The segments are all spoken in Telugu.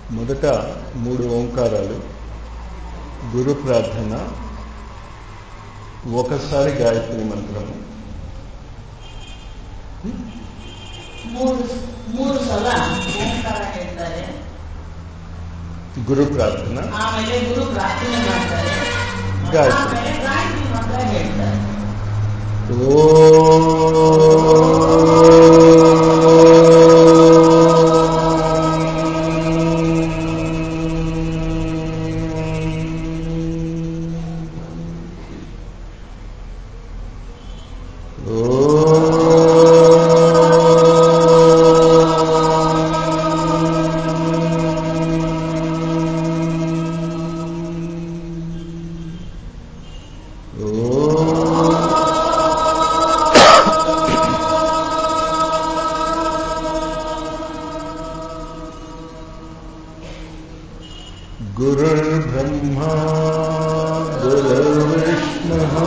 మొదట మూడు ఓంకారాలు గురు ప్రార్థన ఒకసారి గాయత్రి మంత్రము ಮೂರು ಮೂರು ಸಲ ಓಂಕಾರ ಹೇಳ್ತಾರೆ గురు ప్రార్థన ಆಮೇಲೆ ಗುರು ಪ್ರಾರ್ಥನೆ ಮಾಡ್ತಾರೆ ಗಾಯತ್ರಿ. ಆಮೇಲೆ ಗಾಯತ್ರಿ ಮಂತ್ರ ಹೇಳ್ತಾರೆ गुरुर्ब्रह्मा गुरुर्विष्णुः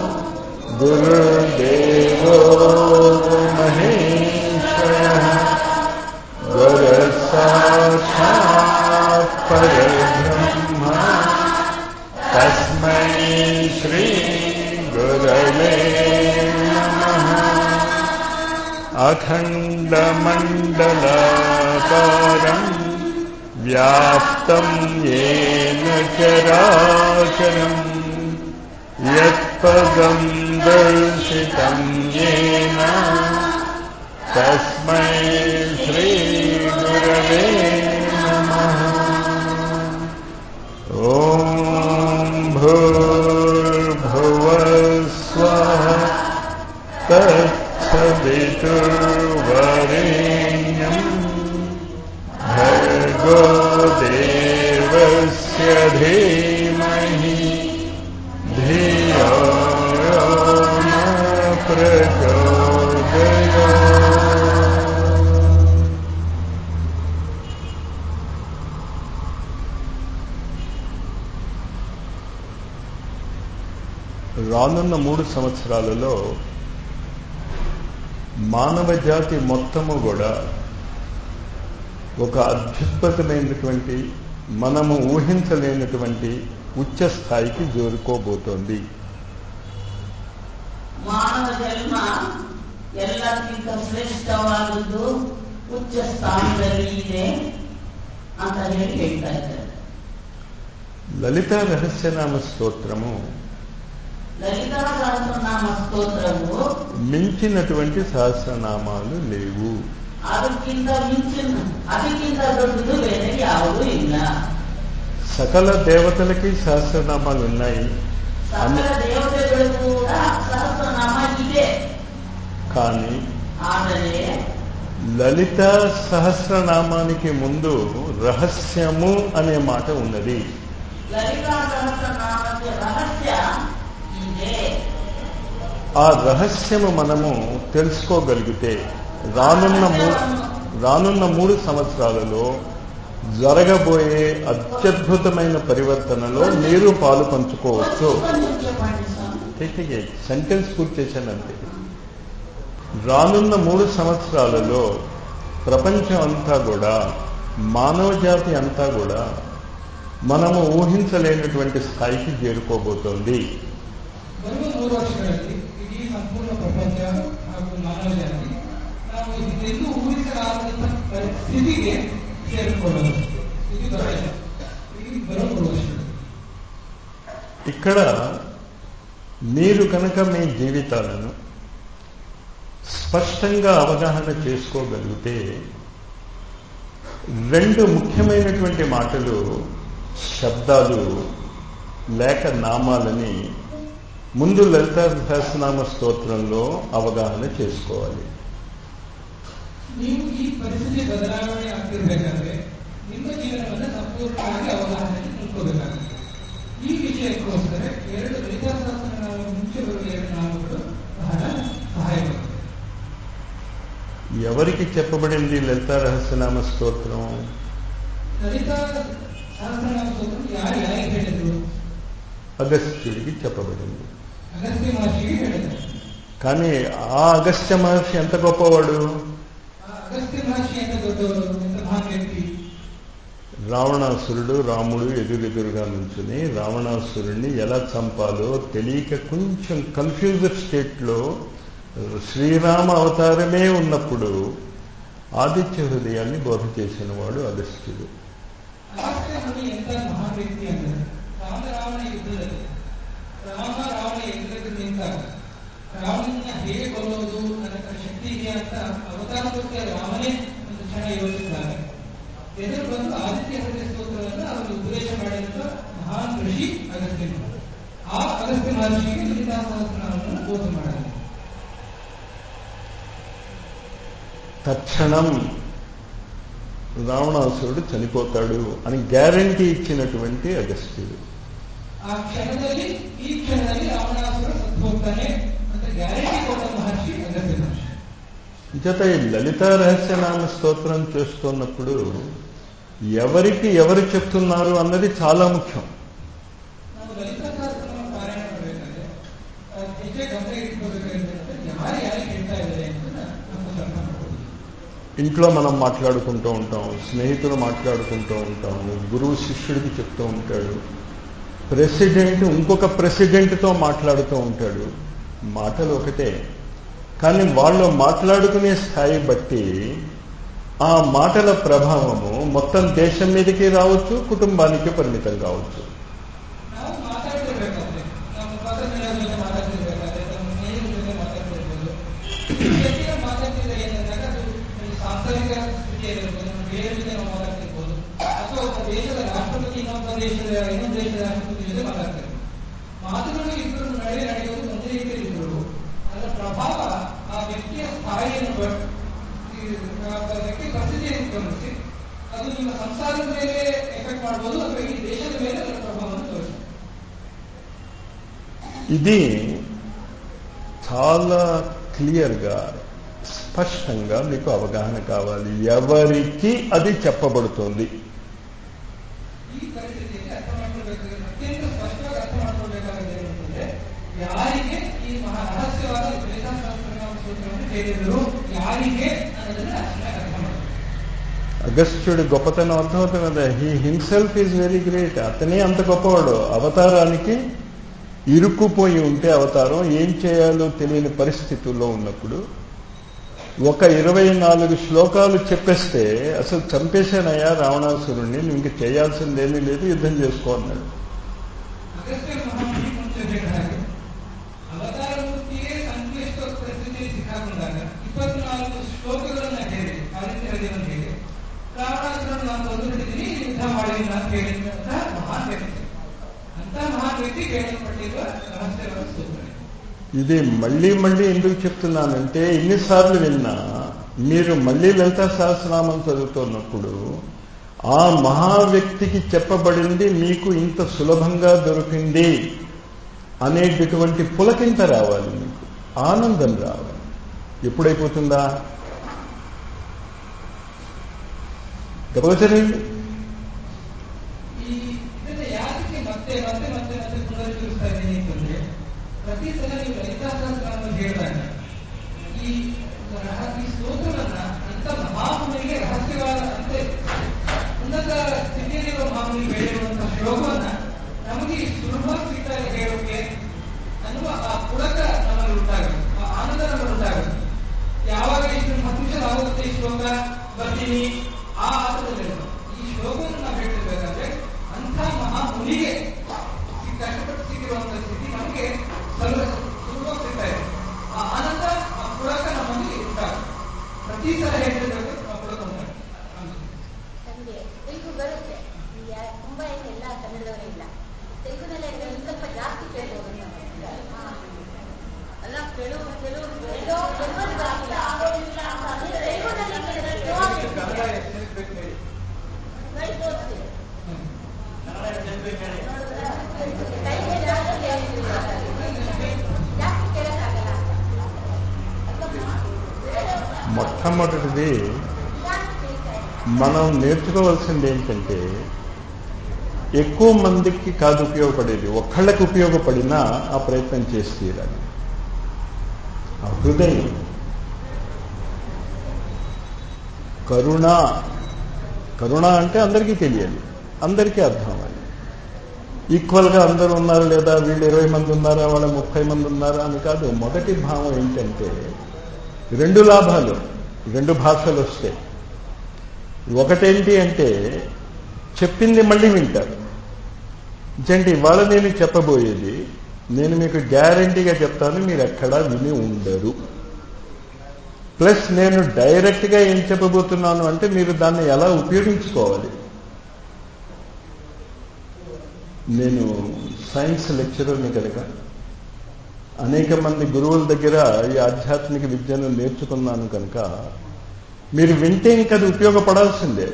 गुरुर्देवो महेश्वरः गुरुसाक्षात् परब्रह्मा तस्मै श्रीगुरवे नमः अखण्डमण्डलाकारम् व्याप्तं येन चराचरम् यत्पदं दर्शितं येन तस्मै श्रीगुरवे नमः ॐ भूर्भुवस्वः तत्सवितुर्वरेण्यम् भर्गो देवस्य धीमहि धियो यो न प्रचोदयात् రానున్న మూడు సంవత్సరాలలో మానవ జాతి మొత్తము కూడా ఒక అత్యుత్పతమైనటువంటి మనము ఊహించలేనటువంటి ఉచ్చ స్థాయికి చేరుకోబోతోంది ಮಾನವ ಜನ್ಮ ಎಲ್ಲಕ್ಕಿಂತ ಶ್ರೇಷ್ಠವಾದದ್ದು ಉಚ್ಚ ಸ್ಥಾನದಲ್ಲಿ ಇದೆ ಅಂತ ಹೇಳಿ ಹೇಳ್ತಾ ಇದ್ದಾರೆ లలిత రహస్యనామ స్తోత్రము ಲಲಿತಾ ಸಹಸ್ರನಾಮ ಸ್ತೋತ್ರವು మించినటువంటి సహస్రనామాలు లేవు ಅದಕ್ಕಿಂತ ಮಿಂಚಿನ ಅದಕ್ಕಿಂತ ದೊಡ್ಡದು ಬೇರೆ ಯಾವುದೂ ಇಲ್ಲ సకల దేవతలకి సహస్రనామాలు ఉన్నాయి ಸಕಲ ದೇವತೆಗಳು ಕೂಡ ಸಹಸ್ರನಾಮ ಇದೆ కానీ ಆದರೆ లలిత సహస్రనామానికి ముందు రహస్యము అనే మాట ఉన్నది ಲಲಿತಾ ಸಹಸ್ರನಾಮಕ್ಕೆ ರಹಸ್ಯ ಇದೆ ఆ రహస్యము మనము తెలుసుకోగలిగితే రానున్న మూడు రానున్న మూడు సంవత్సరాలలో జరగబోయే అత్యద్భుతమైన పరివర్తనలో మీరు పాలు పంచుకోవచ్చు కొంచెం చెప్పండి స్వామి సెంటెన్స్ పూర్తి చేశాను అంతే రానున్న మూడు సంవత్సరాలలో ప్రపంచం అంతా కూడా మానవ జాతి అంతా కూడా మనము ఊహించలేనటువంటి స్థాయికి చేరుకోబోతోంది ಬರುವ ಮೂರು ವರ್ಷಗಳಲ್ಲಿ ಇಡೀ ಸಂಪೂರ್ಣ ಪ್ರಪಂಚ ಹಾಗೂ ಮಾನವ ಜಾತಿ ನಾವು ಹಿಂದೆಂದೂ ಊಹಿಸಲಾರದಂತ ಪರಿಸ್ಥಿತಿಗೆ ಸೇರಿಕೊಳ್ಳೋದು ಇದು ಬರಲಿಲ್ಲ ಈ ಬರುವ ಮೂರು ವರ್ಷಗಳು ఇక్కడ మీరు కనుక మీ జీవితాలను స్పష్టంగా అవగాహన చేసుకోగలిగితే రెండు ముఖ్యమైనటువంటి మాటలు శబ్దాలు లేక నామాలని ముందు లలిత సహస్రనామ స్తోత్రంలో అవగాహన చేసుకోవాలి ನೀವು ಈ ಪರಿಸ್ಥಿತಿ ಬದಲಾವಣೆ ಆಗ್ತಿರ್ಬೇಕಾದ್ರೆ ನಿಮ್ಮ ಜೀವನವನ್ನು ಸಂಪೂರ್ಣವಾಗಿ ಅವಗಾಹನೆಗೆ ತಿಳ್ಕೋಬೇಕಾಗುತ್ತೆ ಈ ವಿಷಯಕ್ಕೋಸ್ಕರ ಎರಡು ಲಲಿತಾ ಸಹಸ್ರನಾಮ ಮುಂಚೆ ಬರುವ ಎರಡು ನಾಮಗಳು ಬಹಳ ಸಹಾಯವಾಗುತ್ತೆ ఎవరికి చెప్పబడింది లలిత రహస్యనామ స్తోత్రం ಲಲಿತಾ ಸಹಸ್ರನಾಮ ಸ್ತೋತ್ರ ಯಾರು ಯಾರಿಗೆ ಹೇಳಿದ್ರು అగస్త్యుడికి చెప్పబడింది ಅಗಸ್ತ್ಯ ಮಹರ್ಷಿಗೆ ಹೇಳಿದ್ರು కానీ ఆ అగస్త్య మహర్షి ఎంత గొప్పవాడు ಆ ಅಗಸ್ತ್ಯ ಮಹರ್ಷಿ ಅಂತ ದೊಡ್ಡವರು ಎಂತ ಮಹಾನ್ ವ್ಯಕ್ತಿ రావణాసురుడు రాముడు ఎదురెదురుగా నుంచుని రావణాసురుణ్ణి ఎలా చంపాలో తెలియక కొంచెం కన్ఫ్యూజ్డ్ స్టేట్లో శ్రీరామ అవతారమే ఉన్నప్పుడు ఆదిత్య హృదయాన్ని బోధ చేసిన వాడు అగస్త్యుడు ಅಗಸ್ತ್ಯಮುನಿ ಎಂತ ಮಹಾನ್ ವ್ಯಕ್ತಿ ಅಂದರೆ ರಾಮ ರಾವಣ ಯುದ್ಧದಲ್ಲಿ ರಾಮ ರಾವಣ ಯುದ್ಧಕ್ಕೆ ನಿಂತಾಗ ರಾವಣನ ಹೇಗೆ ಕೊಲ್ಲೋದು ನನ್ನ ಶಕ್ತಿ ಇದೆ ಅಂತ ಅವತಾರಕ್ಕೆ ರಾಮನೇ ಒಂದು ಕ್ಷಣ ಯೋಚಿಸಿದಾಗ ಎದುರು ಬಂದು ಆದಿತ್ಯ ಹೃದಯ ಸ್ತೋತ್ರವನ್ನು ಅವರು ಉಪದೇಶ ಮಾಡಿದಂತ ಮಹಾನ್ ಋಷಿ ಅಗಸ್ತ್ಯನು ಆ ಅಗಸ್ತ್ಯ ಮಹರ್ಷಿಗೆ ಲಲಿತಾ ಸಹಸ್ರನಾಮವನ್ನು ಬೋಧ ಮಾಡಲಾಗಿದೆ తక్షణం రావణాసురుడు చనిపోతాడు అని గ్యారంటీ ఇచ్చినటువంటి అగస్త్యుడు ಆ ಕ್ಷಣದಲ್ಲಿ ಈ ಕ್ಷಣದಲ್ಲಿ ರಾವಣಾಸುರ ಸತ್ತು ಹೋಗ್ತಾನೆ ಅಂತ ಗ್ಯಾರಂಟಿ ಕೊಟ್ಟ ಮಹರ್ಷಿ ಅಗಸ್ತ್ಯ ಮಹರ್ಷಿ చేత ఈ లలితా రహస్యనామ స్తోత్రం చేస్తున్నప్పుడు ఎవరికి ఎవరు చెప్తున్నారు అన్నది చాలా ముఖ్యం ನಾವು ಲಲಿತಾ ಸಹಸ್ರನಾಮ ಪಾರಾಯಣ ಮಾಡಬೇಕಾದ್ರೆ ಆ ಹೆಜ್ಜೆ ಗಮನ ಇಟ್ಕೋಬೇಕಾದ್ರೆ ಯಾರು ಯಾರಿಗೆ ಹೇಳ್ತಾ ಇದ್ದಾರೆ ಅಂತ ನಾವು ಸ್ವಲ್ಪ ಅರ್ಥ ಮಾಡ್ಕೊಳ್ಳಿ ఇంట్లో మనం మాట్లాడుకుంటూ ఉంటాం స్నేహితులు మాట్లాడుకుంటూ ఉంటాము గురువు శిష్యుడికి చెప్తూ ఉంటాడు ప్రెసిడెంట్ ఇంకొక ప్రెసిడెంట్తో మాట్లాడుతూ ఉంటాడు మాటలు ఒకటే కానీ వాళ్ళు మాట్లాడుకునే స్థాయి బట్టి ఆ మాటల ప్రభావము మొత్తం దేశం మీదకి రావచ్చు కుటుంబానికి పరిమితం కావచ్చు ನಾವು ಮಾತಾಡ್ತಿರ್ಬೇಕಾದ್ರೆ ನಮ್ಮ ಪಕ್ಕದ ಜೊತೆ ಮಾತಾಡ್ತಿರ್ಬೇಕಾದ್ರೆ ನಮ್ಮ ಸ್ನೇಹಿತರ ಜೊತೆ ಮಾತಾಡ್ತಿರ್ಬೋದು ಈ ವ್ಯಕ್ತಿಗಳು ಮಾತಾಡ್ತಿದ್ದಾರೆ ಏನಂದಾಗ ಅದು ಒಂದು ಸಾಂಸಾರಿಕ ಸ್ಥಿತಿಯಲ್ಲಿರ್ಬೋದು ನಮ್ಮ ಬೇರೆ ಜೊತೆ ನಾವು ಮಾತಾಡ್ತಿರ್ಬೋದು ಅಥವಾ ಒಬ್ಬ ದೇಶದ ರಾಷ್ಟ್ರಪತಿ ಇನ್ನೊಬ್ಬ ದೇಶದ ಇನ್ನೊಂದು ದೇಶದ ರಾಷ್ಟ್ರಪತಿ ಜೊತೆ ಮಾತಾಡ್ತಾರೆ ಮಾತುಗಳು ಇಬ್ಬರು ನಡುವೆ ನಡೆಯೋದು ಒಂದೇ ರೀತಿಯಲ್ಲಿ ಇದ್ರು ಅದರ ಪ್ರಭಾವ ಆ ವ್ಯಕ್ತಿಯ ಸ್ಥಾಯಿಯನ್ನು ಬ- ಈ ಆ ವ್ಯಕ್ತಿ ಪರಿಸ್ಥಿತಿಯನ್ನು ಗಮನಿಸಿ ಅದು ನಿಮ್ಮ ಸಂಸಾರದ ಮೇಲೆ ಎಫೆಕ್ಟ್ ಮಾಡ್ಬೋದು ಅಥವಾ ಈ ದೇಶದ ಮೇಲೆ ಅದರ ಪ್ರಭಾವವನ್ನು ತೋರಿಸುತ್ತೆ ఇది చాలా క్లియర్గా స్పష్టంగా మీకు అవగాహన కావాలి ఎవరికి అది చెప్పబడుతోంది ಈ ಪರಿಸ್ಥಿತಿಯಲ್ಲಿ ಅರ್ಥ ಮಾಡ್ಕೊಳ್ಬೇಕಾದ್ರೆ ಅತ್ಯಂತ ಸ್ಪಷ್ಟವಾಗಿ ಅರ್ಥ ಮಾಡ್ಕೊಳ್ಬೇಕಾಗಿದೆ ಏನಂತಂದ್ರೆ ಯಾರಿಗೆ ಈ ಮಹಾ ರಹಸ್ಯವಾದ ಲಲಿತಾ ಸಹಸ್ರನಾಮ ಸೂತ್ರವನ್ನು ಹೇಳಿದರು ಯಾರಿಗೆ ಅನ್ನೋದನ್ನ ಚೆನ್ನಾಗಿ ಅರ್ಥ ಮಾಡ್ಬೇಕು అగస్త్యుడి గొప్పతనం అర్థమవుతుంది కదా he himself is very great అతనే అంత గొప్పవాడు అవతారానికి ఇరుక్కుపోయి ఉంటే అవతారం ఏం చేయాలో తెలియని పరిస్థితుల్లో ఉన్నప్పుడు ఒక ఇరవై నాలుగు శ్లోకాలు చెప్పేస్తే అసలు చంపేశానయ్యా రావణాసురుణ్ణి నువ్వు ఇంక చేయాల్సిందేమీ లేదు యుద్ధం చేసుకో అన్నాడు ಅಗಸ್ತ್ಯ ಮಹಾಮುನಿ ಮುಂಚೆ ಹೇಳಿದ ಹಾಗೆ ಅವತಾರ ಮೂರ್ತಿಯೇ ಸಂಕ್ಲಿಷ್ಟ ಪರಿಸ್ಥಿತಿಯಲ್ಲಿ ಸಿಕ್ಕಾಕೊಂಡಾಗ ಇಪ್ಪತ್ನಾಲ್ಕು ಶ್ಲೋಕಗಳನ್ನ ಹೇಳಿ ಆದಿತ್ಯ ಹೃದಯವನ್ನು ಹೇಳಿ ರಾವಣಾಸುರನ್ನು ನಾನು ಬಂದು ಬಿಟ್ಟಿದ್ದೀನಿ ಯುದ್ಧ ಮಾಡಿಲ್ಲ ಅಂತ ಹೇಳಿದಂತ ಮಹಾನ್ ವ್ಯಕ್ತಿ ಅಂತ ಮಹಾನ್ ವ್ಯಕ್ತಿ ಕೇಳಲ್ಪಟ್ಟಿರುವ ರಹಸ್ಯವಾದ ಸೂತ್ರ ఇది మళ్ళీ మళ్ళీ ఎందుకు చెప్తున్నానంటే ఎన్నిసార్లు విన్నా మీరు మళ్ళీ లలితా సహస్రనామం చదువుతున్నప్పుడు ఆ మహా వ్యక్తికి చెప్పబడింది మీకు ఇంత సులభంగా దొరికింది అనేటటువంటి పులకింత రావాలి మీకు ఆనందం రావాలి ఎప్పుడైపోతుందా గబగచరండి ಈ ಇದನ್ನ ಯಾಕೆ ಮತ್ತೆ ಮತ್ತೆ ಮತ್ತೆ ಮತ್ತೆ ಪುನರುಚ್ಚರಿಸ್ತಾ ಇದ್ದೀನಿ ಅಂತಂದ್ರೆ ಪ್ರತಿ ಸಲ ನೀವು ಲಲಿತಾ ಸಹಸ್ರನಾಮ ಹೇಳಿದಾಗ ಈ ರಹ- ಈ ಸ್ತೋತ್ರವನ್ನ ಅಂತ ಮಹಾಮುನಿಗೆ ರಹಸ್ಯವಾದ ಅಂತೆ ಉನ್ನತ ಸ್ಥಿತಿಯಲ್ಲಿರುವ ಮಹಾಮುನಿ ಹೇಳಿರುವಂತಹ ಶ್ಲೋಕವನ್ನ ನಮಗೆ ಈ ಸುಲಭವಾಗಿ ಸಿಗ್ತಾರೆ ಹೇಳೋಕೆ ಅನ್ನುವ ಆ ಪುಳಕ ನಮ್ಮಲ್ಲಿ ಉಂಟಾಗುತ್ತೆ ಆ ಆನಂದ ನಮ್ಮಲ್ಲಿ ಉಂಟಾಗುತ್ತೆ ಯಾವಾಗ ಇಷ್ಟು ಹತ್ತು ನಿಮಿಷ ಆಗುತ್ತೆ ಈ ಶ್ಲೋಕ ಬರ್ತೀನಿ ಆ ಆತದಲ್ಲಿ ಈ ಶ್ಲೋಕವನ್ನು ನಾವು ಹೇಳ್ತಿರ್ಬೇಕಾದ್ರೆ ಅಂಥ ಮಹಾಮುನಿಗೆ ಈ ಕಷ್ಟಪಟ್ಟು ಸಿಕ್ಕಿರುವಂತಹ ಸ್ಥಿತಿ ನಮಗೆ ಸ್ವಲ್ಪ ಸುಲಭವಾಗಿ ಸಿಗ್ತಾ ಇದೆ ಆ ಆನಂದ ಆ ಪುಳಕ ನಮ್ಮಲ್ಲಿ ಉಂಟಾಗುತ್ತೆ ಪ್ರತಿ ಸಲ ಹೇಳ್ತಿರ್ಬೇಕು ಆ ಪುಳಕ ಉಂಟಾಗುತ್ತೆ ನಮಗೆ ತೆಲುಗು ಬರುತ್ತೆ ಯಾ- ತುಂಬಾ ಏನಿಲ್ಲ ಕನ್ನಡದವರಿಲ್ಲ ತೆಲುಗುನಲ್ಲಿ ಅಂದ್ರೆ ಒಂದು ಸ್ವಲ್ಪ ಜಾಸ್ತಿ ಕೇಳ್ಬೋದು ಹಾ. ಅಲ್ಲ ಕೆಲವು ಕೆಲವು ಕೆಲವು ಕೆಲವರು ಬರಲ್ಲ. ಅಂದ್ರೆ ತೆಲುಗುನಲ್ಲಿ ಕೇಳಿದ್ರೆ slow ಆಗಿ ಕೇಳ್ತೀವಿ. ಕೈ ತೋರಿಸಿ. ನೋಡಿದ್ರಾ? ಕೈಗೆ ಜಾಸ್ತಿ ಕೇಳ್ತೀವಿ. ಜಾಸ್ತಿ ಕೇಳಕ್ಕಾಗಲ್ಲ ಅಲ್ಲಮ್ಮ? మొట్టమొదటిది ಜಾಸ್ತಿ ಕೇಳ್ತಾ ಇಲ್ಲ. మనం నేర్చుకోవాల్సింది ఏంటంటే ఎక్కువ మందికి కాదు ఉపయోగపడేది ఒక్కళ్ళకి ఉపయోగపడినా ఆ ప్రయత్నం చేసి తీరాలి ఆ హృదయం కరుణ కరుణ అంటే అందరికీ తెలియాలి అందరికీ అర్థం అవ్వాలి ఈక్వల్గా అందరూ ఉన్నారు లేదా వీళ్ళు ఇరవై మంది ఉన్నారా వాళ్ళ ముప్పై మంది ఉన్నారా అని కాదు మొదటి భావం ఏంటంటే రెండు లాభాలు రెండు భాషలు వస్తాయి ఒకటేంటి అంటే చెప్పింది మళ్ళీ వింటారు జంటి ఇవాళ నేను చెప్పబోయేది నేను మీకు గ్యారంటీగా చెప్తాను మీరు ఎక్కడా విని ఉండరు ప్లస్ నేను డైరెక్ట్గా ఏం చెప్పబోతున్నాను అంటే మీరు దాన్ని ఎలా ఉపయోగించుకోవాలి నేను సైన్స్ లెక్చరర్ని కనుక అనేక మంది గురువుల దగ్గర ఈ ఆధ్యాత్మిక విద్యను నేర్చుకున్నాను కనుక మీరు వింటే ఇంకా అది ఉపయోగపడాల్సిందే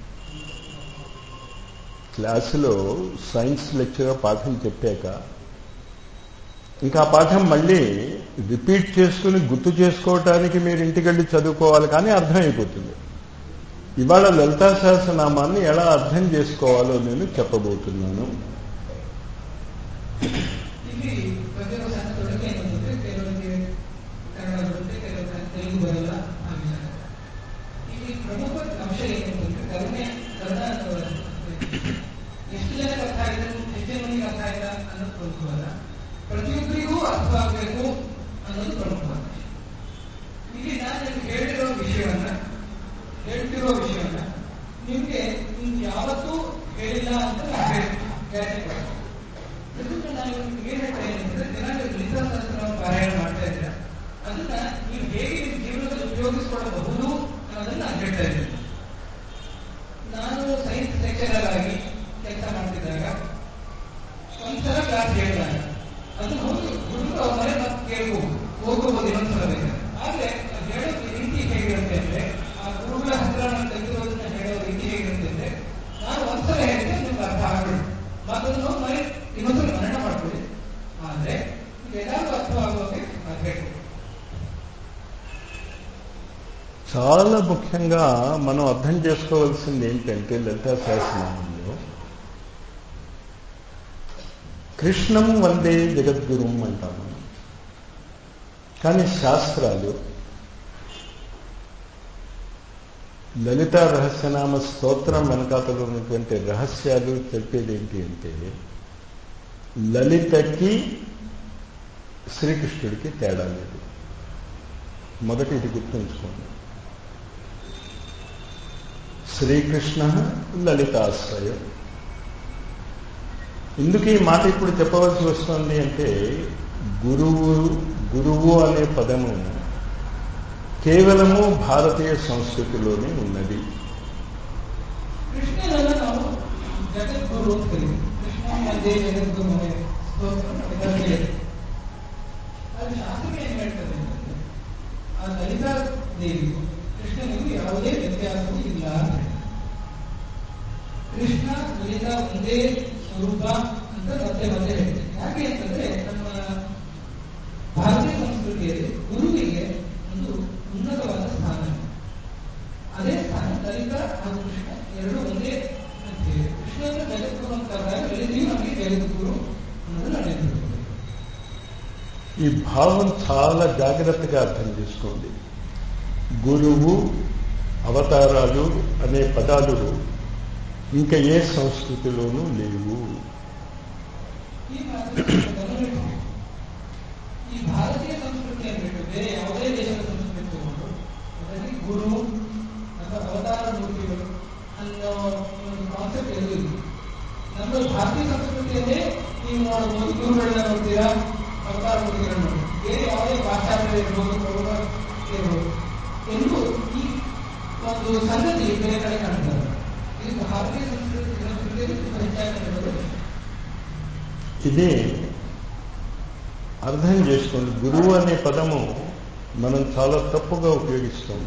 క్లాసులో సైన్స్ లెక్చరర్ పాఠం చెప్పాక ఇంకా ఆ పాఠం మళ్ళీ రిపీట్ చేసుకుని గుర్తు చేసుకోవటానికి మీరు ఇంటికెళ్ళి చదువుకోవాలి కానీ అర్థమైపోతుంది ఇవాళ లలితా సహస్రనామాన్ని ఎలా అర్థం చేసుకోవాలో నేను చెప్పబోతున్నాను ಇಲ್ಲಿ ಪ್ರತಿಯೊಬ್ಬ ಶಾಸ್ತ್ರದೊಳಗೆ ಏನಂತಂದ್ರೆ ಕೆಲವರಿಗೆ ಕನ್ನಡ ಬರುತ್ತೆ ಕೆಲವರಿಗೆ ತೆಲುಗು ಬರಲ್ಲ ಹಾಗೆ ಇಲ್ಲಿ ಪ್ರಮುಖ ಅಂಶ ಏನಂತಂದ್ರೆ ಕರುಣೆ ಕರುಣ ಎಷ್ಟು ಜನಕ್ಕೆ ಅರ್ಥ ಆಗಿದೆ ಎಷ್ಟು ಜನರಿಗೆ ಅರ್ಥ ಆಯ್ತಾ ಅನ್ನೋದು ಪ್ರಮುಖವಲ್ಲ ಪ್ರತಿಯೊಬ್ಬರಿಗೂ ಅರ್ಥವಾಗಬೇಕು ಅನ್ನೋದು ಪ್ರಮುಖವಲ್ಲ ಇಲ್ಲಿ ನಾನು ನಿಮ್ಗೆ ಹೇಳಿರೋ ವಿಷಯವನ್ನ ಹೇಳ್ತಿರೋ ವಿಷಯವನ್ನ ನಿಮ್ಗೆ ನೀವು ಯಾವತ್ತೂ ಹೇಳಿಲ್ಲ ಅಂತ ನಾನು ಗ್ಯಾರಂಟಿ ಕೊಡ್ತೀನಿ ಇದನ್ನ ನಾನು ನಿಮ್ಗೆ ಏನ್ ಹೇಳ್ತಾ ಇದ್ದೀನಿ ಅಂದ್ರೆ ದಿನ ನೀವು ಲಲಿತಾ ಸಹಸ್ರನಾಮ ಪಾರಾಯಣ ಮಾಡ್ತಾ ಇದ್ದೀರಾ ಅದನ್ನ ನೀವು ಹೇಗೆ ನಿಮ್ಮ ಜೀವನದಲ್ಲಿ ಉಪಯೋಗಿಸಿಕೊಳ್ಳಬಹುದು ಅನ್ನೋದನ್ನ ನಾನು ಹೇಳ್ತಾ ಇದ್ದೀನಿ ನಾನು ಸೈನ್ಸ್ ಲೆಕ್ಚರರ್ ಆಗಿ ಕೆಲಸ ಮಾಡ್ತಿದ್ದಾಗ ಒಂದ್ಸಲ ಕ್ಲಾಸ್ ಹೇಳಿದಾಗ ಅದು ಹೋಗಿ ಹುಡುಗರು ಅವ್ರ ಮನೆ ಮತ್ತೆ ಕೇಳ್ಬೋದು ಹೋಗ್ಕೋಬಹುದು ಇನ್ನೊಂದ್ಸಲ ಬೇಕಾದ್ರೆ ಆದ್ರೆ ಅದು ಹೇಳೋ ರೀತಿ ಹೇಗಿರುತ್ತೆ ಅಂದ್ರೆ ಆ ಗುರುಗಳ ಹತ್ರ ನಾನು ಕಲಿತಿರೋದನ್ನ ಹೇಳೋ ರೀತಿ ಹೇಗಿರುತ್ತೆ ಅಂದ್ರೆ ನಾನು ಒಂದ್ಸಲ ಹೇಳಿದ್ರೆ ನಿಮ್ಗೆ ಅರ್ಥ ಆಗ್ಬಿಡುತ್ತೆ ಮತ್ತೊಂದು ಹೋಗಿ ಮನೆ ಇನ್ನೊಂದ್ಸಲ ಮರಣ ಮಾಡ್ಕೊಳ್ಳಿ ಆದ್ರೆ ಎಲ್ಲರಿಗೂ ಅರ್ಥವಾಗುವಾಗೆ ಆಗ್ಬೇಕು చాలా ముఖ్యంగా మనం అర్థం చేసుకోవాల్సింది ఏంటంటే లలితా సహస్రనామంలో కృష్ణం వందే జగద్గురుం అంటాం మనం కానీ శాస్త్రాలు లలిత రహస్యనామ స్తోత్రం వెనకాతలో ఉన్నటువంటి రహస్యాలు చెప్పేది ఏంటి అంటే లలితకి శ్రీకృష్ణుడికి తేడా లేదు మొదటి ఇది గుర్తుంచుకోండి శ్రీకృష్ణ లలితాశ్రయం ఎందుకు ఈ మాట ఇప్పుడు చెప్పవలసి వస్తుంది అంటే గురువు గురువు అనే పదము కేవలము భారతీయ సంస్కృతిలోనే ఉన్నది ಕೃಷ್ಣನನ್ನ ನಾವು ಜಗದ್ಗುರು ಅಂತ ಕರೀತೀವಿ ಕೃಷ್ಣ ಒಂದೇ ಜಗದ್ಗುರು ಅనే ಸ್ತೋತ್ರ ಇದರಲ್ಲಿ ಇದೆ. ಅದು ಶಾಸ್ತ್ರಕ್ಕೆ ಏನ್ ಹೇಳ್ತದೆ ಅಂತಂದ್ರೆ, ಆ ಲಲಿತಾ ದೇವಿಗೂ ಕೃಷ್ಣನಿಗೂ ಯಾವುದೇ ವ್ಯತ್ಯಾಸವೂ ಇಲ್ಲ ಅಂತ ಹೇಳ್ತಾರೆ. ಕೃಷ್ಣ ಲಲಿತಾ ಒಂದೇ ಸ್ವರೂಪ ಅಂತ ಮತ್ತೆ ಮತ್ತೆ ಹೇಳ್ತೀವಿ ಯಾಕೆ ಅಂತಂದ್ರೆ ನಮ್ಮ ಭಾರತೀಯ ಸಂಸ್ಕೃತಿಯಲ್ಲಿ ಗುರುವಿಗೆ ಒಂದು ಉನ್ನತವಾದ ಸ್ಥಾನ ಇದೆ ಅದೇ ಸ್ಥಾನ ಲಲಿತಾ ಹಾಗೂ ಕೃಷ್ಣ ಎರಡು ಒಂದೇ ಅಂತ ಹೇಳಿ ಕೃಷ್ಣ ಅಂದ್ರೆ ಜಗದ್ಗುರು ಅಂತ ಕರೆದಾಗ ಲಲಿತೆಯು ನಮಗೆ ಜಗದ್ಗುರು ಅನ್ನೋದು ನಡೆಯುತ್ತದೆ ఈ భావం చాలా జాగ్రత్తగా అర్థం చేసుకోండి గురువు అవతారాలు అనే పదాలు ఇంకా ఏ సంస్కృతిలోనూ లేవు ಈ ಮಾತನ್ನು ಗಮನಿಸಿ. ಈ ಭಾರತೀಯ ಸಂಸ್ಕೃತಿಯನ್ನು ಬಿಟ್ಟು ಬೇರೆ ಯಾವುದೇ ದೇಶದ ಸಂಸ್ಕೃತಿ ತಗೊಂಡು ಅದರಲ್ಲಿ ಗುರು ಅಥವಾ ಅವತಾರ ಮೂರ್ತಿಗಳು ಅನ್ನೋ ಒಂದು ಕಾನ್ಸೆಪ್ಟ್ ಎಲ್ಲೂ ಇಲ್ಲ ನಮ್ಮ ಭಾರತೀಯ ಸಂಸ್ಕೃತಿಯಲ್ಲೇ ನೀವು ನೋಡಬಹುದು ಗುರುಗಳನ್ನ ನೋಡ್ತೀರಾ ಅವತಾರ ಮೂರ್ತಿಗಳನ್ನ ನೋಡ್ತೀರಾ ಬೇರೆ ಯಾವುದೇ ಪಾಶ್ಚಾತ್ಯ ಇರ್ಬೋದು ಪ್ರಭುವ ಇರ್ಬೋದು ಎಲ್ಲೂ ಈ ಒಂದು ಸಂಗತಿ ಬೇರೆ ಕಡೆ ಕಾಣ್ತಾರೆ ಇದು ಭಾರತೀಯ ಸಂಸ್ಕೃತಿ ಸಂಸ್ಕೃತಿಯಲ್ಲಿ ತುಂಬಾ ಹೆಚ್ಚಾಗಿ ನಡೆಯೋದು ఇది అర్థం చేసుకోండి గురువు అనే పదము మనం చాలా తప్పుగా ఉపయోగిస్తాం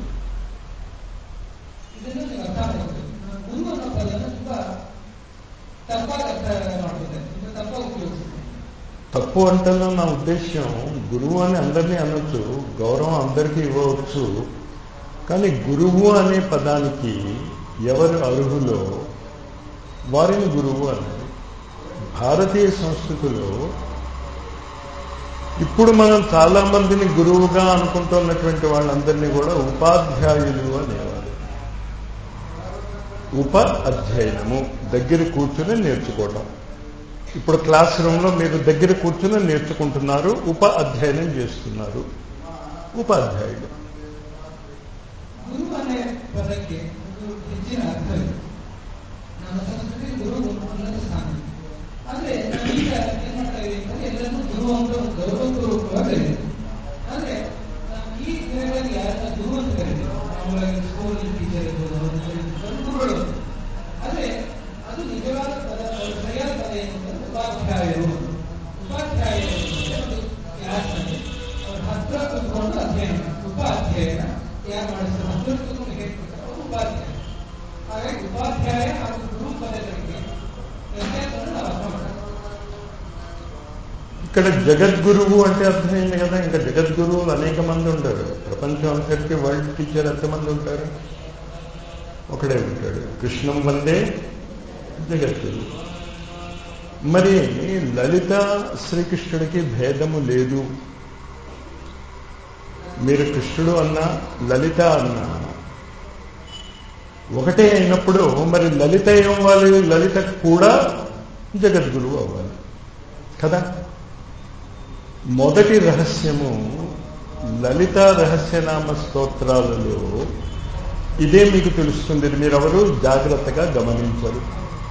ಇದನ್ನು ನೀವು ಅರ್ಥ ಮಾಡಬೇಕು ಗುರು ಅನ್ನೋ ಪದನ ತುಂಬಾ ತಪ್ಪಾಗಿ ಅರ್ಥ ಮಾಡ್ತಿದೆ ತುಂಬಾ ತಪ್ಪಾಗಿ ಉಪಯೋಗಿಸಿದೆ తప్పు అంటేనో నా ఉద్దేశ్యం గురువు అని అందరినీ అనొచ్చు గౌరవం అందరికీ ఇవ్వవచ్చు కానీ గురువు అనే పదానికి ఎవరు అర్హులో వారిని గురువు అన్నది భారతీయ సంస్కృతిలో ఇప్పుడు మనం చాలా మందిని గురువుగా అనుకుంటున్నటువంటి వాళ్ళందరినీ కూడా ఉపాధ్యాయులు అనేవారు ఉప అధ్యయనము దగ్గర కూర్చుని నేర్చుకోవటం ఇప్పుడు క్లాస్ రూమ్లో మీరు దగ్గర కూర్చుని నేర్చుకుంటున్నారు ఉప అధ్యయనం చేస్తున్నారు ఉపాధ్యాయుడు గురువు అనే పదಕ್ಕೆ ಒಂದು ಹೆಚ್ಚಿನ ಅರ್ಥವಿದೆ ನಮ್ಮ ಸಂಸ್ಕೃತಿ ಗುರು ಉನ್ನತ ಸ್ಥಾನ ಆದ್ರೆ ನಾವೀಗ ಏನ್ ಮಾಡ್ತಾ ಇದೀವಿ ಅಂದ್ರೆ ಎಲ್ಲರನ್ನೂ ಗುರು ಅಂತ ಒಂದು ಗೌರವಪೂರ್ವಕವಾಗಿ ಕರೀತೀವಿ ಆದ್ರೆ ನಾವು ಈ ದಿನಗಳಲ್ಲಿ ಯಾರನ್ನ ಗುರು ಅಂತ ಕರೀತೀವಿ ಮಾಮೂಲಾಗಿ ಸ್ಕೂಲ್ ಟೀಚರ್ ಇರ್ಬೋದು ಅವ್ರನ್ನ ಕರೀತೀವಿ ಅವ್ರು ಗುರುಗಳು ಅಂತ. ಆದ್ರೆ ಅದು ನಿಜವಾದ ಪದ ಅವ್ರ ಸರಿಯಾದ ಪದ ಏನು ಅಂದ್ರೆ ಉಪಾಧ್ಯಾಯರು ಉಪಾಧ್ಯಾಯರು ಅಂದ್ರೆ ಒಂದು ಕ್ಲಾಸ್ನಲ್ಲಿ ಅವ್ರ ಹತ್ರ ಕೂತ್ಕೊಂಡು ಅಧ್ಯಯನ ಉಪಾಧ್ಯಯನ ಯಾರು ಮಾಡಿಸ್ತಾರೆ ಹತ್ರ ಕೂತ್ಕೊಂಡು ಹೇಳ್ಕೊಡ್ತಾರೆ ಅವರು ಉಪಾಧ್ಯಾಯ ಹಾಗಾಗಿ ಉಪಾಧ್ಯಾಯ ಹಾಗೂ ಗುರು ಪದಗಳಿಗೆ ವ್ಯತ್ಯಾಸವನ್ನು ನಾವು ಅರ್ಥ ಮಾಡಬೇಕು ఇక్కడ జగద్గురువు అంటే అర్థమైంది కదా ఇంకా జగద్గురువులు అనేక మంది ఉంటారు ప్రపంచం అంతటికి వరల్డ్ టీచర్ ఎంతమంది ఉంటారు ఒకడే ఉంటాడు కృష్ణం వందే జగద్గురు మరి లలిత శ్రీకృష్ణుడికి భేదము లేదు మీరు కృష్ణుడు అన్నా లలిత అన్నా ఒకటే అయినప్పుడు మరి లలిత ఏమవ్వాలి లలిత కూడా జగద్గురువు అవ్వాలి కదా మొదటి రహస్యము లలిత రహస్యనామ స్తోత్రాలలో ఇదే మీకు తెలుస్తుంది ఇది మీరెవరు జాగ్రత్తగా గమనించరు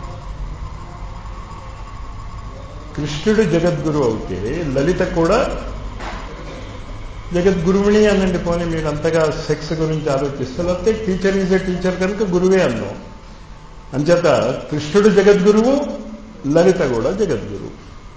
కృష్ణుడు జగద్గురు అవుతే లలిత కూడా జగద్గురువుని అనండి పోనీ మీరు అంతగా సెక్స్ గురించి ఆలోచిస్తే లేకపోతే టీచర్ ఈజ్ ఏ టీచర్ కనుక గురువే అన్నాం అంచేత కృష్ణుడు జగద్గురువు లలిత కూడా జగద్గురువు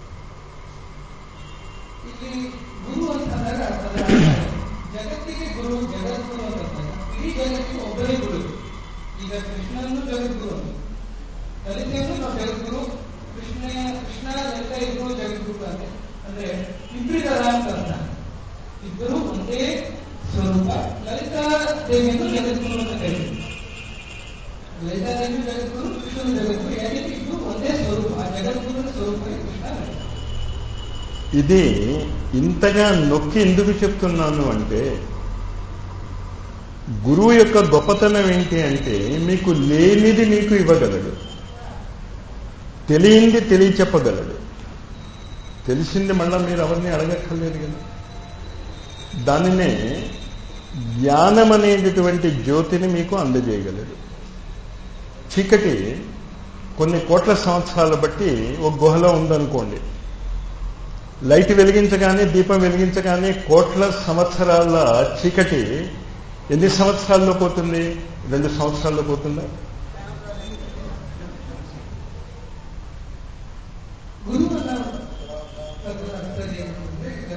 ಇಲ್ಲಿ ಗುರು ಅಂತಂದಾಗ ಅದರ ಜಗತ್ತಿಗೆ ಗುರು ಜಗದ್ಗುರು ಅಂತಂದಾಗ ಇಡೀ ಜಗತ್ತಿಗೆ ಒಬ್ಬರೇ ಗುರು ಈಗ ಕೃಷ್ಣನು ಜಗದ್ಗುರು ಲಲಿತೆಯನ್ನು ನಾವು ಜಗದ್ಗುರು ಕೃಷ್ಣ ಕೃಷ್ಣ ಲಲಿತ ಇಬ್ಬರು ಜಗದ್ಗುರು ಅಂತ ಅಂದ್ರೆ ಇಬ್ಬರಿಗರ ಅಂತ ಅರ್ಥ ಇಬ್ಬರು ಒಂದೇ ಸ್ವರೂಪ ಲಲಿತಾ ದೇವಿಯನ್ನು ಜಗದ್ಗುರು ಅಂತ ಕರೀತೀವಿ ಲಲಿತಾ ದೇವಿ ಜಗದ್ಗುರು ಕೃಷ್ಣನು ಜಗದ್ಗುರು ಯಾಕೆ ಇಬ್ಬರು ಒಂದೇ ಸ್ವರೂಪ ಆ ಜಗದ್ಗುರುವಿನ ಸ್ವರೂಪವೇ ಕೃಷ್ಣ ಲಲಿತ ఇది ఇంతగా నొక్కి ఎందుకు చెప్తున్నాను అంటే గురువు యొక్క గొప్పతనం ఏంటి అంటే మీకు లేనిది మీకు ఇవ్వగలడు తెలియంది తెలియచెప్పగలడు తెలిసింది మళ్ళా మీరు ఎవరిని అడగక్కర్లేదు కదా దానినే జ్ఞానం అనేటటువంటి జ్యోతిని మీకు అందజేయగలడు చీకటి కొన్ని కోట్ల సంవత్సరాల బట్టి ఒక గుహలో ఉందనుకోండి లైట్ వెలిగించగానే దీపం వెలిగించగానే కోట్ల సంవత్సరాల చీకటి ఎన్ని సంవత్సరాల్లో పోతుంది రెండు సంవత్సరాల్లో పోతుందా ಗುರುವನ್ನ ಅರ್ಥದಲ್ಲಿ ಏನಂತಂದ್ರೆ ಈಗ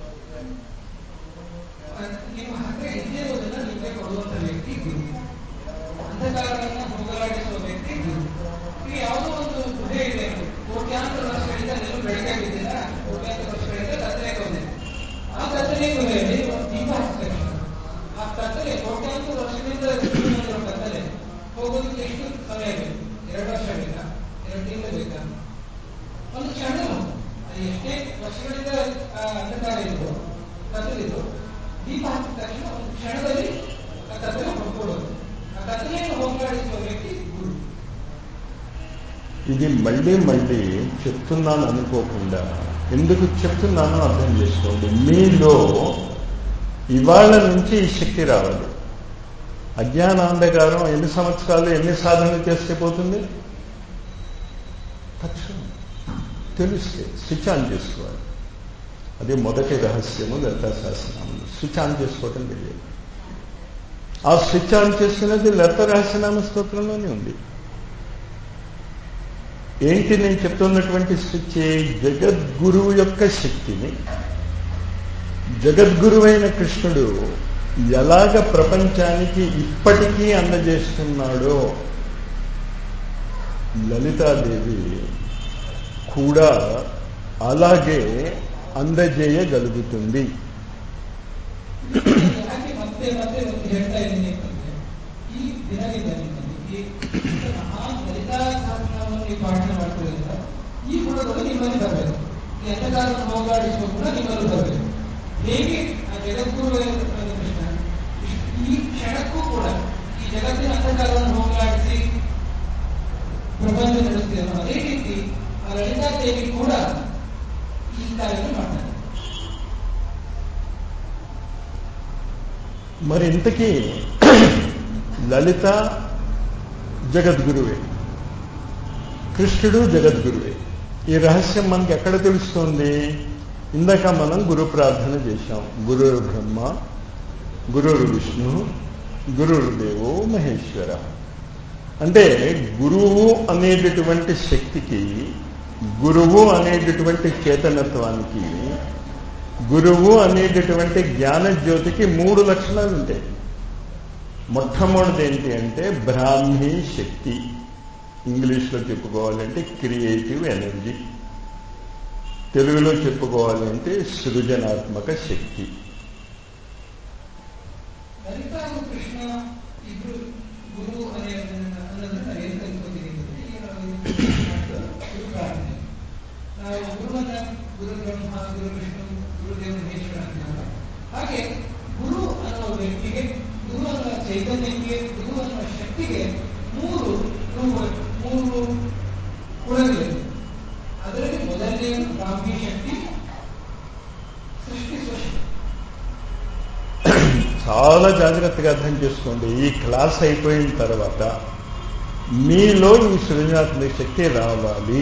ನಿಮ್ಮ ಹತ್ರ ಇದ್ದೇ ಇರೋದನ್ನ ನಿಮಗೆ ಕೊಡುವಂತ ವ್ಯಕ್ತಿ ಗುರು ಅಂಧಕಾರವನ್ನ ಹೋಗಲಾಡಿಸುವ ವ್ಯಕ್ತಿ ಗುರು ಈಗ ಯಾವುದೋ ಒಂದು ಗುಹೆ ಇದೆ ಕೋಟ್ಯಾಂತರ ವರ್ಷಗಳಿಂದ ನೀವು ಬೆಳಗ್ಗೆ ಬಿದ್ದಿಲ್ಲ ಕೋಟ್ಯಾಂತರ ವರ್ಷಗಳಿಂದ ಕತ್ತಲೆ ಹೋದೆ ಆ ಕತ್ತಲೆ ಗುಹೆಯಲ್ಲಿ ಒಂದು ದೀಪ ಹಚ್ತಾರೆ ಆ ಕತ್ತಲೆ ಕೋಟ್ಯಾಂತರ ವರ್ಷಗಳಿಂದ ಇರೋ ಕತ್ತಲೆ ಹೋಗೋದಕ್ಕೆ ಎಷ್ಟು ಸಮಯ ಬೇಕು ಎರಡು ವರ್ಷ ಬೇಕಾ ಎರಡು ತಿಂಗಳು ಬೇಕಾ ಒಂದು ಕ್ಷಣ ಅದು ಎಷ್ಟೇ ವರ್ಷಗಳಿಂದ ಆ ಅಂಧಕಾರ ಇದ್ರು ಕತ್ತಲಿದ್ರು ದೀಪ ಹಾಕಿದ ತಕ್ಷಣ ಒಂದು ಕ್ಷಣದಲ್ಲಿ ಆ ಕತ್ತಲೆ ಹೊಡ್ಕೊಳ್ಳೋದು ಆ ಕತ್ತಲೆಯನ್ನು ಹೋಗಲಾಡಿಸುವ ವ್ಯಕ್ತಿ ಗುರು ఇది మళ్ళీ మళ్ళీ చెప్తున్నాను అనుకోకుండా ఎందుకు చెప్తున్నానో అర్థం చేసుకోండి మీలో ఇవాళ నుంచి ఈ శక్తి రావాలి అజ్ఞానాంధకారం ఎన్ని సంవత్సరాలు ఎన్ని సాధనలు చేస్తే పోతుంది తక్షణం తెలిస్తే స్విచ్ ఆన్ చేసుకోవాలి అది మొదటి రహస్యము లలితా శాస్త్రనామం స్విచ్ ఆన్ చేసుకోవటం తెలియదు ఆ స్విచ్ ఆన్ చేసుకునేది లలిత రహస్యనామ స్తోత్రంలోనే ఉంది ఏంటి నేను చెప్తున్నటువంటి స్విచ్ జగద్గురువు యొక్క శక్తిని జగద్గురువైన కృష్ణుడు ఎలాగ ప్రపంచానికి ఇప్పటికీ అందజేస్తున్నాడో లలితాదేవి కూడా అలాగే అందజేయగలుగుతుంది ಯಾಕೆ ಮತ್ತೆ ಮತ್ತೆ ಒಂದು ಹೇಳ್ತಾ ಇದ್ದೀನಿ ಅಂತಂದ್ರೆ ಈ ದಿನಗಳಲ್ಲಿ ಈ ಮಹಾ ಲಲಿತಾ ಸಹಸ್ರನಾಮವನ್ನು ನೀವು ಪಾಠ ಮಾಡ್ತಿರೋದ್ರಿಂದ ಈ ಗುಣಗಳು ನಿಮ್ಮಲ್ಲಿ ಬರಬೇಕು ಈ ಅಂಧಕಾರವನ್ನು ಹೋಗಲಾಡಿಸುವ ಗುಣ ನಿಮ್ಮಲ್ಲಿ ಬರಬೇಕು ಹೇಗೆ ಆ ಜಗದ್ಗುರು ಕೃಷ್ಣ ಈ ಕ್ಷಣಕ್ಕೂ ಕೂಡ ಈ ಜಗತ್ತಿನ ಅಂಧಕಾರವನ್ನು ಹೋಗಲಾಡಿಸಿ మాట్లాడాను అదే ರೀತಿ ఆ లలితాదేవి కూడా ఈ కార్యక్రమం మాట్లాడారు మరి ఇంతకీ లలిత జగద్గురువే కృష్ణుడు జగద్గురువే ఈ రహస్యం మనకి ఎక్కడ తెలుస్తుంది ఇందాక మనం గురు ప్రార్థన చేశాం గురుర్ బ్రహ్మ గురుర్ విష్ణు గురుర్ దేవో మహేశ్వర అంటే గురువు అనేటటువంటి శక్తికి గురువు అనేటటువంటి చేతనత్వానికి గురువు అనేటటువంటి జ్ఞాన జ్యోతికి మూడు లక్షణాలు ఉంటాయి మొట్టమొదటిది ఏంటి అంటే బ్రాహ్మీ శక్తి ఇంగ్లీష్లో చెప్పుకోవాలంటే క్రియేటివ్ ఎనర్జీ తెలుగులో చెప్పుకోవాలంటే సృజనాత్మక శక్తి లలిత కృష్ణ ఇద్దరు గురువు అనే అన్నది నాకు ఏం తెలుసుకోగలిగింది గురు ప్రార్థన ನಾವು ಗುರುವನ್ನ ಗುರು ಬ್ರಹ್ಮ ಗುರು ವಿಷ್ಣು ಗುರುದೇವ ಮಹೇಶ್ವರ ಅಂತೀವಲ್ಲ ಹಾಗೆ ಗುರು ಅನ್ನೋ ವ್ಯಕ್ತಿಗೆ ಗುರು ಅನ್ನೋ ಚೈತನ್ಯಕ್ಕೆ ಗುರು ಅನ್ನೋ ಶಕ್ತಿಗೆ ಮೂರು ರೂಪ- ಮೂರು ಗುಣಗಳಿವೆ ಅದರಲ್ಲಿ ಮೊದಲನೆಯದು ಬ್ರಾಹ್ಮಿ ಶಕ್ತಿ ಸೃಷ್ಟಿಸುವ ಶಕ್ತಿ చాలా జాగ్రత్తగా అర్థం చేసుకోండి ఈ క్లాస్ అయిపోయిన తర్వాత మీలో ఈ సృజనాత్మక శక్తి రావాలి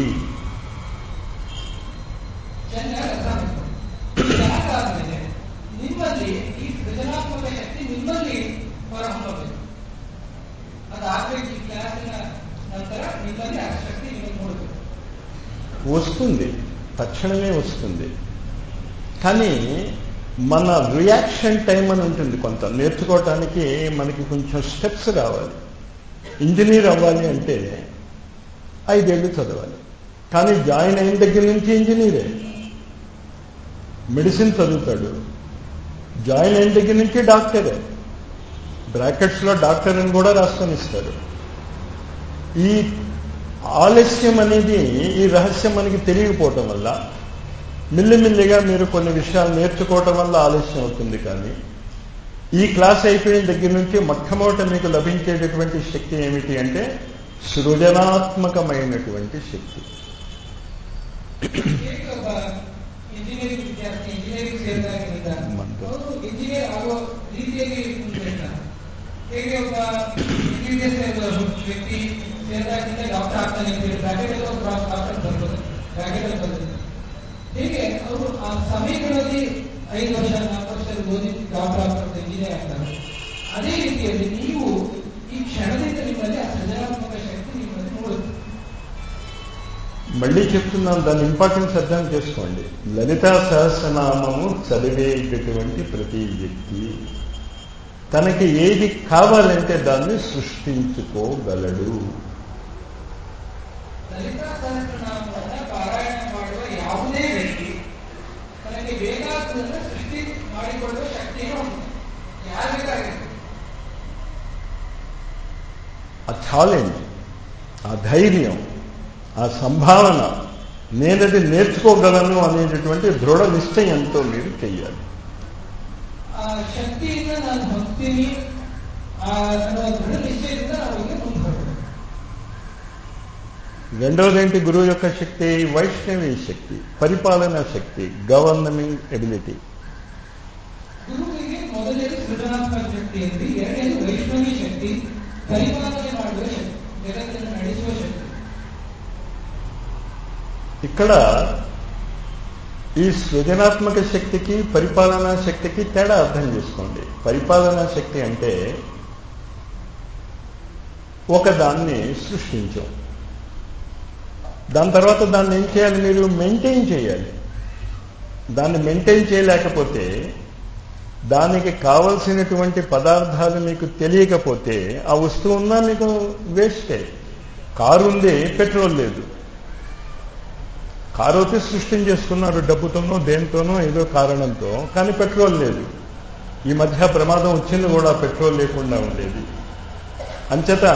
ಚೆನ್ನಾಗಿ ಅರ್ಥ ಮಾಡ್ಕೊಳ್ಳಿ ಯಾಕಾದ್ಮೇಲೆ ನಿಮ್ಮಲ್ಲಿ ಈ ಸೃಜನಾತ್ಮಕ ಶಕ್ತಿ ನಿಮ್ಮಲ್ಲಿ ಹೊರಹೊಮ್ಮಬೇಕು ಅದಾಗಬೇಕು ಈ ಕ್ಲಾಸಿನ ನಂತರ ನಿಮ್ಮಲ್ಲಿ ಆ ಶಕ್ತಿ ನಿಮಗೆ ನೋಡಬೇಕು వస్తుంది తక్షణమే వస్తుంది కానీ మన రియాక్షన్ టైం అని ఉంటుంది కొంత నేర్చుకోవటానికి మనకి కొంచెం స్టెప్స్ రావాలి ఇంజనీర్ అవ్వాలి అంటే ఐదేళ్ళు చదవాలి కానీ జాయిన్ అయిన దగ్గర నుంచి ఇంజనీరే మెడిసిన్ చదువుతాడు జాయిన్ అయిన దగ్గర నుంచి డాక్టరే బ్రాకెట్స్లో డాక్టర్ అని కూడా రాసుకొని ఇస్తారు ఈ ఆలస్యం అనేది ఈ రహస్యం మనకి తెలియకపోవటం వల్ల మిల్లిమిల్లిగా మీరు కొన్ని విషయాలు నేర్చుకోవటం వల్ల ఆలస్యం అవుతుంది కానీ ఈ క్లాస్ అయిపోయిన దగ్గర నుంచి మొట్టమొదట మీకు లభించేటటువంటి శక్తి ఏమిటి అంటే సృజనాత్మకమైనటువంటి శక్తి ಹೇಗೆ ಒಬ್ಬ ಇಂಜಿನಿಯರಿಂಗ್ ವಿದ್ಯಾರ್ಥಿ ಇಂಜಿನಿಯರಿಂಗ್ ಸೇರಿದಾಗಿನಿಂದ ಮಂತ್ರ. ಅವರು ಇಂಜಿನಿಯರ್ ಆಗುವ ರೀತಿಯಲ್ಲಿ ಮುಂದುವರಿತಾನೆ ಹೇಗೆ ಒಬ್ಬ ಎಂಬಿಬಿಎಸ್ ವ್ಯಕ್ತಿ ಸೇರಿದಾಗಿಂದ ಡಾಕ್ಟರ್ ಆಗ್ತಾನೆ ಅಂತ ಹೇಳಿ ಬ್ರಾಕೆಟ್ ಅಲ್ಲಿ ಒಬ್ಬ ಡಾಕ್ಟರ್ ಬರ್ಬೋದು ಬ್ರಾಕೆಟ್ ಅಲ್ಲಿ ಬಂದಿದೆ ಹೇಗೆ ಅವರು ಆ ಸಮಯಗಳಲ್ಲಿ ಐದು ವರ್ಷ ನಾಲ್ಕು ವರ್ಷದಲ್ಲಿ ಓದಿ ಡಾಕ್ಟರ್ ಆಗ್ತಾರೆ ಇಂಜಿನಿಯರ್ ಆಗ್ತಾರೆ ಅದೇ ರೀತಿಯಲ್ಲಿ ನೀವು ಈ ಕ್ಷಣದಿಂದ ನಿಮ್ಮಲ್ಲಿ ಆ ಸೃಜನಾತ್ಮಕ ಶಕ್ತಿ ನಿಮ್ಮಲ್ಲಿ ಮೂಡುತ್ತೆ మళ్ళీ చెప్తున్నాను దాని ఇంపార్టెన్స్ అర్థం చేసుకోండి లలితా సహస్రనామము చదివేటటువంటి ప్రతి వ్యక్తి తనకి ఏది కావాలంటే దాన్ని సృష్టించుకోగలడు ಲಲಿತಾ ಸಹಸ್ರನಾಮವನ್ನ ಪಾರಾಯಣ ಮಾಡುವ ಯಾವುದೇ ವ್ಯಕ್ತಿ ತನಗೆ ಬೇಕಾದುದನ್ನು ಸೃಷ್ಟಿ ಮಾಡಿಕೊಳ್ಳುವ ಶಕ್ತಿಯನ್ನು ಹೊಂದಿದೆ ಯಾರು ಬೇಕಾಗಿಲ್ಲ ఆ ఛాలెంజ్ ఆ ధైర్యం ఆ సంభావన నేనది నేర్చుకోగలను అనేటటువంటి దృఢ నిశ్చయంతో మీరు చెయ్యాలి ಆ ಶಕ್ತಿಯಿಂದ ನಾನು ಹೊಂದ್ತೀನಿ ಆ ಅನ್ನೋ ದೃಢ ನಿಶ್ಚಯದಿಂದ ನಾವು ಈಗ ಮುಂದೆ ಹೋಗ್ಬೇಕು రెండవదేంటి గురువు యొక్క శక్తి వైష్ణవి శక్తి పరిపాలనా శక్తి గవర్నమింగ్ ఎబిలిటీ ಗುರುವಿಗೆ ಮೊದಲನೇದು ಸೃಜನಾತ್ಮಕ ಶಕ್ತಿ ಎಂದು ಎರಡನೇದು ವೈಷ್ಣವಿ ಶಕ್ತಿ ಪರಿಪಾಲನೆ ಮಾಡುವ ಶಕ್ತಿ ಜಗತ್ತನ್ನು ನಡೆಸುವ ಶಕ್ತಿ ఇక్కడ ఈ సృజనాత్మక శక్తికి పరిపాలనా శక్తికి తేడా అర్థం చేసుకోండి పరిపాలనా శక్తి అంటే ఒక దాన్ని సృష్టించాం దాని తర్వాత దాన్ని ఏం చేయాలి మీరు మెయింటైన్ చేయాలి దాన్ని మెయింటైన్ చేయలేకపోతే దానికి కావలసినటువంటి పదార్థాలు మీకు తెలియకపోతే ఆ వస్తువు ఉన్నా మీకు వేస్టే కారు ఉంది పెట్రోల్ లేదు కారు అయితే సృష్టించేసుకున్నారు డబ్బుతోనో దేనితోనో ఏదో కారణంతో కానీ పెట్రోల్ లేదు ఈ మధ్య ప్రమాదం వచ్చింది కూడా పెట్రోల్ లేకుండా ఉండేది అంచేత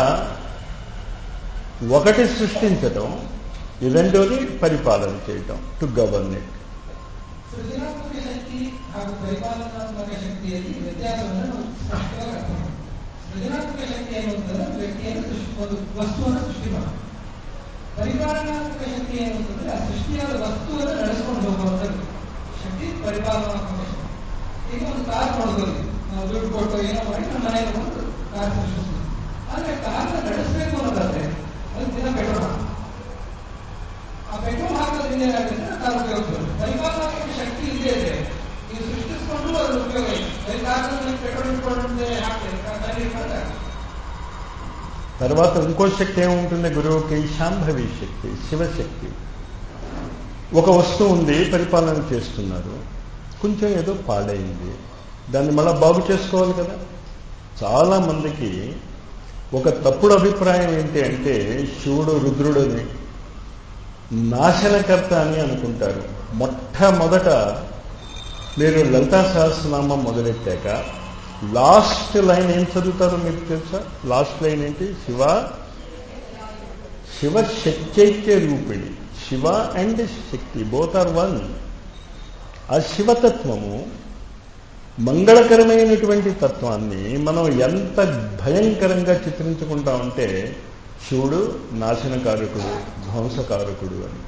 ఒకటి సృష్టించటం ఈ రెండోది పరిపాలన చేయటం టు గవర్న్ ఇట్ ಸೃಜನಾತ್ಮಕ ಶಕ್ತಿ ಹಾಗೂ ಪರಿಪಾಲನಾತ್ಮಕ ಶಕ್ತಿಯಲ್ಲಿ ವ್ಯತ್ಯಾಸವನ್ನು ನಾವು ಸ್ಪಷ್ಟವಾಗಿ ಅರ್ಥ ಮಾಡ್ತೀವಿ ಸೃಜನಾತ್ಮಕ ಶಕ್ತಿ ಅನ್ನುವಂಥದ್ದು ವ್ಯಕ್ತಿಯನ್ನು ಸೃಷ್ಟಿ ಒಂದು ವಸ್ತುವನ್ನು ಸೃಷ್ಟಿ ಮಾಡೋದು ಪರಿಪಾಲನಾತ್ಮಕ ಶಕ್ತಿ ಏನು ಅಂತಂದ್ರೆ ಆ ಸೃಷ್ಟಿಯಾದ ವಸ್ತುವನ್ನು ನಡೆಸ್ಕೊಂಡು ಹೋಗುವಂಥದ್ದು ಶಕ್ತಿ ಪರಿಪಾಲನಾತ್ಮಕ ಶಕ್ತಿ ಈಗ ಒಂದು ಕಾರ್ ನೋಡ್ಬೋದು ನಾವು ದುಡ್ಡು ಕೊಟ್ಟು ಏನೋ ಮಾಡಿ ನಮ್ಮ ಮನೆಗೆ ಬಂದು ಕಾರ್ ಸೃಷ್ಟಿಸ್ತೀವಿ ಆದ್ರೆ ಕಾರ್ನ ನಡೆಸಬೇಕು ಅನ್ನೋದಾದ್ರೆ ಅದಕ್ಕೆ ದಿನ ಪೆಟ್ರೋಲ್ ಹಾಕಿ ಆ ಪೆಟ್ರೋಲ್ ಹಾಕೋದ್ರಿಂದ ಏನಾಗುತ್ತೆ ಅಂದ್ರೆ ಕಾರ್ ಉಪಯೋಗ ಬರುತ್ತೆ ಪರಿಪಾಲನಾತ್ಮಕ ಶಕ್ತಿ ಇಲ್ಲದೆ ಇದ್ರೆ ನೀವು ಸೃಷ್ಟಿಸ್ಕೊಂಡು ಅದ್ರ ಉಪಯೋಗ ಇಲ್ಲ ಬರೀ ಕಾರ್ನಲ್ಲಿ ಪೆಟ್ರೋಲ್ ಇಟ್ಕೊಂಡೆ ಹಾಕ್ತಾರೆ ಕಾರ್ ಇಟ್ಕೊಂಡ್ರೆ తర్వాత ఇంకో శక్తి ఏముంటుంది గురువుకి శాంభవి శక్తి శివశక్తి ఒక వస్తువు ఉంది పరిపాలన చేస్తున్నారు కొంచెం ఏదో పాడైంది దాన్ని మళ్ళా బాగు చేసుకోవాలి కదా చాలా మందికి ఒక తప్పుడు అభిప్రాయం ఏంటి అంటే శివుడు రుద్రుడని నాశనకర్త అని అనుకుంటారు మొట్టమొదట మీరు లలితా సహస్రనామం మొదలెట్టాక లాస్ట్ లైన్ ఏం చదువుతారో మీకు తెలుసా లాస్ట్ లైన్ ఏంటి శివ శివ శక్తైక్య రూపిణి Shiva and Shakti both are one ఆ శివతత్వము మంగళకరమైనటువంటి తత్వాన్ని మనం ఎంత భయంకరంగా చిత్రించుకుంటా ఉంటే శివుడు నాశనకారకుడు ధ్వంసకారకుడు అని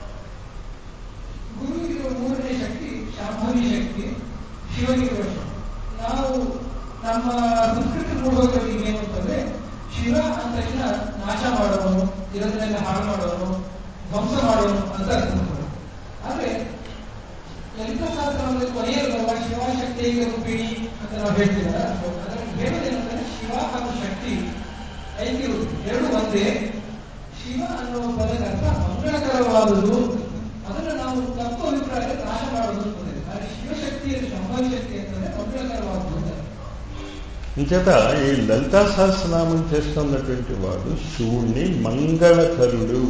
ಗುರುವಿಗೆ ಮೂರನೇ ಶಕ್ತಿ ಶಾಂಭವಿ ಶಕ್ತಿ ಶಿವನಿಗೆ ನಾವು ನಮ್ಮ ಸಂಸ್ಕೃತಿ ಮೂಡೋದ್ರಲ್ಲಿ ಏನು ಅಂತಂದ್ರೆ ಶಿವ ಅಂದ ತಕ್ಷಣ ನಾಶ ಮಾಡೋನು ಇರೋದನ್ನೆಲ್ಲ ಹಾಳು ಮಾಡೋನು ಧ್ವಂಸ ಮಾಡೋನು ಅಂತ ಅರ್ಥ ಮಾಡ್ತಾರೆ ಆದ್ರೆ ಲಲಿತ ಶಾಸ್ತ್ರದಲ್ಲಿ ಕೊನೆಯಲ್ಲೆಲ್ಲ ಶಿವ ಶಕ್ತಿಗೆ ರೂಪಿಣಿ ಅಂತ ನಾವು ಹೇಳ್ತೀವಲ್ಲ ಅದರಲ್ಲಿ ಹೇಳೋದೇನಂದ್ರೆ ಶಿವ ಹಾಗೂ ಶಕ್ತಿ ಐಕ್ಯ ಎರಡು ಒಂದೇ ಶಿವ ಅನ್ನುವ ಪದದ ಅರ್ಥ ಮಂಗಳಕರವಾದುದು ಅದನ್ನು ನಾವು ತಪ್ಪು ಅಭಿಪ್ರಾಯ ನಾಶ ಮಾಡೋದು ಅಂತಂದ್ರೆ ಆದರೆ ಶಿವಶಕ್ತಿಯ ಸಂಭವ ಶಕ್ತಿ ಅಂತಂದ್ರೆ ಮಂಗಳಕರವಾದುದು ಅಂತ ఇంచేత ఈ లలితా సహస్రనామం చేస్తున్నటువంటి వాడు శివుణ్ణి మంగళకరుడు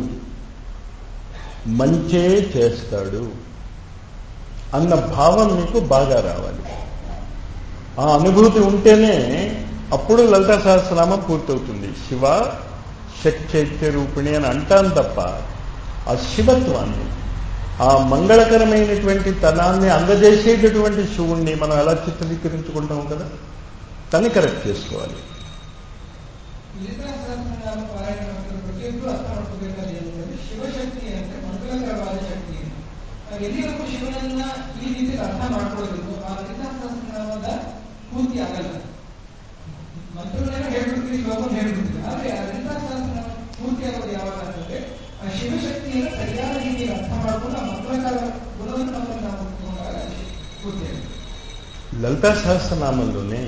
మంచే చేస్తాడు అన్న భావం మీకు బాగా రావాలి ఆ అనుభూతి ఉంటేనే అప్పుడు లలితా సహస్రనామం పూర్తవుతుంది శివ శక్చైత్య రూపిణి అని అంటాను తప్ప ఆ శివత్వాన్ని ఆ మంగళకరమైనటువంటి తనాన్ని అందజేసేటటువంటి శివుణ్ణి మనం ఎలా చిత్రీకరించుకుంటాం కదా దాన్ని కరెక్ట్ చేసుకోవాలి ಲಲಿತಾ ಸಹಸ್ರನಾಮ ಪಾರಾಯಣ ಮಾಡ್ತಿರೋ ಪ್ರತಿಯೊಬ್ಬರು ಅರ್ಥ ಮಾಡ್ಕೋಬೇಕಾದ್ರೆ ಏನಂದ್ರೆ ಶಿವಶಕ್ತಿ ಅಂದ್ರೆ ಮಂಗಳಕರವಾದ ಶಕ್ತಿ ನಾವು ಎಲ್ಲಿವರೆಗೂ ಶಿವನನ್ನ ಈ ರೀತಿ ಅರ್ಥ ಮಾಡ್ಕೊಳ್ಬೇಕು ಆ ಲಲಿತಾ ಸಹಸ್ರನಾಮದ ಪೂರ್ತಿ ಆಗಲ್ಲ ಮಂತ್ರಗಳನ್ನ ಹೇಳ್ಬಿಡ್ತೀವಿ ಶ್ಲೋಕವನ್ನು ಹೇಳ್ಬಿಡ್ತೀವಿ ಆದ್ರೆ ಆ ಲಲಿತಾ ಸಹಸ್ರನಾಮ ಪೂರ್ತಿ ಆಗೋದು ಯಾವಾಗ ಅಂತಂದ್ರೆ ಆ ಶಿವಶಕ್ತಿಯನ್ನು ಸರಿಯಾದ ರೀತಿಯಲ್ಲಿ ಅರ್ಥ ಮಾಡ್ಕೊಂಡು ಆ ಮಂಗಳಕರ ಗುಣವನ್ನು ನಮ್ಮಲ್ಲಿ ನಾವು ತಗೊಂಡಾಗ ಪೂರ್ತಿ ಆಗುತ್ತೆ లలితా సహస్రనామంలోనే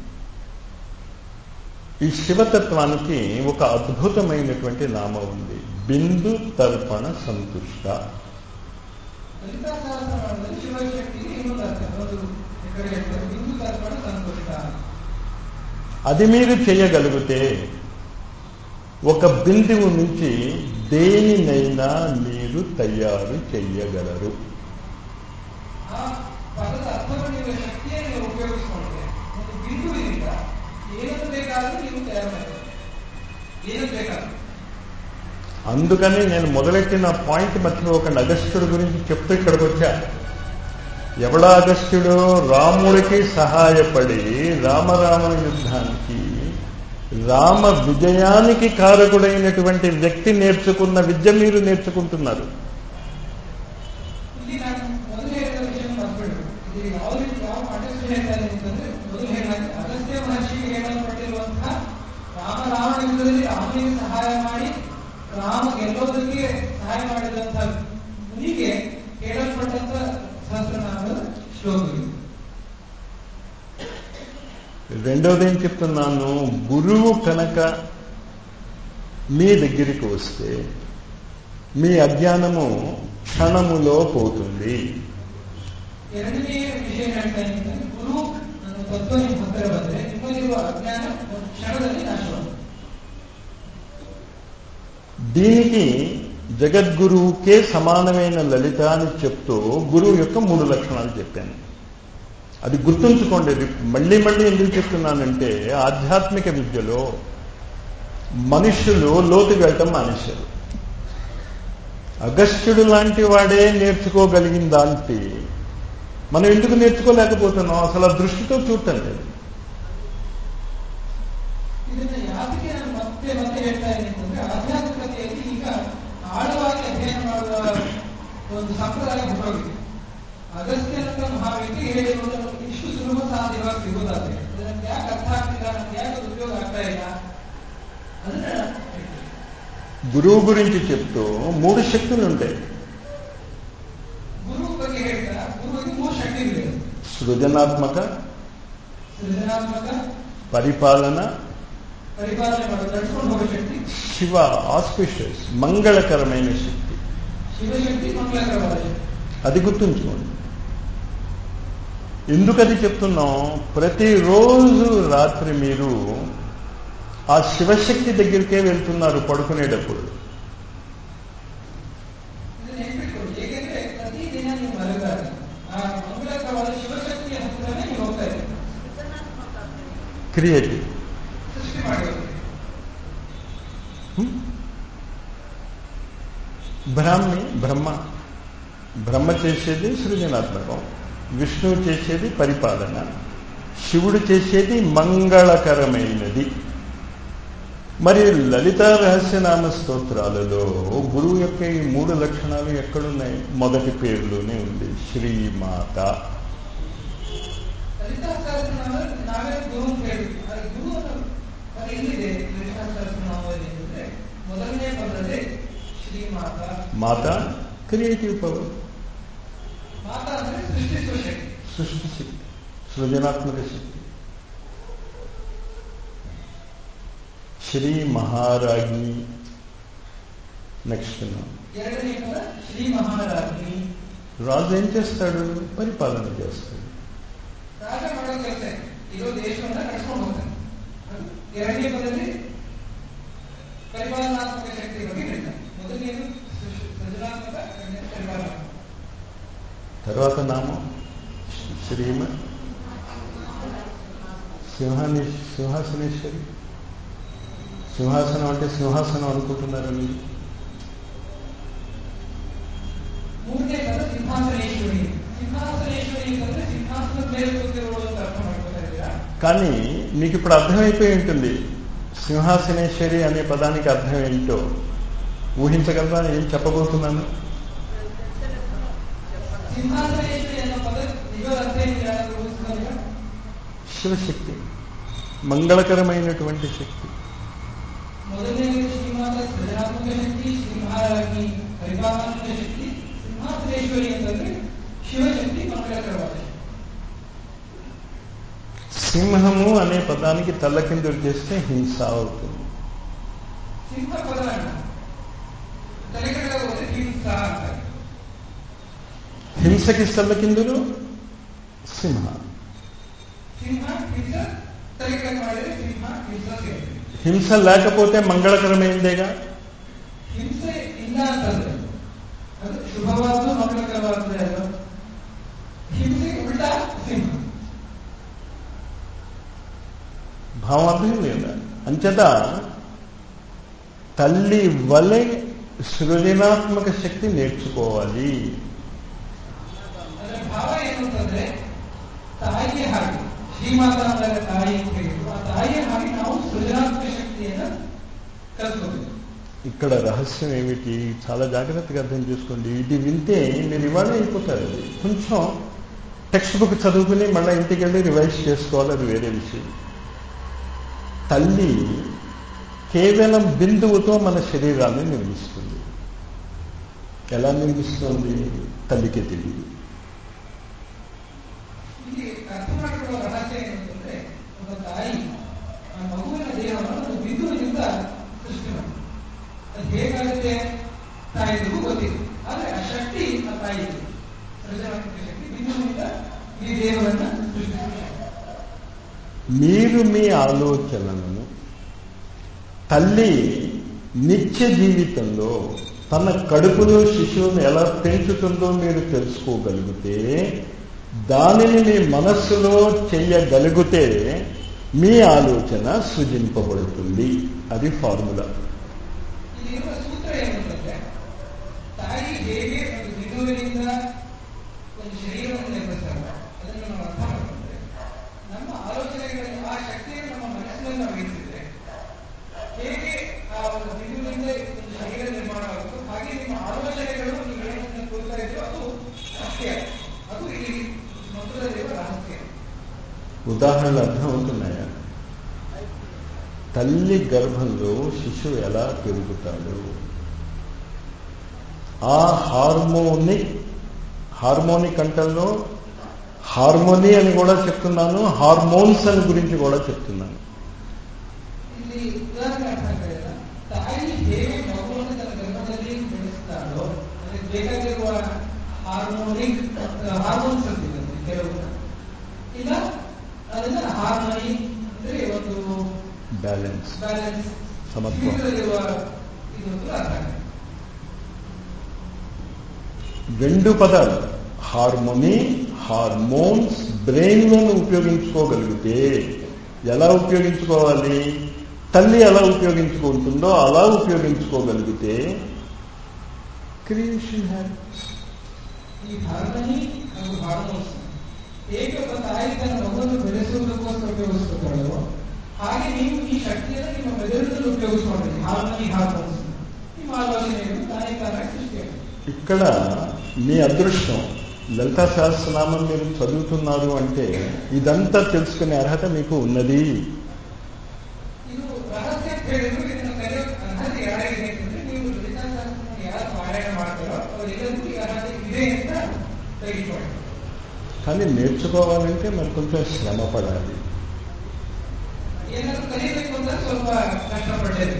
ఈ శివతత్వానికి ఒక అద్భుతమైనటువంటి నామం ఉంది బిందు తర్పణ సంతుష్ట ಲಲಿತಾ ಸಹಸ್ರನಾಮದಲ್ಲಿ ಶಿವಶಕ್ತಿಗೆ ಇನ್ನೊಂದು ಅರ್ಥ ಒಂದು ಈ ಕಡೆ ಹೇಳ್ತಾರೆ ಬಿಂದು ತರ್ಪಣ ಸಂತುಷ್ಟ అది మీరు చేయగలిగితే ఒక బిందువు నుంచి దేనినైనా మీరు తయారు చెయ్యగలరు ಆ ಪದದ ಅರ್ಥವನ್ನು ನೀವು ಶಕ್ತಿಯನ್ನು ನೀವು ಉಪಯೋಗಿಸಿಕೊಂಡ್ರೆ ಒಂದು ಬಿಂದುವಿನಿಂದ ಏನನ್ನು ಬೇಕಾದರೂ ನೀವು ತಯಾರು ಮಾಡ್ತೀರಿ ಏನನ್ನು ಬೇಕಾದ್ರೂ అందుకని నేను మొదలెట్టిన పాయింట్ మర్చిపోకండి అగస్త్యుడి గురించి చెప్తూ ఇక్కడికి వచ్చా ఎవడా అగస్త్యుడు రాముడికి సహాయపడి రామరావణ యుద్ధానికి రామ విజయానికి కారకుడైనటువంటి వ్యక్తి నేర్చుకున్న విద్య మీరు నేర్చుకుంటున్నారు ಇಲ್ಲಿ ನಾನು ಮೊದಲು ಹೇಳಿದ ವಿಷಯ ಮರ್ತ್ಬಿಡು ಇದು ಯಾವ ರೀತಿ ಯಾವ ಕಾಂಟೆಕ್ಸ್ಟ್ ಹೇಳ್ತಾ ಇದೆ ಅಂತಂದ್ರೆ ಮೊದಲು ಹೇಳಿದಾಗ ಅಗಸ್ತ್ಯ ಮಹರ್ಷಿಗೆ ಹೇಳಲ್ಪಟ್ಟಿರುವಂತಹ ರಾಮ ರಾವಣ ಯುದ್ಧದಲ್ಲಿ ರಾಮನಿಗೆ ಸಹಾಯ ಮಾಡಿ ರಾಮ ಗೆಲ್ಲೋದಕ್ಕೆ ಸಹಾಯ ಮಾಡಿದಂತಹ ಮುನಿಗೆ ಹೇಳಲ್ಪಟ್ಟಂತ ಸಹಸ್ರನಾಮದ ಶ್ಲೋಕ ಇದು రెండోది ఏం చెప్తున్నాను గురువు కనుక మీ దగ్గరికి వస్తే మీ అజ్ఞానము క్షణములో పోతుంది ಎರಡನೇ ವಿಷಯ ಹೇಳ್ತಾ ಇದ್ದೀನಿ ಗುರು ನನ್ನ ತತ್ವ ನಿಮ್ಮ ಹತ್ತಿರ ಬಂದ್ರೆ ನಿಮ್ಮಲ್ಲಿರುವ ಅಜ್ಞಾನ ಒಂದು ಕ್ಷಣದಲ್ಲಿ ನಾಶವಾಗುತ್ತೆ దీనికి జగద్గురువుకే సమానమైన లలిత అని చెప్తూ గురువు యొక్క మూడు లక్షణాలు చెప్పాను అది గుర్తుంచుకోండి ఇది మళ్ళీ మళ్ళీ ఎందుకు చెప్తున్నానంటే ఆధ్యాత్మిక విద్యలో మనుషులు లోతుకు వెళ్ళటం మానేశారు అగస్త్యుడు లాంటి వాడే నేర్చుకోగలిగిన దాంటి మనం ఎందుకు నేర్చుకోలేకపోతున్నాం అసలు ఆ దృష్టితో చూడటం లేదు ಇದನ್ನ ಯಾಕೆ ನಾನು ಮತ್ತೆ ಮತ್ತೆ ಹೇಳ್ತಾ ಇದ್ದೀನಿ ಅಂತಂದ್ರೆ ಆಧ್ಯಾತ್ಮಿಕತೆಯಲ್ಲಿ ಈಗ ಒಂದು ಸಂಪ್ರದಾಯ ಹೊರಟೋಗಿದೆ ಅಗಸ್ತ್ಯನಂತ ಮಹಾವ್ಯಕ್ತಿ ಹೇಳಿರೋದು ಇಷ್ಟು ಸುಲಭ ಸಾಧ್ಯವಾಗಿ ಸಿಗೋದಾದ್ರೆ ನಮ್ಗೆ ಯಾಕೆ ಅರ್ಥ ಆಗ್ತಿಲ್ಲ ನಮ್ಗೆ ಯಾಕೆ ಅದು ಉಪಯೋಗ ಆಗ್ತಾ ಇಲ್ಲ ಅದನ್ನ ಹೇಳ್ತೀನಿ. గురువు గురించి చెప్తూ మూడు శక్తులు ఉంటాయి ಗುರು ಬಗ್ಗೆ ಹೇಳ್ತಾ ಗುರುವಿಗೆ ಮೂರು ಶಕ್ತಿಗಳಿವೆ సృజనాత్మక ಸೃಜನಾತ್ಮಕ పరిపాలన ಪರಿಪಾಲನೆ ಮಾಡೋದು ನಡ್ಕೊಂಡು ಹೋಗೋ ಶಕ್ತಿ శివ ఆస్పిషియస్ మంగళకరమైన శక్తి ಶಿವಶಕ್ತಿ ಮಂಗಳಕರವಾದ ಶಕ್ತಿ అది గుర్తుంచుకోండి ఎందుకు అది చెప్తున్నాం ప్రతిరోజు రాత్రి మీరు ఆ శివశక్తి దగ్గరికే వెళ్తున్నారు పడుకునేటప్పుడు ಇದನ್ನ ನೆನ್ಪಿಟ್ಕೊಳ್ಳಿ ಏಕೆಂದ್ರೆ ಪ್ರತಿದಿನ ನೀವು ಮಲಗಿದಾಗ ಆ ಮಂಗಳಕರವಾದ ಶಿವಶಕ್ತಿಯ ಹತ್ರನೇ ನೀವು ಹೋಗ್ತಾ ಇದ್ದೀರಿ క్రియేటివ్ ಸೃಷ್ಟಿ ಮಾಡಿ ಹೋಗ್ತೀರಿ. బ్రాహ్మి బ్రహ్మ బ్రహ్మ చేసేది సృజనాత్మకం విష్ణువు చేసేది పరిపాలన శివుడు చేసేది మంగళకరమైనది మరి లలిత రహస్యనామ స్తోత్రాలలో గురువు యొక్క ఈ మూడు లక్షణాలు ఎక్కడున్నాయి మొదటి పేరులోనే ఉంది శ్రీమాత ಲಲಿತಾ ಸಹಸ್ರನಾಮ ನಾವೇ ಗುರು ಅಂತ ಹೇಳ್ತೀವಿ ಆದರೆ ಗುರು ಅನ್ನೋ ಪದ ಎಲ್ಲಿದೆ ಲಲಿತಾ ಸಹಸ್ರನಾಮದಲ್ಲಿ ಅಂತಂದ್ರೆ ಮೊದಲನೇ ಪದದಲ್ಲಿ ಶ್ರೀಮಾತ మాత క్రియేటివ్ పవర్ ಮಾತ ಅಂದ್ರೆ ಸೃಷ್ಟಿಸುವ ಶಕ್ತಿ సృష్టి శక్తి సృజనాత్మక శక్తి శ్రీ మహారాగి నెక్స్ట్ ಎರಡನೇ ಪದ ಶ್ರೀ ಮಹಾರಾಜ್ನಿ రాజు ఏం చేస్తాడు పరిపాలన చేస్తాడు ರಾಜ ಮಾಡೋ ಕೆಲಸ ಇರೋ ದೇಶವನ್ನ ನಡ್ಸ್ಕೊಂಡು ಹೋಗ್ತಾನೆ ಅದು ಎರಡನೇ ಪದದಲ್ಲಿ ಪರಿಪಾಲನಾತ್ಮಕ ಶಕ್ತಿ ಬಗ್ಗೆ ಹೇಳ್ತಾನೆ ಮೊದಲನೇದು ಸೃ- ಸೃಜನಾತ್ಮಕ ಎರಡನೇದು ಪರಿಪಾಲನಾತ್ಮಕ తర్వాత నామం శ్రీమ సింహాని సింహాసనేశ్వరి సింహాసనం అంటే సింహాసనం అనుకుంటున్నారా మీరు ಮೂರನೇ ಪದ ಸಿಂಹಾಸನೇಶ್ವರಿ ಸಿಂಹಾಸನೇಶ್ವರಿ ಅಂತಂದ್ರೆ ಸಿಂಹಾಸನದ ಮೇಲೆ ಕೂತಿರೋಳು ಅಂತ ಅರ್ಥ ಮಾಡ್ಕೊತಾ ಇದ್ದೀರಾ కానీ మీకు ఇప్పుడు అర్థమైపోయి ఉంటుంది సింహాసనేశ్వరి అనే పదానికి అర్థం ఏంటో ఊహించగలరా ఏం చెప్పబోతున్నాను ಸಿಂಹಾಸನೇಶ್ವರಿ ಅನ್ನೋ ಪದ ನಿಜವಾದ ಅರ್ಥ ಏನಿದೆ ಯಾರಾದ್ರೂ ಊಹಿಸ್ಕೊಂಡಿರಾ? శివశక్తి మంగళకరమైనటువంటి శక్తి ಮೊದಲನೇದು ಶ್ರೀಮಾತ ಸೃಜನಾತ್ಮಕ ಶಕ್ತಿ ಶ್ರೀ ಮಹಾರಾಜ್ಞಿ ಪರಿಪಾಲನಾತ್ಮಕ ಶಕ್ತಿ ಸಿಂಹಾಸನೇಶ್ವರಿ ಅಂತಂದ್ರೆ ಶಿವಶಕ್ತಿ ಮಂಗಳಕರವಾದ ಶಕ್ತಿ సింహము అనే పదానికి తల్లకిందులు చేస్తే హింస అవుతుంది ಸಿಂಹ ಪದ ಅಲ್ಲ ತಲೆಕೆಳಗೆ ಹೋದ್ರೆ ಹಿಂಸ ಅಂತಾರೆ హింసకి తల్లకిందులు సింహ ಸಿಂಹ ಹಿಂಸ ತಲೆಕೆಳಗೆ ಮಾಡಿದ್ರೆ ಸಿಂಹ ಹಿಂಸ ಸೇರುತ್ತೆ హింస లేకపోతే మంగళకరమైందేగా ಹಿಂಸೆ ಇಲ್ಲ ಅಂತಂದ್ರೆ ಅದು ಶುಭವಾದ್ದು ಮಂಗಳಕರವಾದ್ರೆ ಅದು ಹಿಂಸೆ ಉಲ್ಟಾ ಸಿಂಹ భావం అర్థం లేదా అంచేత తల్లి వలె సృజనాత్మక శక్తి నేర్చుకోవాలి ಅದರ ಭಾವ ಏನು ಅಂತಂದ್ರೆ ತಾಯಿಯ ಹಾಗೆ ಶ್ರೀಮಾತ ಅಂದಾಗ ತಾಯಿ ಅಂತ ಹೇಳಿದ್ರು ಆ ತಾಯಿಯ ಹಾಗೆ ನಾವು ಸೃಜನಾತ್ಮಕ ಶಕ್ತಿಯನ್ನ ಕಲ್ತ್ಕೋಬೇಕು ఇక్కడ రహస్యం ఏమిటి చాలా జాగ్రత్తగా అర్థం చేసుకోండి ఇది వింటే మీరు ఇవాళ అయిపోతారు అది కొంచెం టెక్స్ట్ బుక్ చదువుకుని మళ్ళీ ఇంటికి వెళ్ళి రివైజ్ చేసుకోవాలి అది వేరే విషయం తల్లి కేవలం బిందువుతో మన శరీరాన్ని నిర్మిస్తుంది ఎలా నిర్మిస్తుంది తల్లికే తెలియదు ಇಲ್ಲಿ ಅರ್ಥ ಮಾಡಿಕೊಳ್ಳುವ ರಹಸ್ಯ ಏನು ಅಂತಂದ್ರೆ ಒಬ್ಬ ತಾಯಿ ಆ ಮಗುವಿನ ದೇಹವನ್ನು ಒಂದು ಬಿಂದುವಿನಿಂದ ಸೃಷ್ಟಿ ಮಾಡಿ ಅದು ಹೇಗಾಗುತ್ತೆ ತಾಯಿಗೂ ಗೊತ್ತಿಲ್ಲ ಆದ್ರೆ ಆ ಶಕ್ತಿ ಆ ತಾಯಿ ಸೃಜನಾತ್ಮಕ ಶಕ್ತಿ ಬಿಂದುವಿನಿಂದ ಈ ದೇಹವನ್ನ ಸೃಷ್ಟಿಸುವ ಶಕ್ತಿ మీరు మీ ఆలోచనలను తల్లి నిత్య జీవితంలో తన కడుపులో శిశువును ఎలా పెంచుతుందో మీరు తెలుసుకోగలిగితే దానిని మీ మనస్సులో చెయ్యగలిగితే మీ ఆలోచన సృజింపబడుతుంది అది ఫార్ములా ಇಲ್ಲಿರುವ ಸೂತ್ರ ಏನು ಅಂತಂದ್ರೆ ತಾಯಿ ಹೇಗೆ ಒಂದು ಬಿಂದುವಿನಿಂದ ಒಂದು ಶರೀರವನ್ನು ನಿರ್ಮಿಸ್ತಾರೆ ಅದನ್ನು ನಾವು ಅರ್ಥ ಮಾಡ್ಕೊಂಡ್ರೆ ನಮ್ಮ ಆಲೋಚನೆಗಳಲ್ಲಿ ಆ ಶಕ್ತಿಯನ್ನು ನಮ್ಮ ಮನಸ್ಸಿನಲ್ಲಿ ನಾವು ಇರಿಸಿದ್ರೆ ಹೇಗೆ ಆ ಒಂದು ಬಿಂದುವಿನಿಂದ ಒಂದು ಶರೀರ ನಿರ್ಮಾಣ ಆಗುತ್ತೋ ಹಾಗೆ ನಿಮ್ಮ ಆಲೋಚನೆಗಳು ನೀವು ಏನನ್ನು ಕೂರ್ತಾ ಇದ್ರೋ ಅದು ರಹಸ್ಯ ಅದು ಈ ಮಂತ್ರದಲ್ಲಿರುವ ರಹಸ್ಯ ఉదాహరణలు అర్థమవుతున్నాయా తల్లి గర్భంలో శిశువు ఎలా పెరుగుతాడు ఆ హార్మోనిక్ హార్మోనిక్ అంటల్లో హార్మోని అని కూడా చెప్తున్నాను హార్మోన్స్ అని గురించి కూడా చెప్తున్నాను ಇಲ್ಲಿ ಉದಾಹರಣೆ ಅರ್ಥ ಆಗ್ತಾ ಇಲ್ಲ ತಾಯಿ ಹೇಗೆ ಮಗುವನ್ನು ತನ್ನ ಗರ್ಭದಲ್ಲಿ ಬೆಳೆಸ್ತಾಳೋ ಅದಕ್ಕೆ ಬೇಕಾಗಿರುವ ಹಾರ್ಮೋನಿಕ್ ಹಾರ್ಮೋನ್ಸ್ ಅಂತಿದೆ ಕೆಲವು ಇಲ್ಲ ಅದನ್ನ ಹಾರ್ಮೋನಿ ಅಂದ್ರೆ ಒಂದು బ్యాలెన్స్ ಬ್ಯಾಲೆನ್ಸ್ ಸಮತ್ವ. ಇದರಲ್ಲಿರುವ ಇದು ಅಂತ ಅರ್ಥ ಆಗುತ್ತೆ. రెండు పదాలు హార్మోని హార్మోన్స్ బ్రెయిన్లను ఉపయోగించుకోగలిగితే ఎలా ఉపయోగించుకోవాలి తల్లి ఎలా ఉపయోగించుకుంటుందో అలా ఉపయోగించుకోగలిగితే క్రియేషన్ హ్యాపీస్ ಈ ಹಾರ್ಮೋನಿ ಹಾಗೂ ಹಾರ್ಮೋನ್ಸ್ ಹೇಗೆ ಒಬ್ಬ ತಾಯಿ ತನ್ನ ಮಗುವನ್ನು ಬೆಳೆಸುವುದಕ್ಕೋಸ್ಕರ ಉಪಯೋಗಿಸ್ಕೊತಾಳೋ ಹಾಗೆ ನೀವು ಈ ಶಕ್ತಿಯನ್ನು ನಿಮ್ಮ ಮೆದುಳಿನಲ್ಲಿ ಉಪಯೋಗಿಸ್ಕೊಂಡ್ರಿ ಹಾರ್ಮೋನಿ ಹಾರ್ಮೋನ್ಸ್ ನಿಮ್ಮ ಆಲೋಚನೆಗಳು ತಾನೇ ತಾನಾಗಿ ಸೃಷ್ಟಿಯಾಗುತ್ತೆ ఇక్కడ మీ అదృష్టం లలితా సహస్రనామం మీరు చదువుతున్నారు అంటే ఇదంతా తెలుసుకునే అర్హత మీకు ఉన్నది ಇದು ರಹಸ್ಯ ಅಂತ ಹೇಳಿದ್ರು ಇದನ್ನ ಕರೆಯೋ ಅರ್ಹತೆ ಯಾರಿಗೆ ಅಂತಂದ್ರೆ ನೀವು ಲಲಿತಾಶಾಸ್ತ್ರ ಯಾರು ಪಾರಾಯಣ ಮಾಡ್ತಾರೋ ಅವರೆಲ್ಲರಿಗೂ ಈ ಅರ್ಹತೆ ಇದೆ ಅಂತ ತೆಗೆದುಕೊಳ್ಳಿ కానీ నేర్చుకోవాలంటే మరి కొంచెం శ్రమ పడాలి ಏನಾದ್ರು ಕಲಿಬೇಕು ಅಂದ್ರೆ ಸ್ವಲ್ಪ ಕಷ್ಟಪಟ್ಟೇವೆ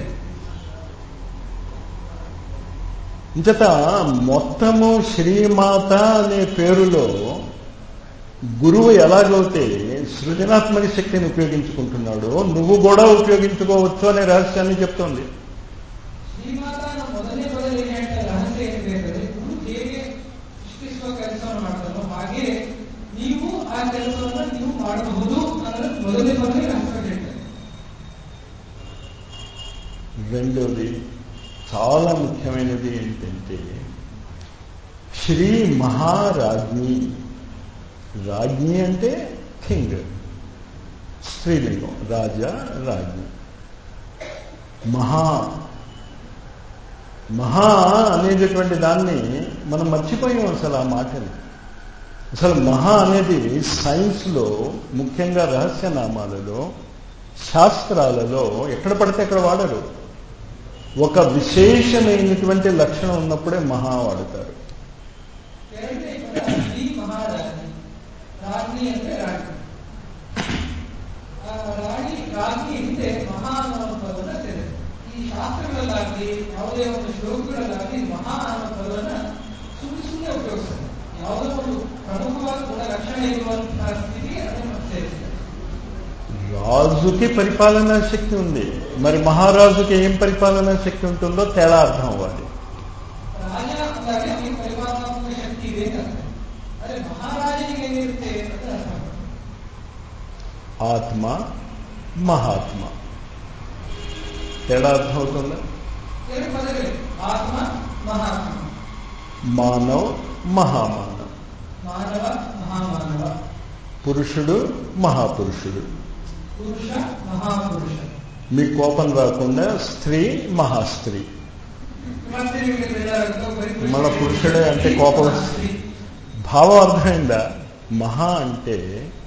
ఇంతట మొత్తము శ్రీమాత అనే పేరులో గురువు ఎలాగైతే సృజనాత్మక శక్తిని ఉపయోగించుకుంటున్నాడో నువ్వు కూడా ఉపయోగించుకోవచ్చు అనే రహస్యాన్ని చెప్తోంది ಶ್ರೀಮಾತನ ಮೊದಲನೇ ಮೊದಲು ಏನ್ ಹೇಳ್ತಾರೆ ರಹಸ್ಯ ಏನಿದೆ ಅಂದರೆ ಗುರು ಹೇಗೆ ಸೃಷ್ಟಿಸುವ ಕೆಲಸವನ್ನು ಮಾಡ್ತಾರೋ ಹಾಗೆ ನೀವು ಆ ಕೆಲಸವನ್ನು ನೀವು ಮಾಡಬಹುದು ಅನ್ನೋದು ಮೊದಲನೇ ಮೊದಲೇ ರಹಸ್ಯ ಹೇಳ್ತಾರೆ రెండోది చాలా ముఖ్యమైనది ఏంటంటే శ్రీ మహారాజ్ఞి రాజ్ఞి అంటే కింగ్ స్త్రీలింగం రాజా రాజ్ఞి మహా మహా అనేటటువంటి దాన్ని మనం మర్చిపోయాం అసలు ఆ మాటని అసలు మహా అనేది సైన్స్లో ముఖ్యంగా రహస్య నామాలలో శాస్త్రాలలో ఎక్కడ పడితే అక్కడ వాడరు ఒక విశేషమైనటువంటి లక్షణం ఉన్నప్పుడే మహా వాడతారు ಎರಡನೇ ಪದ ಶ್ರೀ ಮಹಾರಾಜ್ಞಿ ರಾಜ್ಞಿ ಅಂದ್ರೆ ರಾಜ್ಞಿ ಆ ರಾಣಿ ರಾಜ್ಞಿ ಹಿಂದೆ ಮಹಾ ಅನ್ನೋ ಪದವನ್ನ ಸೇರಿದೆ ಈ ಶಾಸ್ತ್ರಗಳಲ್ಲಾಗಲಿ ಯಾವುದೇ ಒಂದು ಶ್ಲೋಕಗಳಲ್ಲಾಗಲಿ ಮಹಾ ಅನ್ನೋ ಪದವನ್ನ ಸುಮ್ಮನೆ ಸುಮ್ಮನೆ ಉಪಯೋಗಿಸ್ತಾರೆ ಯಾವುದೋ ಒಂದು ಪ್ರಮುಖವಾದ ಗುಣಲಕ್ಷಣ ಇರುವಂತಹ ಸ್ಥಿತಿಗೆ ಅದನ್ನು ಸೇರಿಸ್ತಾರೆ రాజుకి పరిపాలనా శక్తి ఉంది మరి మహారాజుకి ఏం పరిపాలనా శక్తి ఉంటుందో తేడా అర్థం అవ్వాలి ರಾಜ ಅಂದಾಗ ಅವನಿಗೆ ಪರಿಪಾಲನಾತ್ಮಕ ಶಕ್ತಿ ಇದೆ ಅಂತ ಅದೇ ಮಹಾರಾಜನಿಗೆ ಏನಿರುತ್ತೆ ಅಂತ ಅರ್ಥ ಮಾಡ್ಬೇಕು. ఆత్మ మహాత్మ తేడా అర్థం అవుతుందా ಎರಡು ಪದಗಳಿವೆ ಆತ್ಮ ಮಹಾತ್ಮ మానవ్ మహామానవ్ ಮಾನವ ಮಹಾಮಾನವ పురుషుడు మహాపురుషుడు ಪುರುಷ ಮಹಾಪುರುಷ మీ కోపం రాకుండా స్త్రీ మహాస్త్రీ ಮತ್ತೆ ನಿಮಗೆ ಬೇಜಾರಾಗುತ್ತೋ ಬರೀ ಪುರುಷ మన పురుషుడే అంటే కోపం ಸ್ತ್ರೀ. భావం అర్థమైందా మహా అంటే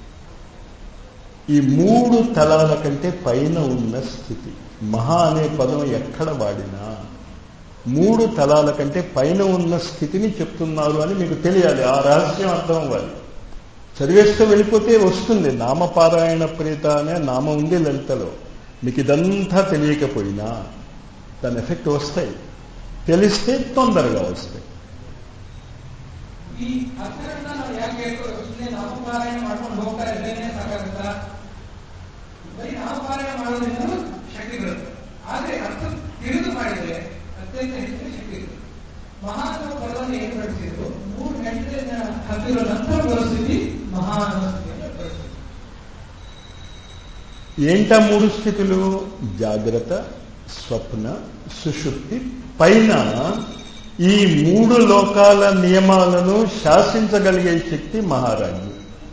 ఈ మూడు తలాల కంటే పైన ఉన్న స్థితి మహా అనే పదం ఎక్కడ వాడినా మూడు తలాల కంటే పైన ఉన్న స్థితిని చెప్తున్నారు అని మీకు తెలియాలి ఆ రహస్యం అర్థం అవ్వాలి చదివేస్తే వెళ్ళిపోతే వస్తుంది నామపారాయణ ప్రీత అనే నామం ఉంది లలితలో మీకు ఇదంతా తెలియకపోయినా దాని ఎఫెక్ట్ వస్తాయి తెలిస్తే తొందరగా వస్తాయి ಈ ಅರ್ಥಗಳನ್ನ ನಾವು ಯಾಕೆ ಹೇಳ್ಕೊ ಸುಮ್ಮನೆ ನಾಮಪಾರಾಯಣ ಮಾಡ್ಕೊಂಡು ಹೋಗ್ತಾ ಇದ್ದೇನೆ ಸಾಕಾಗುತ್ತಾ ಬರೀ ನಾಮಪಾರಾಯಣ ಮಾಡೋದ್ರಿಂದ ಶಕ್ತಿ ಬರುತ್ತೆ ಆದ್ರೆ ಅರ್ಥ ತಿಳಿದು ಮಾಡಿದ್ರೆ ಅತ್ಯಂತ ಹೆಚ್ಚಿನ ಶಕ್ತಿ ಇರುತ್ತೆ ಮಹಾ ಅನ್ನೋ ಪದವನ್ನು ಏನು ಬಳಸಿದ್ರು ಮೂರು ಗಂಟೆ ಹತ್ತಿರ ನಂತರ ಬಳಸಿದ್ವಿ ಮಹಾ ಅನ್ನೋ ಸ್ಥಿತಿಯನ್ನು ಬಳಸಿದ್ವಿ ఏంటా మూడు స్థితులు జాగ్రత్త స్వప్న సుషుప్తి పైన ఈ మూడు లోకాల నియమాలను శాసించగలిగే శక్తి మహారాజు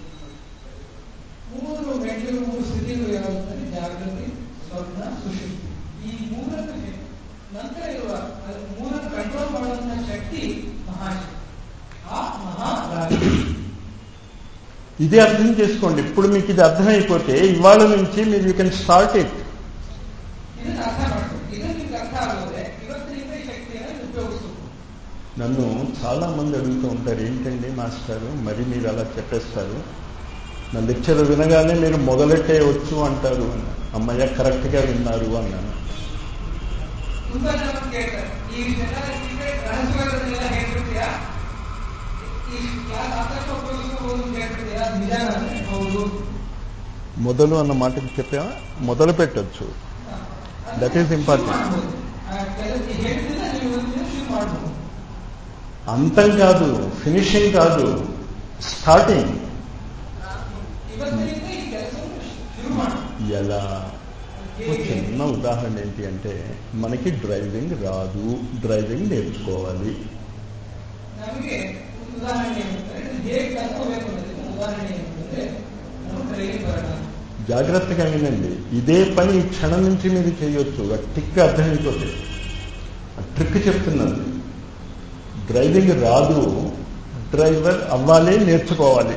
ಮೂರು ಗಂಟೆಗಳು ಮೂರು ಸ್ಥಿತಿಗಳು ಯಾವುದು ಜಾಗೃತಿ ಸ್ವಪ್ನ ಸುಶುಕ್ತಿ ಈ ಮೂರನ್ನು ಹೆ- ನಂತರ ಇರುವ ಅದು ಮೂರನ್ನು ಕಂಟ್ರೋಲ್ ಮಾಡುವಂತಹ ಶಕ್ತಿ ಮಹಾಶಕ್ತಿ ఆ మహారాజు ఇదే అర్థం చేసుకోండి ఇప్పుడు మీకు ఇది అర్థమైపోతే ఇవాళ నుంచి మీరు యూ కెన్ స్టార్ట్ ఇట్ ಇದನ್ನ ಅರ್ಥ ಮಾಡ್ಬೇಕು ಇದು ನಿಮ್ಗೆ ಅರ್ಥ ಆಗೋದ್ರೆ ಇವತ್ತಿನಿಂದ ಈ ಶಕ್ತಿಯನ್ನು ಉಪಯೋಗಿಸ್ಬೇಕು నన్ను చాలా మంది అడుగుతూ ఉంటారు ఏంటండి మాస్టారు మరి మీరు అలా చెప్పేస్తారు నా లెక్చర్ వినగానే మీరు మొదలెట్టేయవచ్చు అంటారు అన్నాను అమ్మయ్య కరెక్ట్గా విన్నారు అన్నాను ತುಂಬಾ ಜನ ಕೇಳ್ತಾರೆ ಈ ವಿಷಯನ ಸೀಕ್ರೆಟ್ ರಹಸ್ಯಗಳನ್ನೆಲ್ಲ ಹೇಳ್ಬಿಡ್ತೀಯಾ ಈ ಕ್ಲಾಸ್ ಆದಷ್ಟು ಉಪಯೋಗಿಸ್ಕೋಬಹುದು ಅಂತ ಹೇಳ್ಬಿಡ್ತೀಯಾ ಅದು ನಿಜಾನ ಅಂದ್ರೆ ಹೌದು మొదలు అన్న మాటకి చెప్పా మొదలు పెట్టచ్చు That is important. ಶುರು ಮಾಡ್ಬೋದು. ಆ, ಕೆಲವು ಈ ಹೇಳ್ತಿಲ್ಲ ನೀವು ಇವತ್ತಿನ ಶುರು ಮಾಡ್ಬೋದು అంతం కాదు ఫినిషింగ్ కాదు స్టార్టింగ్ ಇವತ್ತಿನಿಂದ ಈ ಕೆಲಸವನ್ನು ಶುರು ಮಾಡಿ ఎలా ఒక చిన్న ఉదాహరణ ఏంటి అంటే మనకి డ్రైవింగ్ రాదు డ్రైవింగ్ నేర్చుకోవాలి ನಮಗೆ ಒಂದು ಉದಾಹರಣೆ ಏನಂದ್ರೆ ಇದು ಹೇಗೆ ಕಲ್ತ್ಕೋಬೇಕು ಅನ್ನೋದಕ್ಕೆ ಒಂದು ಉದಾಹರಣೆ ಏನಂತಂದ್ರೆ ನಾವು ಟ್ರೈನಿಂಗ್ ಬರೋಣ జాగ్రత్తగా వినండి ఇదే పని ఈ క్షణం నుంచి మీరు చేయొచ్చు ఆ టిక్ అర్థమైపోతే ఆ ట్రిక్ చెప్తున్నాను డ్రైవింగ్ రాదు డ్రైవర్ అవ్వాలి నేర్చుకోవాలి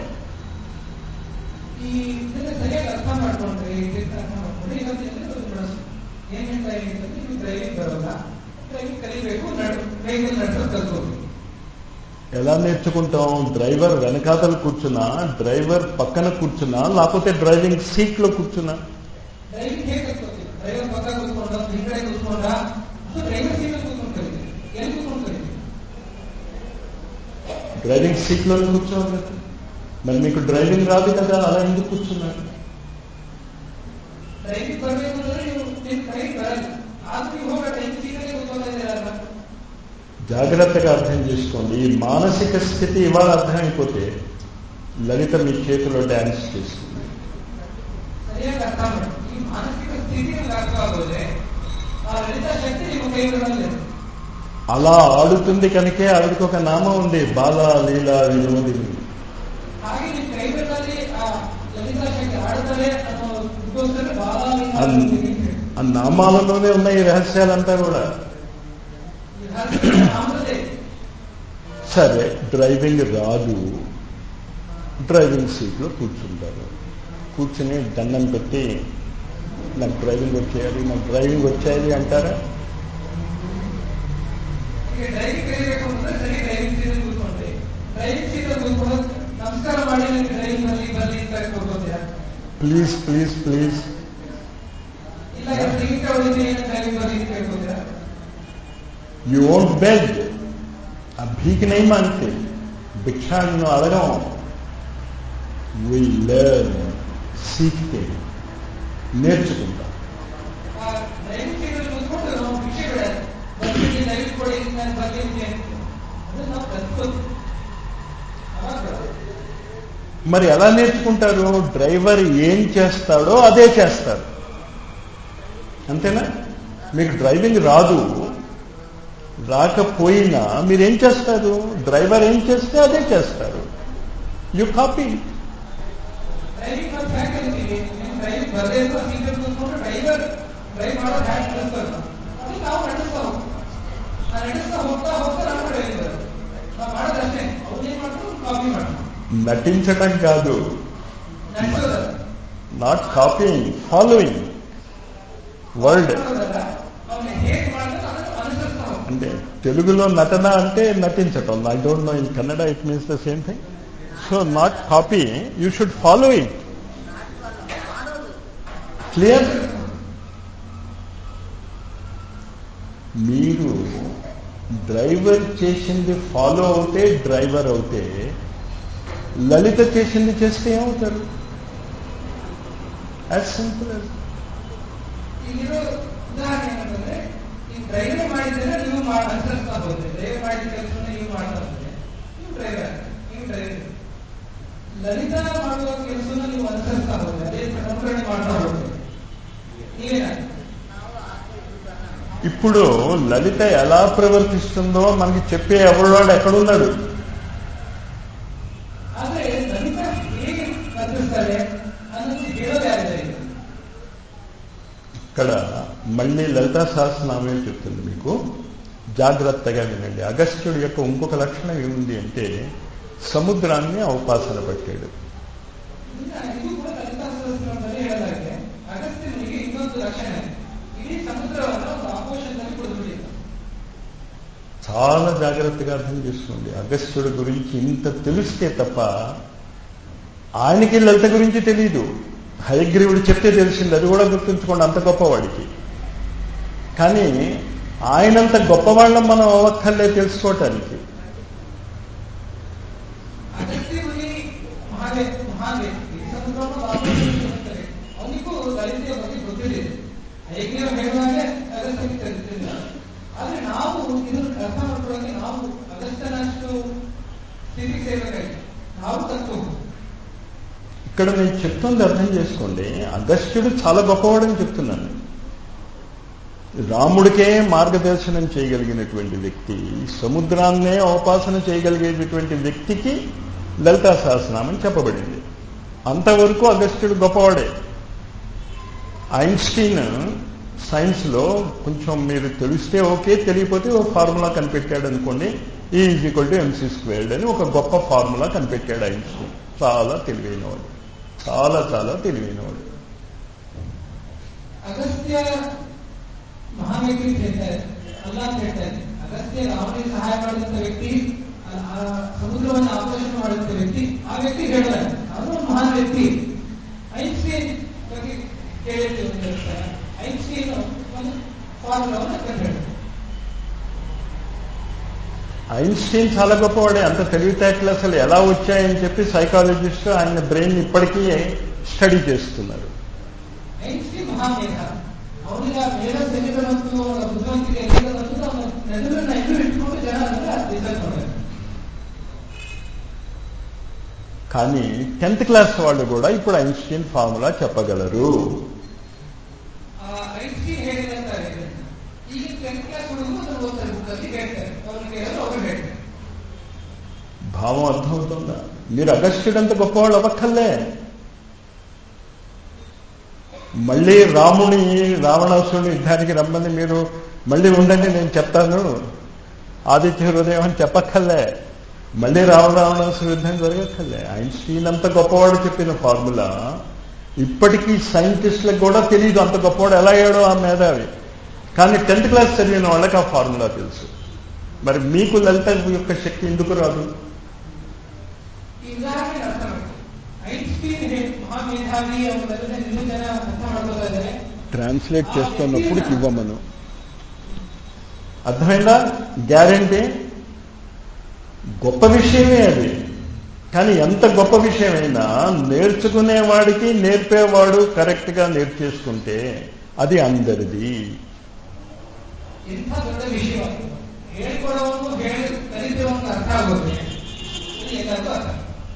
ಈ ಇದನ್ನ ಸರಿಯಾಗಿ ಅರ್ಥ ಮಾಡ್ಕೊಂಡ್ರೆ ಈ ಟ್ರಿಕ್ ಅರ್ಥ ಮಾಡ್ಕೊಂಡ್ರೆ ಇವತ್ತಿನಿಂದ ಒಂದು ಬಳಸು ಏನ್ ಹೇಳ್ತಾ ಇದೀನಿ ಅಂತಂದ್ರೆ ನೀವು ಡ್ರೈವಿಂಗ್ ಬರೋಲ್ಲ ಡ್ರೈವಿಂಗ್ ಕಲಿಬೇಕು ಡ್ರೈವಿಂಗ್ ನಡೆಸೋದು ಕಲ್ತ್ಕೋಬೇಕು ఎలా నేర్చుకుంటాం డ్రైవర్ వెనకాతలు కూర్చున్నా డ్రైవర్ పక్కన కూర్చున్నా లేకపోతే డ్రైవింగ్ సీట్ లో కూర్చున్నా ಡ್ರೈವಿಂಗ್ ಹೇಗೆ ಕಲ್ತ್ಕೋತೀವಿ ಡ್ರೈವರ್ ಪಕ್ಕ ಕೂತ್ಕೊಂಡ ಹಿಂದ್ಗಡೆ ಕೂತ್ಕೊಂಡ ಅದು ಡ್ರೈವರ್ ಸೀಟ್ ಕೂತ್ಕೊಂಡು ಕಲಿತೀವಿ ಎಲ್ಲಿ ಕೂತ್ಕೊಂಡು ಕಲಿತೀವಿ డ్రైవింగ్ సీట్ లోనే కూర్చోవాలి కదా మరి మీకు డ్రైవింగ్ రాదు కదా అలా ఎందుకు కూర్చున్నారు ಡ್ರೈವಿಂಗ್ ಬರಬೇಕು ಅಂದ್ರೆ ನೀವು ನಿಮ್ ಡ್ರೈವಿಂಗ್ ಬರಲ್ಲ ಆದ್ರೂ ನೀವು ಹೋಗ ಡ್ರೈವಿಂಗ್ ಸೀಟಲ್ಲೇ ಕೂತ್ಕೊಂಡಿದ್ದೀರಲ್ಲ జాగ్రత్తగా అర్థం చేసుకోండి ఈ మానసిక స్థితి ఇవాళ అర్థమైపోతే లలిత మీ చేతిలో డ్యాన్స్ చేస్తుంది ಸರಿಯಾಗಿ ಅರ್ಥ ಮಾಡಿ ಈ ಮಾನಸಿಕ ಸ್ಥಿತಿ ನಿಮ್ಗೆ ಅರ್ಥ ಆಗೋದ್ರೆ ಆ ಲಲಿತ ಶಕ್ತಿ ನಿಮ್ಮ ಕೈಗಳಲ್ಲಿ అలా ఆడుతుంది కనుకే ఆవిడకి ఒక నామం ఉంది బాల లీల వినోదిని ಹಾಗೆ ನಿಮ್ಮ ಕೈಗಳಲ್ಲಿ ಆ ಲಲಿತಾ ಶಕ್ತಿ ಆಡ್ತಾರೆ ಅನ್ನೋ ಇದಕ್ಕೋಸ್ಕರ ఆ ಬಾಲ ఆ నామాలలోనే ఉన్నాయి ఈ రహస్యాలంతా కూడా ಆಮೇಲೆ సరే డ్రైవింగ్ రాదు డ్రైవింగ్ సీట్లో కూర్చుంటారు కూర్చుని దండం పెట్టి నాకు డ్రైవింగ్ వచ్చేయాలి నాకు డ్రైవింగ్ వచ్చేయాలి అంటారా ಈಗ ಡ್ರೈವಿಂಗ್ ಕಲಿಬೇಕು ಅಂದ್ರೆ ಸರಿ ಡ್ರೈವಿಂಗ್ ಸೀಟ್ ಕೂತ್ಕೊಂಡ್ರಿ ಡ್ರೈವಿಂಗ್ ಸೀಟ್ ಕೂತ್ಕೊಂಡು ನಮಸ್ಕಾರ ಮಾಡಿ ನನಗೆ ಡ್ರೈವಿಂಗ್ ಬರ್ಲಿ ಬರ್ಲಿ ಅಂತ ಕೊಡ್ಬೋದ್ಯಾ ప్లీజ్ ప్లీజ్ ప్లీజ్ ಇಲ್ಲ ಟಿಕೆಟ್ ಹೊಡಿತೀನಿ ಡ್ರೈವಿಂಗ್ ಬರ್ಲಿ ಅಂತ ಕೇಳ್ಬೋದ್ಯಾ యూ ఓంట్ బెగ్ ఆ భీక్ నై మాంగతే భిక్షాన్ని అడగం వి లెర్న్ సీక్తే నేర్చుకుంటాం ಆ ಡ್ರೈವಿಂಗ್ ಸೀಟ್ ಕೂತ್ಕೊಂಡು ನಾವು ಭಿಕ್ಷೆ ಬಿಡೋದು ಬರ್ತೀನಿ ಡ್ರೈವಿಂಗ್ ಕೊಡಿ ನಾನು ಬರ್ತೀನಿ ಅಂತ ಅದನ್ನ ನಾವು ಕಲ್ತ್ಕೋತೀವಿ ಅವಾಗ ಬಿಡೋದು. మరి ఎలా నేర్చుకుంటారు డ్రైవర్ ఏం చేస్తాడో అదే చేస్తారు అంతేనా మీకు డ్రైవింగ్ రాదు రాకపోయినా మీరేం చేస్తారు డ్రైవర్ ఏం చేస్తే అదే చేస్తారు యు కాపీ ಡ್ರೈವಿಂಗ್ ನಾವು ಹ್ಯಾಕ್ ಕಲಿತೀವಿ ನೀವು ಡ್ರೈವಿಂಗ್ ಬರದೇ ಇರೋ ಸೀಟ್ ಕೂತ್ಕೊಂಡು ಡ್ರೈವರ್ ಡ್ರೈವ್ ಮಾಡೋದು ಹ್ಯಾಕ್ ಕಲಿಸ್ತಾರೆ ಅದಕ್ಕೆ ನಾವು ನಡೆಸ್ತಾ ಹೋಗ್ತೀವಿ ಆ ನಡೆಸ್ತಾ ಹೋಗ್ತಾ ಹೋಗ್ತಾ ನಾವು ಡ್ರೈವಿಂಗ್ ಬರೋದು ನಾವು ಮಾಡೋದಷ್ಟೇ ಅವ್ರು ಏನ್ ಮಾಡ್ತಾರೆ ಕಾಪಿ ಮಾಡ್ತಾರೆ నటించటం కాదు ನಡೆಸೋದಲ್ಲ నాట్ కాపీయింగ్ ఫాలోయింగ్ వర్డ్ ಮಾಡೋದಲ್ಲ ಅವ್ನ ಹೇಗೆ ಮಾಡಿದ್ರೆ ಅದನ್ನು ಅನುಸರಿಸ್ತಾ ಹೋಗ್ತಾರೆ అంటే తెలుగులో నటన అంటే నటించటం I don't know in Kannada it means the same thing so not copy you should follow it clear మీరు డ్రైవర్ చేసింది ఫాలో అవుతే డ్రైవర్ అవుతే లలిత చేసింది చేస్తే ఏమవుతారు యాజ్ సింపుల్ యాజ్ ಇಲ್ಲಿರೋ ಉದಾಹರಣೆ ಏನಂತಂದ್ರೆ ಈ ಡ್ರೈವರ್ ಮಾಡಿದ್ರೆ ನೀವು ಮಾಡಿ ಅನುಸರಿಸ್ತಾ ಹೋದ್ರೆ ಡ್ರೈವರ್ ಮಾಡಿದ ಕೆಲಸನ ನೀವು ಮಾಡ್ತಾ ಹೋದ್ರೆ ನೀವು ಡ್ರೈವರ್ ನೀವು ಡ್ರೈವರ್ ಲಲಿತಾ ಮಾಡುವ ಕೆಲಸನ ನೀವು ಅನುಸರಿಸ್ತಾ ಹೋದ್ರೆ ಅದೇ ಅನುಕರಣೆ ಮಾಡ್ತಾ ಹೋದ್ರೆ ನೀವೇನಾಗ್ತೀರಿ ఇప్పుడు లలిత ఎలా ప్రవర్తిస్తుందో మనకి చెప్పే ఎవడవాడు ఎక్కడున్నాడు ಆದ್ರೆ ಲಲಿತಾ ಹೇಗೆ ವರ್ತಿಸ್ತಾರೆ ಅನ್ನೋದು ಹೇಳೋದು ಯಾರಿದ್ದಾರೆ ಈಗ? ఇక్కడ మళ్ళీ లలితా సహస్రనామే చెప్తుంది మీకు జాగ్రత్తగా వినండి అగస్త్యుడి యొక్క ఇంకొక లక్షణం ఏముంది అంటే సముద్రాన్ని అవపాసన పట్టాడు ఇంకా ಇದು ಕೂಡ ಲಲಿತಾಸಹಸ್ರನಾಮದಲ್ಲಿ ಹೇಳಲಾಗಿದೆ ಅಗಸ್ತ್ಯನಿಗೆ ಇನ್ನೊಂದು ಲಕ್ಷಣ ಇದೆ ಇಡೀ ಸಮುದ್ರವನ್ನು ಒಂದು ಆಪೋಷಣದಲ್ಲಿ ಕೊಡ್ಬಿಟ್ಟಿದೆ చాలా జాగ్రత్తగా అర్థం చేసుకోండి అగస్త్యుడి గురించి ఇంత తెలిస్తే తప్ప ఆయనకి లలిత గురించి తెలియదు హయగ్రీవుడు చెప్తే తెలిసింది అది కూడా గుర్తుంచుకోండి అంత గొప్పవాడికి కానీ ఆయనంత గొప్పవాళ్ళం మనం అవ్వక్కర్లే తెలుసుకోవటానికి ಅಗಸ್ತ್ಯ ಮುನಿ ಮಹಾನ್ ಮಹಾನ್ ವ್ಯಕ್ತಿ ಇಡೀ ಸಮುದ್ರವನ್ನು ಆಪೋಷಣದಲ್ಲಿ ಕೊಡ್ತಾರೆ ಅವನಿಗೂ ಲಲಿತೆಯ ಬಗ್ಗೆ ಗೊತ್ತಿದೆ ಹೇಗೆ ಹೇಳುವಾಗೆ ಅಗಸ್ತ್ಯನಿಗೆ ತಿಳಿದಿಲ್ಲ ಆದ್ರೆ ನಾವು ಇದನ್ನು ಅರ್ಥ ಮಾಡ್ಕೊಳ್ಳೋಕೆ ನಾವು ಅಗಸ್ತ್ಯನಷ್ಟು ಸ್ಥಿತಿಗೆ ಸೇರ್ಬೇಕಾಗಿದೆ ನಾವು ತಪ್ಪು ఇక్కడ నేను చెప్తుంది అర్థం చేసుకోండి అగస్త్యుడు చాలా గొప్పవాడని చెప్తున్నాను రాముడికే మార్గదర్శనం చేయగలిగినటువంటి వ్యక్తి సముద్రాన్నే అవపాసన చేయగలిగేటటువంటి వ్యక్తికి లలితా సహస్రనామం చెప్పబడింది అంతవరకు అగస్త్యుడు గొప్పవాడే ఐన్స్టీన్ సైన్స్లో కొంచెం మీరు తెలిస్తే ఓకే తెలియకపోతే ఒక ఫార్ములా కనిపెట్టాడు అనుకోండి E is equal to MC squared అని ఒక గొప్ప ఫార్ములా కనిపెట్టాడు ఐన్స్టీన్ చాలా తెలివైనవాడు చాలా చాలా తెలివైనవాడు ಅಗಸ್ತ್ಯ ಮಹಾನ್ ವ್ಯಕ್ತಿ ಅಂತ ಹೇಳ್ತಾರೆ ಅಲ್ಲ ಅಂತ ಹೇಳ್ತಾರೆ ಅಗಸ್ತ್ಯ ರಾಮನಿಗೆ ಸಹಾಯ ಮಾಡಿದಂತ ವ್ಯಕ್ತಿ ಆ- ಆ ಸಮುದ್ರವನ್ನು ಆಪೋಷಣೆ ಮಾಡಿದಂತ ವ್ಯಕ್ತಿ ಆ ವ್ಯಕ್ತಿ ಹೇಳ್ತಾರೆ ಅದು ಒಂದು ಮಹಾನ್ ವ್ಯಕ್ತಿ ಐನ್ಸ್ಟೀನ್ ಬಗ್ಗೆ ಕೇಳಿರ್ತೀವಿ ಒಂದು ಹೇಳ್ತಾರೆ ಐನ್ಸ್ಟೀನ್ ಒಂದು ಫಾರ್ಮುಲಾವನ್ನು ಕಂಡುಹಿಡಿದ ఐన్స్టీన్ చాలా గొప్పవాడే అంత తెలివితేటలు అసలు ఎలా వచ్చాయని చెప్పి సైకాలజిస్ట్ ఆయన బ్రెయిన్ ఇప్పటికీ స్టడీ చేస్తున్నారు ಐನ್ಸ್ಟೀನ್ ಮಹಾಮೇಧ ಅವನಿಗೆ ಆ ಮೇಧ ತೆಗೆದ ಮತ್ತು ಅವನ ಬುದ್ಧಿವಂತಿಕೆ ಎಲ್ಲಿಂದ ಬಂತು ಅವನ ನೆನಪನ್ನ ಇನ್ನೂ ಇಟ್ಕೊಂಡು ಜನ ಅದನ್ನ ರಿಸರ್ಚ್ ಮಾಡ್ತಾರೆ కానీ టెన్త్ క్లాస్ వాళ్ళు కూడా ఇప్పుడు ఐన్స్టీన్ ఫార్ములా చెప్పగలరు ಆ ಐನ್ಸ್ಟೀನ್ ಹೇಳಿದಂತ ಈಗ ಟೆಂತ್ ಕ್ಲಾಸ್ ಹುಡುಗರು ಅದನ್ನು ಓದ್ತಾರೆ ಬುಕ್ಕಲ್ಲಿ ಹೇಳ್ತಾರೆ ಅವ್ರಿಗೆ ಹೇಳೋದು ಅವರು ಹೇಳ್ತಾರೆ భావం అర్థమవుతుందా మీరు అగస్త్యుడంత గొప్పవాళ్ళు అవ్వక్కర్లే మళ్ళీ రాముని రావణాసురుని యుద్ధానికి రమ్మని మీరు మళ్ళీ ఉండండి నేను చెప్తాను ఆదిత్య హృదయం అని చెప్పక్కర్లే మళ్ళీ రావణ రావణాసురు యుద్ధం జరగక్కర్లే ఐన్స్టీన్ అంత గొప్పవాడు చెప్పిన ఫార్ములా ఇప్పటికీ సైంటిస్టులకు కూడా తెలియదు అంత గొప్పవాడు ఎలా అయ్యాడో ఆ మేధావి కానీ టెన్త్ క్లాస్ చదివిన వాళ్ళకి ఆ ఫార్ములా తెలుసు మరి మీకు లలిత యొక్క శక్తి ఎందుకు రాదు ಈ ಉದಾಹರಣೆ ಅರ್ಥ ಮಾಡ್ಕೊಳ್ಳಿ ಐನ್ಸ್ಟೀನ್ ಹೇ- ಮಹಾಮೇಧಾವಿ ಅವರೆಲ್ಲ ಇನ್ನೂ ಜನ ಅರ್ಥ ಮಾಡ್ಕೊಳ್ತಾ ಇದ್ದಾರೆ ట్రాన్స్లేట్ చేస్తున్నప్పుడు ఇవ్వమను అర్థమైందా గ్యారంటీ గొప్ప విషయమే అది కానీ ఎంత గొప్ప విషయమైనా నేర్చుకునేవాడికి నేర్పేవాడు కరెక్ట్గా నేర్చేసుకుంటే అది అందరిది ಎಂಥ ದೊಡ್ಡ ವಿಷಯವಾಗಿದೆ ಹೇಳ್ಕೊಡೋನು ಹೇಳಿ ಕಲಿತಿರೋನು ಅರ್ಥ ಆಗೋದು ಇದು ಎಲ್ಲರಿಗೂ ಅರ್ಥ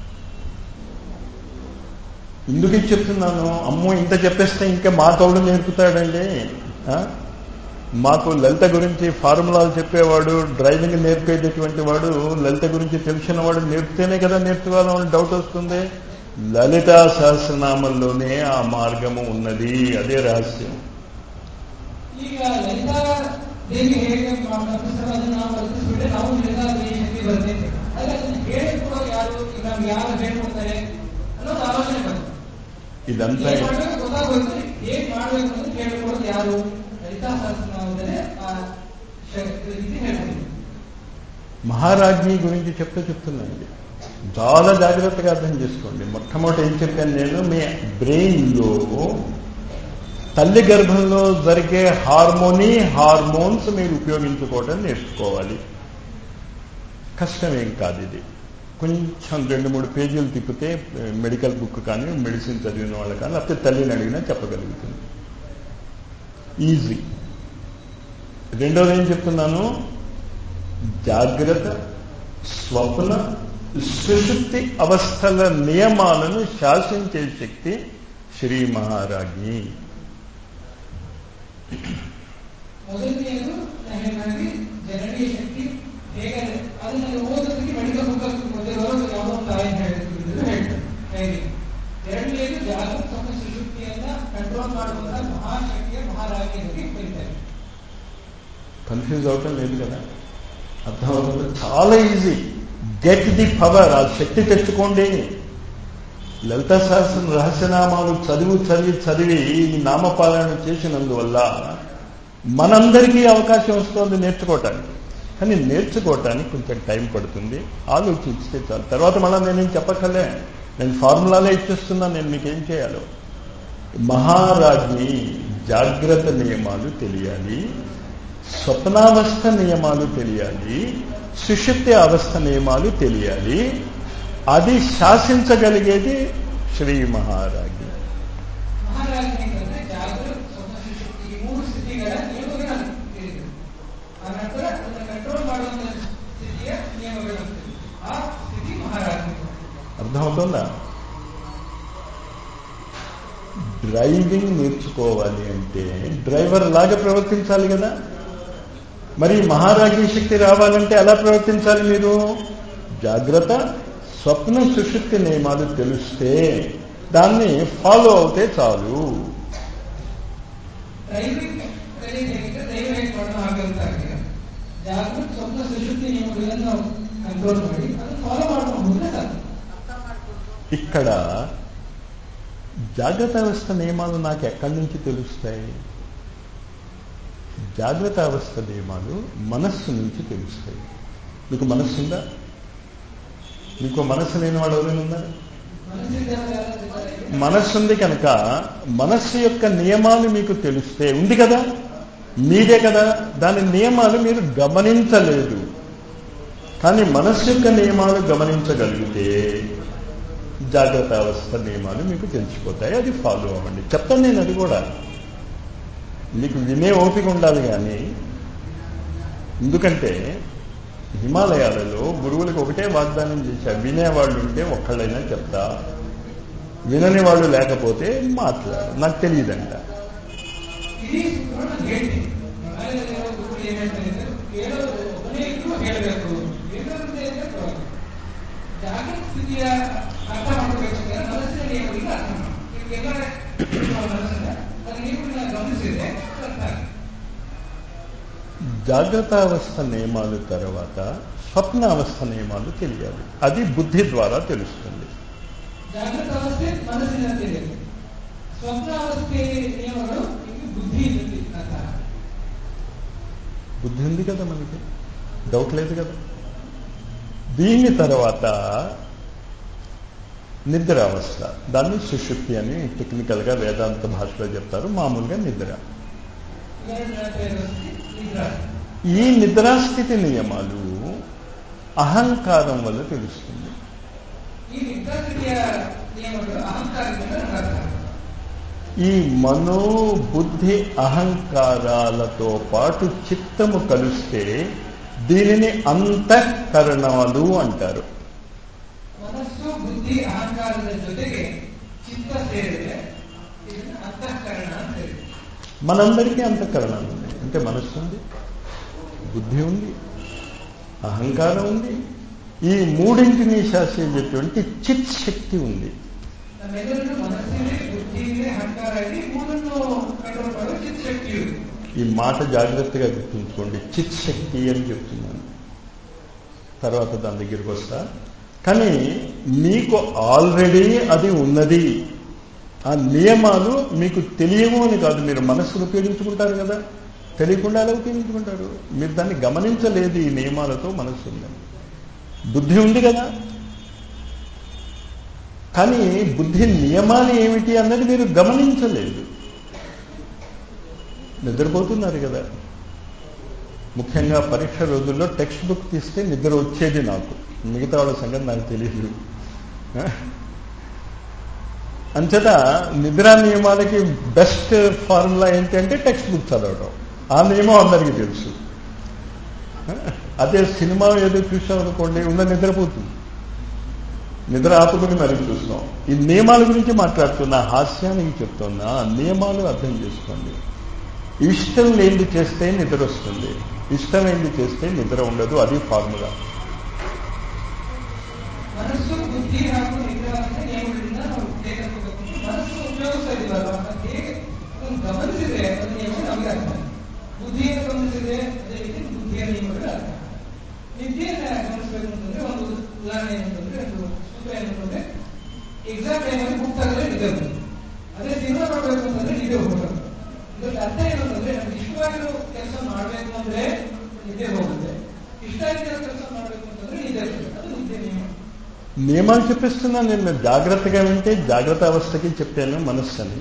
ఎందుకు ఇది చెప్తున్నాను అమ్మో ఇంత చెప్పేస్తే ఇంకా మా తోడు నేర్పుతాడండి ఆ? మాకు లలిత గురించి ఫార్ములాలు చెప్పేవాడు డ్రైవింగ్ నేర్పేటటువంటి వాడు లలిత గురించి తెలిసిన వాడు నేర్పితేనే కదా నేర్చుకోవాలని డౌట్ వస్తుంది లలితా సహస్రనామంలోనే ఆ మార్గము ఉన్నది అదే రహస్యం ಈಗ ಲಲಿತಾ ದೇವಿ ಹೇಗೆ ಮಾಡ್ತಾರೆ ಅದನ್ನ ನಾವು ವರ್ತಿಸ್ಬಿಟ್ರೆ ನಾವು ಲಲಿತಾ ದೇವಿ ಶಕ್ತಿ ಬರುತ್ತೆ ಆದ್ರೆ ಅದನ್ನ ಹೇಳ್ಕೊಡೋರು ಯಾರು ಈಗ ನಮ್ಗೆ ಯಾರು ಹೇಳ್ಕೊಡ್ತಾರೆ ಅನ್ನೋದು ಆಲೋಚನೆ ಬರುತ್ತೆ ఇదంతా ಏನ್ ಮಾಡ್ಬೇಕು ಗೊತ್ತಾಗೋಯ್ತು ಏನ್ ಮಾಡ್ಬೇಕು ಅಂತ ಹೇಳ್ಕೊಡೋದು ಯಾರು ಲಲಿತಾ ಸಹಸ್ರನಾಮದಲ್ಲಿ ಆ ಶ- ಇದು ಹೇಳ್ತಾರೆ మహారాజ్ఞి గురించి చెప్తే చెప్తున్నానండి చాలా జాగ్రత్తగా అర్థం చేసుకోండి మొట్టమొదటి ఏం చెప్పాను నేను మీ బ్రెయిన్లో తల్లి గర్భంలో జరిగే హార్మోనీ హార్మోన్స్ మీరు ఉపయోగించుకోవడం నేర్చుకోవాలి కష్టమేం కాదు ఇది కొంచెం రెండు మూడు పేజీలు తిప్పితే మెడికల్ బుక్ కానీ మెడిసిన్ చదివిన వాళ్ళు కానీ లేకపోతే తల్లిని అడిగినా చెప్పగలుగుతుంది ఈజీ రెండోది ఏం చెప్తున్నాను జాగ్రత్త స్వప్న సుషుప్తి అవస్థల నియమాలను శాసించే శక్తి శ్రీ మహారాజ్ఞి ಮೊದಲನೆಯದು ನನಗಾಗಿ ಜನನೀಯ ಶಕ್ತಿ ಹೇಗೆ ಅದನ್ನ ಓದೋದಕ್ಕೆ ಮೆಡಿಕಲ್ ಬುಕ್ ಮೊದಲಿರೋರು ಯಾವುದೋ ಒಂದು ತಾಯಿ ಹೇಳ್ತಿದ್ರು ಹೇಳ್ತಾರೆ ಹೇಗೆ ಎರಡನೇದು ಜಾಗೃತ ಸ್ವಪ್ನ ಸುಶುಕ್ತಿಯನ್ನ ಕಂಟ್ರೋಲ್ ಮಾಡುವಂತಹ ಮಹಾಶಕ್ತಿಯ ಮಹಾರಾಜ್ಯ ಬಗ್ಗೆ ಕರೀತಾರೆ కన్ఫ్యూజ్ అవటం లేదు కదా అర్థమవుతుంది చాలా ఈజీ గెట్ ది పవర్ ఆ శక్తి తెచ్చుకోండి లలిత సహస్రం రహస్యనామాలు చదివి చదివి చదివి ఈ నామపాలన చేసినందువల్ల మనందరికీ అవకాశం వస్తుంది నేర్చుకోవటానికి కానీ నేర్చుకోవటానికి కొంచెం టైం పడుతుంది ఆలోచించితే చాలు తర్వాత మళ్ళీ నేనేం చెప్పక్కర్లే నేను ఫార్ములాలే ఇచ్చేస్తున్నాను నేను మీకేం చేయాలో మహారాజ్ని జాగ్రత్త నియమాలు తెలియాలి స్వప్నావస్థ నియమాలు తెలియాలి సుషుప్తి అవస్థ నియమాలు తెలియాలి అది శాసించగలిగేది శ్రీ మహారాజ్ని ಮಹಾರಾಜನಿಗೆ ಬಂದ್ರೆ ಜಾಗೃತ ಸ್ವಪ್ನ ಸುಷುಪ್ತಿ ಈ ಮೂರು ಸ್ಥಿತಿಗಳ ನಿಯಮಗಳು ತಿಳಿದಿದೆ ಆ ನಂತರ ಅದನ್ನು ಕಂಟ್ರೋಲ್ ಮಾಡುವಂತ ಸ್ಥಿತಿಯ ನಿಯಮಗಳು ತಿಳಿದಿದೆ. ಆ ಸ್ಥಿತಿ ಮಹಾರಾಜನಿಗೆ అర్థమవుతుందా డ్రైవింగ్ నేర్చుకోవాలి అంటే డ్రైవర్ లాగా ప్రవర్తించాలి కదా మరి మహారాజ్య శక్తి రావాలంటే ఎలా ప్రవర్తించాలి మీరు జాగ్రత్త స్వప్న సుషుప్తి నియమాలు తెలిస్తే దాన్ని ఫాలో అవుతే చాలు ಡ್ರೈವಿಂಗ್ ಕಲಿಯಬೇಕಿದ್ರೆ ದಯವಿಟ್ಟು ಮಾಡೋ ಹಾಗೆ ಜಾಗೃತ ಸ್ವಪ್ನ ಸುಷುಪ್ತಿ ನಿಯಮಗಳನ್ನು ನಾವು ಕಂಟ್ರೋಲ್ ಮಾಡಿ ಅದನ್ನು ಫಾಲೋ ಮಾಡ್ಕೊಂಡು ಹೋದ್ರೆ ಸಾಕು ఇక్కడ జాగ్రత్త అవస్థ నియమాలు నాకు ఎక్కడి నుంచి తెలుస్తాయి జాగ్రత్త అవస్థ నియమాలు మనస్సు నుంచి తెలుస్తాయి మీకు మనస్సు ఉందా మీకు మనస్సు లేని వాళ్ళు ఎవరైనా ఉన్నారా ಮನಸ್ಸಿಂದ ಯಾರಾದ್ರೂ మనస్సు ఉంది కనుక మనస్సు యొక్క నియమాలు మీకు తెలిస్తే ఉంది కదా మీదే కదా దాని నియమాలు మీరు గమనించలేదు కానీ మనస్సు యొక్క నియమాలు గమనించగలిగితే జాగ్రత్త అవస్థ నియమాలు మీకు తెలిసిపోతాయి అది ఫాలో అవ్వండి చెప్తాను నేను అది కూడా మీకు వినే ఓపిక ఉండాలి కానీ ఎందుకంటే హిమాలయాలలో గురువులకు ఒకటే వాగ్దానం చేశారు వినేవాళ్ళు ఉంటే ఒక్కళ్ళైనా చెప్తా వినని వాళ్ళు లేకపోతే మాట్లాడు నాకు తెలియదంట ಇಡೀ ಸೂತ್ರವನ್ನು ನಾನು ಹೇಳ್ತೀನಿ ಹಿಮಾಲಯದಲ್ಲಿರೋ ಗುರುಗಳು ಏನ್ ಹೇಳ್ತಾರೆ ಅಂದ್ರೆ ಕೇಳೋದು ಒಬ್ಬನೇ ಇದ್ರು ಹೇಳಬೇಕು ಹೇಳೋದ್ರಿಂದ ಇದ್ರೆ ಪರವಾಗಿಲ್ಲ. ಜಾಗೃತ ಸ್ಥಿತಿಯ ಅರ್ಥ ಮಾಡ್ಕೋಬೇಕಂದ್ರೆ ಮನಸ್ಸಿನ ನಿಯಮದಿಂದ ಅರ್ಥ ಮಾಡಿ ನಿಮ್ಗೆಲ್ಲ ಮನಸ್ಸಿನ ಅದನ್ನ ನಿಯಮಗಳನ್ನ ಗಮನಿಸಿದ್ರೆ ಅದು ಅರ್ಥ ಆಗುತ್ತೆ జాగ్రత్త అవస్థ నియమాలు తర్వాత స్వప్న అవస్థ నియమాలు తెలియాలి అది బుద్ధి ద్వారా తెలుస్తుంది ಜಾಗೃತ ಅವಸ್ಥೆ ಮನಸ್ಸಿನ ತಿಳಿಯುತ್ತೆ ಸ್ವಪ್ನ ಅವಸ್ಥೆ ನಿಯಮಗಳು ಇದು ಬುದ್ಧಿಯಿಂದ ಅರ್ಥ ಆಗುತ್ತೆ. బుద్ధి ఉంది కదా మనకి డౌట్ లేదు కదా దీని తర్వాత నిద్ర అవస్థ దాన్ని సుషుప్తి అని టెక్నికల్ గా వేదాంత భాషలో చెప్తారు మామూలుగా నిద్ర ಎರಡು ಗಂಟೆ ಅವಸ್ಥೆ ನಿದ್ರಾ ఈ నిద్రాస్థితి నియమాలు అహంకారం వల్ల తెలుస్తుంది ಈ ನಿದ್ರಾಸ್ಥಿತಿಯ ನಿಯಮಗಳು ಅಹಂಕಾರದಿಂದ ನಮ್ಗೆ ಅರ್ಥ ಆಗುತ್ತೆ. ఈ మనో బుద్ధి అహంకారాలతో పాటు చిత్తము కలిస్తే దీనిని అంతఃకరణాలు అంటారు ಮನಸ್ಸು ಬುದ್ಧಿ ಅಹಂಕಾರದ ಜೊತೆಗೆ ಚಿತ್ತ ಸೇರಿದ್ರೆ ಇದನ್ನ ಅಂತಃಕರಣ ಅಂತ ಹೇಳಿ మనందరికీ అంతఃకరణాలు ఉన్నాయి అంటే మనస్సు ఉంది బుద్ధి ఉంది అహంకారం ఉంది ఈ మూడింటిని శాసించేటువంటి చిత్ శక్తి ఉంది ನಮ್ಮೆಲ್ಲರಲ್ಲೂ ಮನಸ್ಸಿದೆ ಬುದ್ಧಿ ಇದೆ ಅಹಂಕಾರ ಇದೆ ಈ ಮೂರನ್ನು ಕಂಟ್ರೋಲ್ ಮಾಡೋ ಚಿತ್ತ ಶಕ್ತಿ ಇದೆ ఈ మాట జాగ్రత్తగా గుర్తుంచుకోండి చిత్ శక్తి అని చెప్తున్నాను తర్వాత దాని దగ్గరికి వస్తా కానీ మీకు ఆల్రెడీ అది ఉన్నది ఆ నియమాలు మీకు తెలియవు అని కాదు మీరు మనస్సును ఉపయోగించుకుంటారు కదా తెలియకుండా ఎలా ఉపయోగించుకుంటారు మీరు దాన్ని గమనించలేదు ఈ నియమాలతో మనస్సు ఉందని బుద్ధి ఉంది కదా కానీ బుద్ధి నియమాలు ఏమిటి అన్నది మీరు గమనించలేదు నిద్రపోతున్నారు కదా ముఖ్యంగా పరీక్ష రోజుల్లో టెక్స్ట్ బుక్ తీస్తే నిద్ర వచ్చేది నాకు మిగతా వాళ్ళ సంగతి నాకు తెలియదు ఆ? అంచేత నిద్రా నియమాలకి బెస్ట్ ఫార్ములా ఏంటి అంటే టెక్స్ట్ బుక్ చదవడం ఆ నియమం అందరికీ తెలుసు ఆ? అదే సినిమా ఏదో చూసాం అనుకోండి ఉన్న నిద్రపోతుంది నిద్ర ఆపుకుని మరి చూస్తాం ఈ నియమాల గురించి మాట్లాడుతున్నా హాస్యానికి చెప్తున్నా ఆ నియమాలు అర్థం చేసుకోండి ఇష్టం లేనిది చేస్తే నిద్ర వస్తుంది ఇష్టమైంది చేస్తే నిద్ర ఉండదు అది ఫార్ములా ಮನಸ್ಸು ಬುದ್ಧಿ ಹಾಗೂ ನಿಗ್ರಹದ ನಿಯಮಗಳಿಂದ ನಾವು ಹೇಗೆ ಮನಸ್ಸು ಉಪಯೋಗಿಸ್ತಾ ಇದೀವಲ್ವಾ ಅದು ಹೇಗೆ ಅದನ್ನು ಗಮನಿಸಿದ್ರೆ ಅದನ್ನ ನಿಯಮ ನಮಗೆ ಅರ್ಥ ಆಗುತ್ತೆ. ಬುದ್ಧಿಯನ್ನು ಗಮನಿಸಿದ್ರೆ ಅದೇ ರೀತಿ ಬುದ್ಧಿಯ ನಿಯಮಗಳು ಅರ್ಥ ನಿದ್ದೆಯನ್ನ ಗಮನಿಸಬೇಕು ಅಂತಂದ್ರೆ ಒಂದು ಉದಾಹರಣೆ ಏನಂತಂದ್ರೆ ಒಂದು ಸೂತ್ರ ಏನಂತಂದ್ರೆ ಎಕ್ಸಾಮ್ ಟೈಮಲ್ಲಿ ಬುಕ್ ತೆಗೆದ್ರೆ ನಿದ್ದೆ ಬರುತ್ತೆ ಅದೇ ಸಿನಿಮಾ ನೋಡ್ಬೇಕು ಅಂತಂದ್ರೆ ನಿದ್ದೆ ಹೋಗಬೇಕು ಇದರಲ್ಲಿ ಅರ್ಥ ಏನಂತಂದ್ರೆ ನಮ್ಗೆ ಇಷ್ಟವಾಗಿರೋ ಕೆಲಸ ಮಾಡ್ಬೇಕು ಅಂದ್ರೆ ನಿದ್ದೆ ಹೋಗುತ್ತೆ ಇಷ್ಟ ಆಗಿರೋ ಕೆಲಸ ಮಾಡ್ಬೇಕು ಅಂತಂದ್ರೆ ನಿದ್ದೆ ಬರುತ್ತೆ ಅದು ನಿದ್ದೆ ನಿಯಮ నియమాలు చెప్పిస్తున్నా నేను జాగ్రత్తగా వింటే జాగ్రత్త అవస్థకి చెప్పాను మనస్సని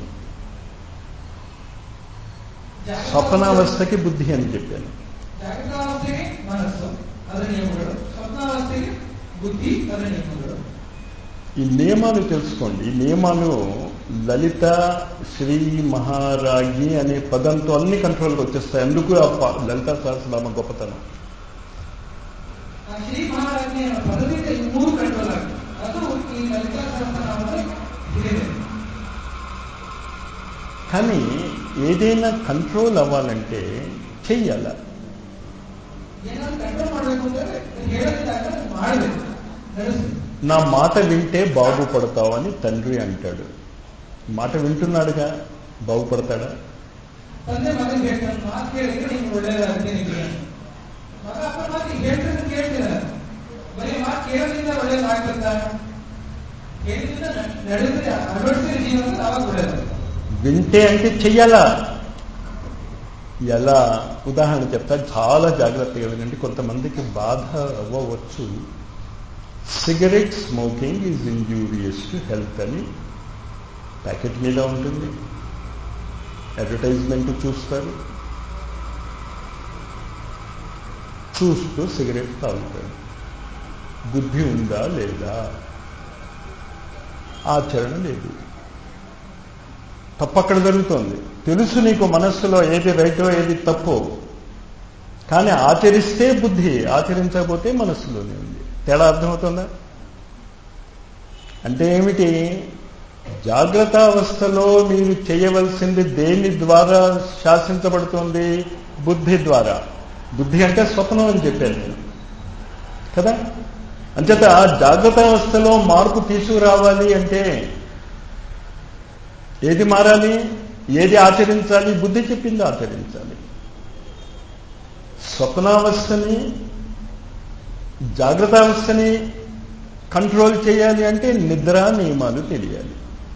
స్వప్నావస్థకి బుద్ధి అని చెప్పాను ಜಾಗೃತಾವಸ್ಥೆಗೆ ಮನಸ್ಸು ಅದರ ನಿಯಮಗಳು ಸ್ವಪ್ನಾವಸ್ಥೆಗೆ ಬುದ್ಧಿ ಅದರ ನಿಯಮಗಳು ఈ నియమాలు తెలుసుకోండి ఈ నియమాలు లలిత శ్రీ మహారాగి అనే పదంతో అన్ని కంట్రోల్కి వచ్చేస్తాయి అందుకు ఆ ప- లలితా సహస్రనామ గొప్పతనం ಆ ಶ್ರೀ ಮಹಾರಾಜ್ಞೆಯ ಪದದಿಂದ ಈ ಮೂರು ಕಂಟ್ರೋಲ್ ಆಗುತ್ತೆ ಅದು ಈ ಲಲಿತಾ ಸಹಸ್ರನಾಮದ ಹಿರಿಮೆ కానీ ఏదైనా కంట్రోల్ అవ్వాలంటే చెయ్యాల ಏನಾದ್ರು ಕಂಟ್ರೋಲ್ ಮಾಡಬೇಕು ಅಂದ್ರೆ ಹೇಳೋದಿದ್ದಾಗ ಮಾಡಬೇಕು ನಡೆಸಬೇಕು నా మాట వింటే బాగుపడతావు అని తండ్రి అంటాడు మాట వింటున్నాడుగా బాగుపడతాడా ತಂದೆ ಮಗನಿಗೆ ಹೇಳ್ತಾನೆ ಮಾತು ಕೇಳಿದ್ರೆ ನಿಮ್ಗೆ ಒಳ್ಳೇದಾಗುತ್ತೆ ನಿಮಗೆ ಮಗ ಅಪ್ಪ ಮಾತು ಹೇಳ್ತಾರೆ ಕೇಳ್ತಿದ್ದಾರೆ ಬರೀ ಮಾತು ಕೇಳೋದ್ರಿಂದ ಒಳ್ಳೇದಾಗ್ತದ ಕೇಳಿದ್ರಿಂದ ನಡೆದ್ರೆ ಅಳವಡಿಸಿದ ಜೀವನ ಅವಾಗ ಒಳ್ಳೇದಾಗುತ್ತೆ వింటే అంటే చెయ్యాలా ఎలా ఉదాహరణ చెప్తా చాలా జాగ్రత్తగా వినండి కొంతమందికి బాధ అవ్వవచ్చు cigarette smoking is injurious to health అని ప్యాకెట్ మీద ఉంటుంది అడ్వర్టైజ్మెంట్ చూస్తారు చూస్తూ సిగరెట్ తాగుతాడు బుద్ధి ఉందా లేదా ఆచరణ లేదు తప్పక్కడ జరుగుతోంది తెలుసు నీకు మనస్సులో ఏది రైటో ఏది తప్పో కానీ ఆచరిస్తే బుద్ధి ఆచరించకపోతే మనస్సులోనే ఉంది తేడా అర్థమవుతుందా అంటే ఏమిటి జాగ్రత్త అవస్థలో మీరు చేయవలసింది దేని ద్వారా శాసించబడుతోంది బుద్ధి ద్వారా బుద్ధి అంటే స్వప్నం అని చెప్పాను నేను కదా అంచేత జాగ్రత్త అవస్థలో మార్పు తీసుకురావాలి అంటే ఏది మారాలి ఏది ఆచరించాలి బుద్ధి చెప్పింది ఆచరించాలి స్వప్నావస్థని జాగ్రత్తావస్థని కంట్రోల్ చేయాలి అంటే నిద్ర నియమాలు తెలియాలి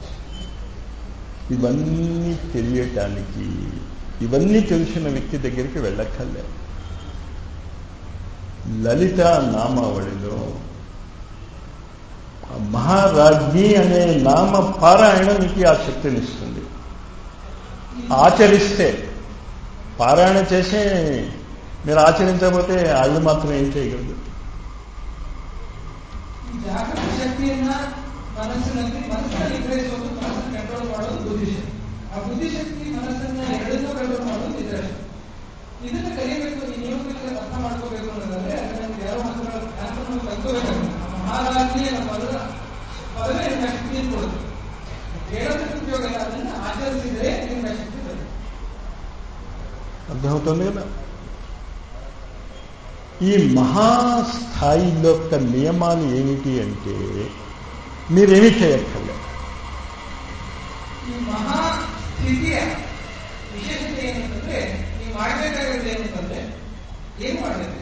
ఇవన్నీ తెలియటానికి ఇవన్నీ తెలిసిన వ్యక్తి దగ్గరికి వెళ్ళక్కర్లే లలిత నామావళిలో మహారాజ్ఞి అనే నామ పారాయణ మీకు ఆ శక్తినిస్తుంది ఆచరిస్తే పారాయణ చేసి మీరు ఆచరించకపోతే వాళ్ళు మాత్రం ఏం చేయగలరు ಈ ಜಾಗೃತ ಶಕ್ತಿಯನ್ನ ಮನಸ್ಸಿನಲ್ಲಿ ಮನಸ್ಸನ್ನ ನಿಗ್ರಹಿಸೋದು ಮನಸ್ಸನ್ನು ಕಂಟ್ರೋಲ್ ಮಾಡೋದು ಬುದ್ಧಿಶಕ್ತಿ ಆ ಬುದ್ಧಿಶಕ್ತಿ ಮನಸ್ಸನ್ನ ಎರಡನ್ನೂ ಕಂಟ್ರೋಲ್ ಮಾಡೋದು ನಿದ್ರಾಶಕ್ತಿ ಇದನ್ನ ಕಲಿಯಬೇಕು ಈ ನಿಯಮಗಳಿಗೆ ಅರ್ಥ ಮಾಡ್ಕೋಬೇಕು ಅನ್ನೋದಾದ್ರೆ ಅದನ್ನ ನಮ್ಗೆ ಯಾರೋ ಹತ್ರ ಯಾರನ್ನು ಕಲ್ಕೋಬೇಕಾಗುತ್ತೆ ಮಹಾರಾಜ್ಞಿ ಅನ್ನೋ ಪದದ ಪದವೇ ನಿಮ್ಗೆ ಆ ಶಕ್ತಿ ಕೊಡುತ್ತೆ ಹೇಳೋದಕ್ಕೆ ಉಪಯೋಗ ಇಲ್ಲ ಅದನ್ನ ಆಚರಿಸಿದ್ರೆ ನಿಮ್ಗೆ ಆ ಶಕ್ತಿ ಬರುತ್ತೆ అర్థమవుతుంది కదా ఈ మహాస్థాయిలో యొక్క నియమాలు ఏమిటి అంటే మీరేమీ చేయక్కర్లే ಈ ಮಹಾ ಸ್ಥಿತಿಯ ವಿಶೇಷತೆ ಏನಂತಂದ್ರೆ ನೀವು ಮಾಡ್ಬೇಕಾಗಿರೋದು ಏನಂತಂದ್ರೆ ಏನ್ ಮಾಡ್ಬೇಕು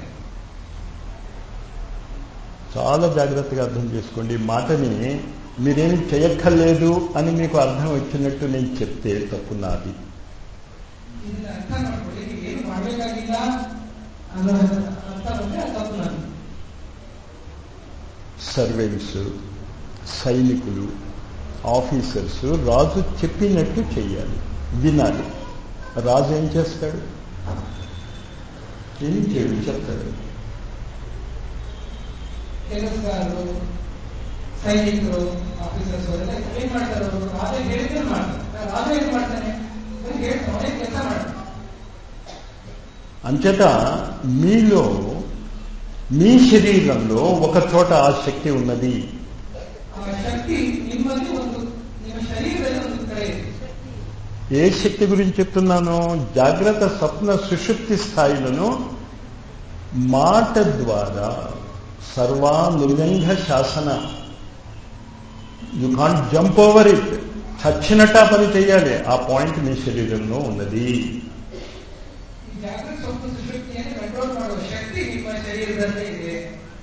చాలా జాగ్రత్తగా అర్థం చేసుకోండి ఈ మాటని మీరేమి చేయక్కర్లేదు అని మీకు అర్థం వచ్చినట్టు నేను చెప్తే తప్పు నాది ಇದನ್ನ ಅರ್ಥ ಮಾಡ್ಕೊಳ್ಳಿ ನೀವು ಏನು ಮಾಡ್ಬೇಕಾಗಿಲ್ಲ ಅನ್ನೋ ಅರ್ಥ ಬಂದ್ರೆ ಅದು ತಪ್ಪು ನಾನು సర్వెంట్స్ సైనికులు ఆఫీసర్స్ రాజు చెప్పినట్టు చెయ్యాలి వినాలి రాజు ఏం చేస్తాడు ఏం చేయడు చెప్తాడు ಕೆಲಸಗಾರರು ಸೈನಿಕರು ಆಫೀಸರ್ಸ್ ಅವರೆಲ್ಲ ಏನ್ ಮಾಡ್ತಾರೆ ಅವರು ರಾಜ ಹೇಳಿದ್ರೆ ಮಾಡ್ತಾರೆ ರಾಜ ಏನ್ ಮಾಡ್ತಾನೆ ಬರೀ ಹೇಳ್ತಾನೆ ಅವನೇ ಕೆಲಸ ಮಾಡ್ತಾನೆ అంచేత మీలో మీ శరీరంలో ఒక చోట ఆ శక్తి ఉన్నది ಆ ಶಕ್ತಿ ನಿಮ್ಮಲ್ಲಿ ಒಂದು ನಿಮ್ಮ ಶರೀರದಲ್ಲಿ ಒಂದು ಕಡೆ ಇದೆ ఏ శక్తి గురించి చెప్తున్నాను జాగ్రత్త స్వప్న సుషుప్తి స్థాయిలను మాట ద్వారా సర్వానుల్లంఘ శాసన you can't jump over it చచ్చినట్టు ఆ పని చేయాలి ఆ పాయింట్ మీ శరీరంలో ఉన్నది ಈ ಜಾಗೃತ ಸ್ವಪ್ನ ಸುಶಕ್ತಿಯನ್ನು ಕಂಟ್ರೋಲ್ ಮಾಡುವ ಶಕ್ತಿ ನಿಮ್ಮ ಶರೀರದಲ್ಲೇ ಇದೆ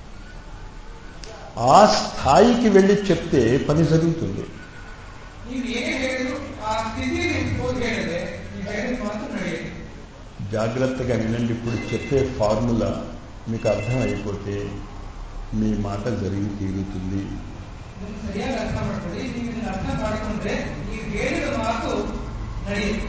ఆ స్థాయికి వెళ్ళి చెప్తే పని జరుగుతుంది ನೀವು ಏನೇ ಹೇಳಿದ್ರು ಆ ಸ್ಥಿತಿಯಲ್ಲಿ ಹೋಗಿ ಹೇಳಿದ್ರೆ ನೀವು ಹೇಳಿದ ಮಾತು ನಡೆಯುತ್ತೆ జాగ్రత్తగా వినండి ఇప్పుడు చెప్పే ఫార్ములా మీకు అర్థం అయిపోతే మీ మాట జరిగి తీరుతుంది ಇದನ್ನು ಸರಿಯಾಗಿ ಅರ್ಥ ಮಾಡ್ಕೊಳ್ಳಿ ನೀವು ಇದನ್ನ ಅರ್ಥ ಮಾಡಿಕೊಂಡ್ರೆ ನೀವು ಹೇಳಿದ ಮಾತು ನಡೆಯುತ್ತೆ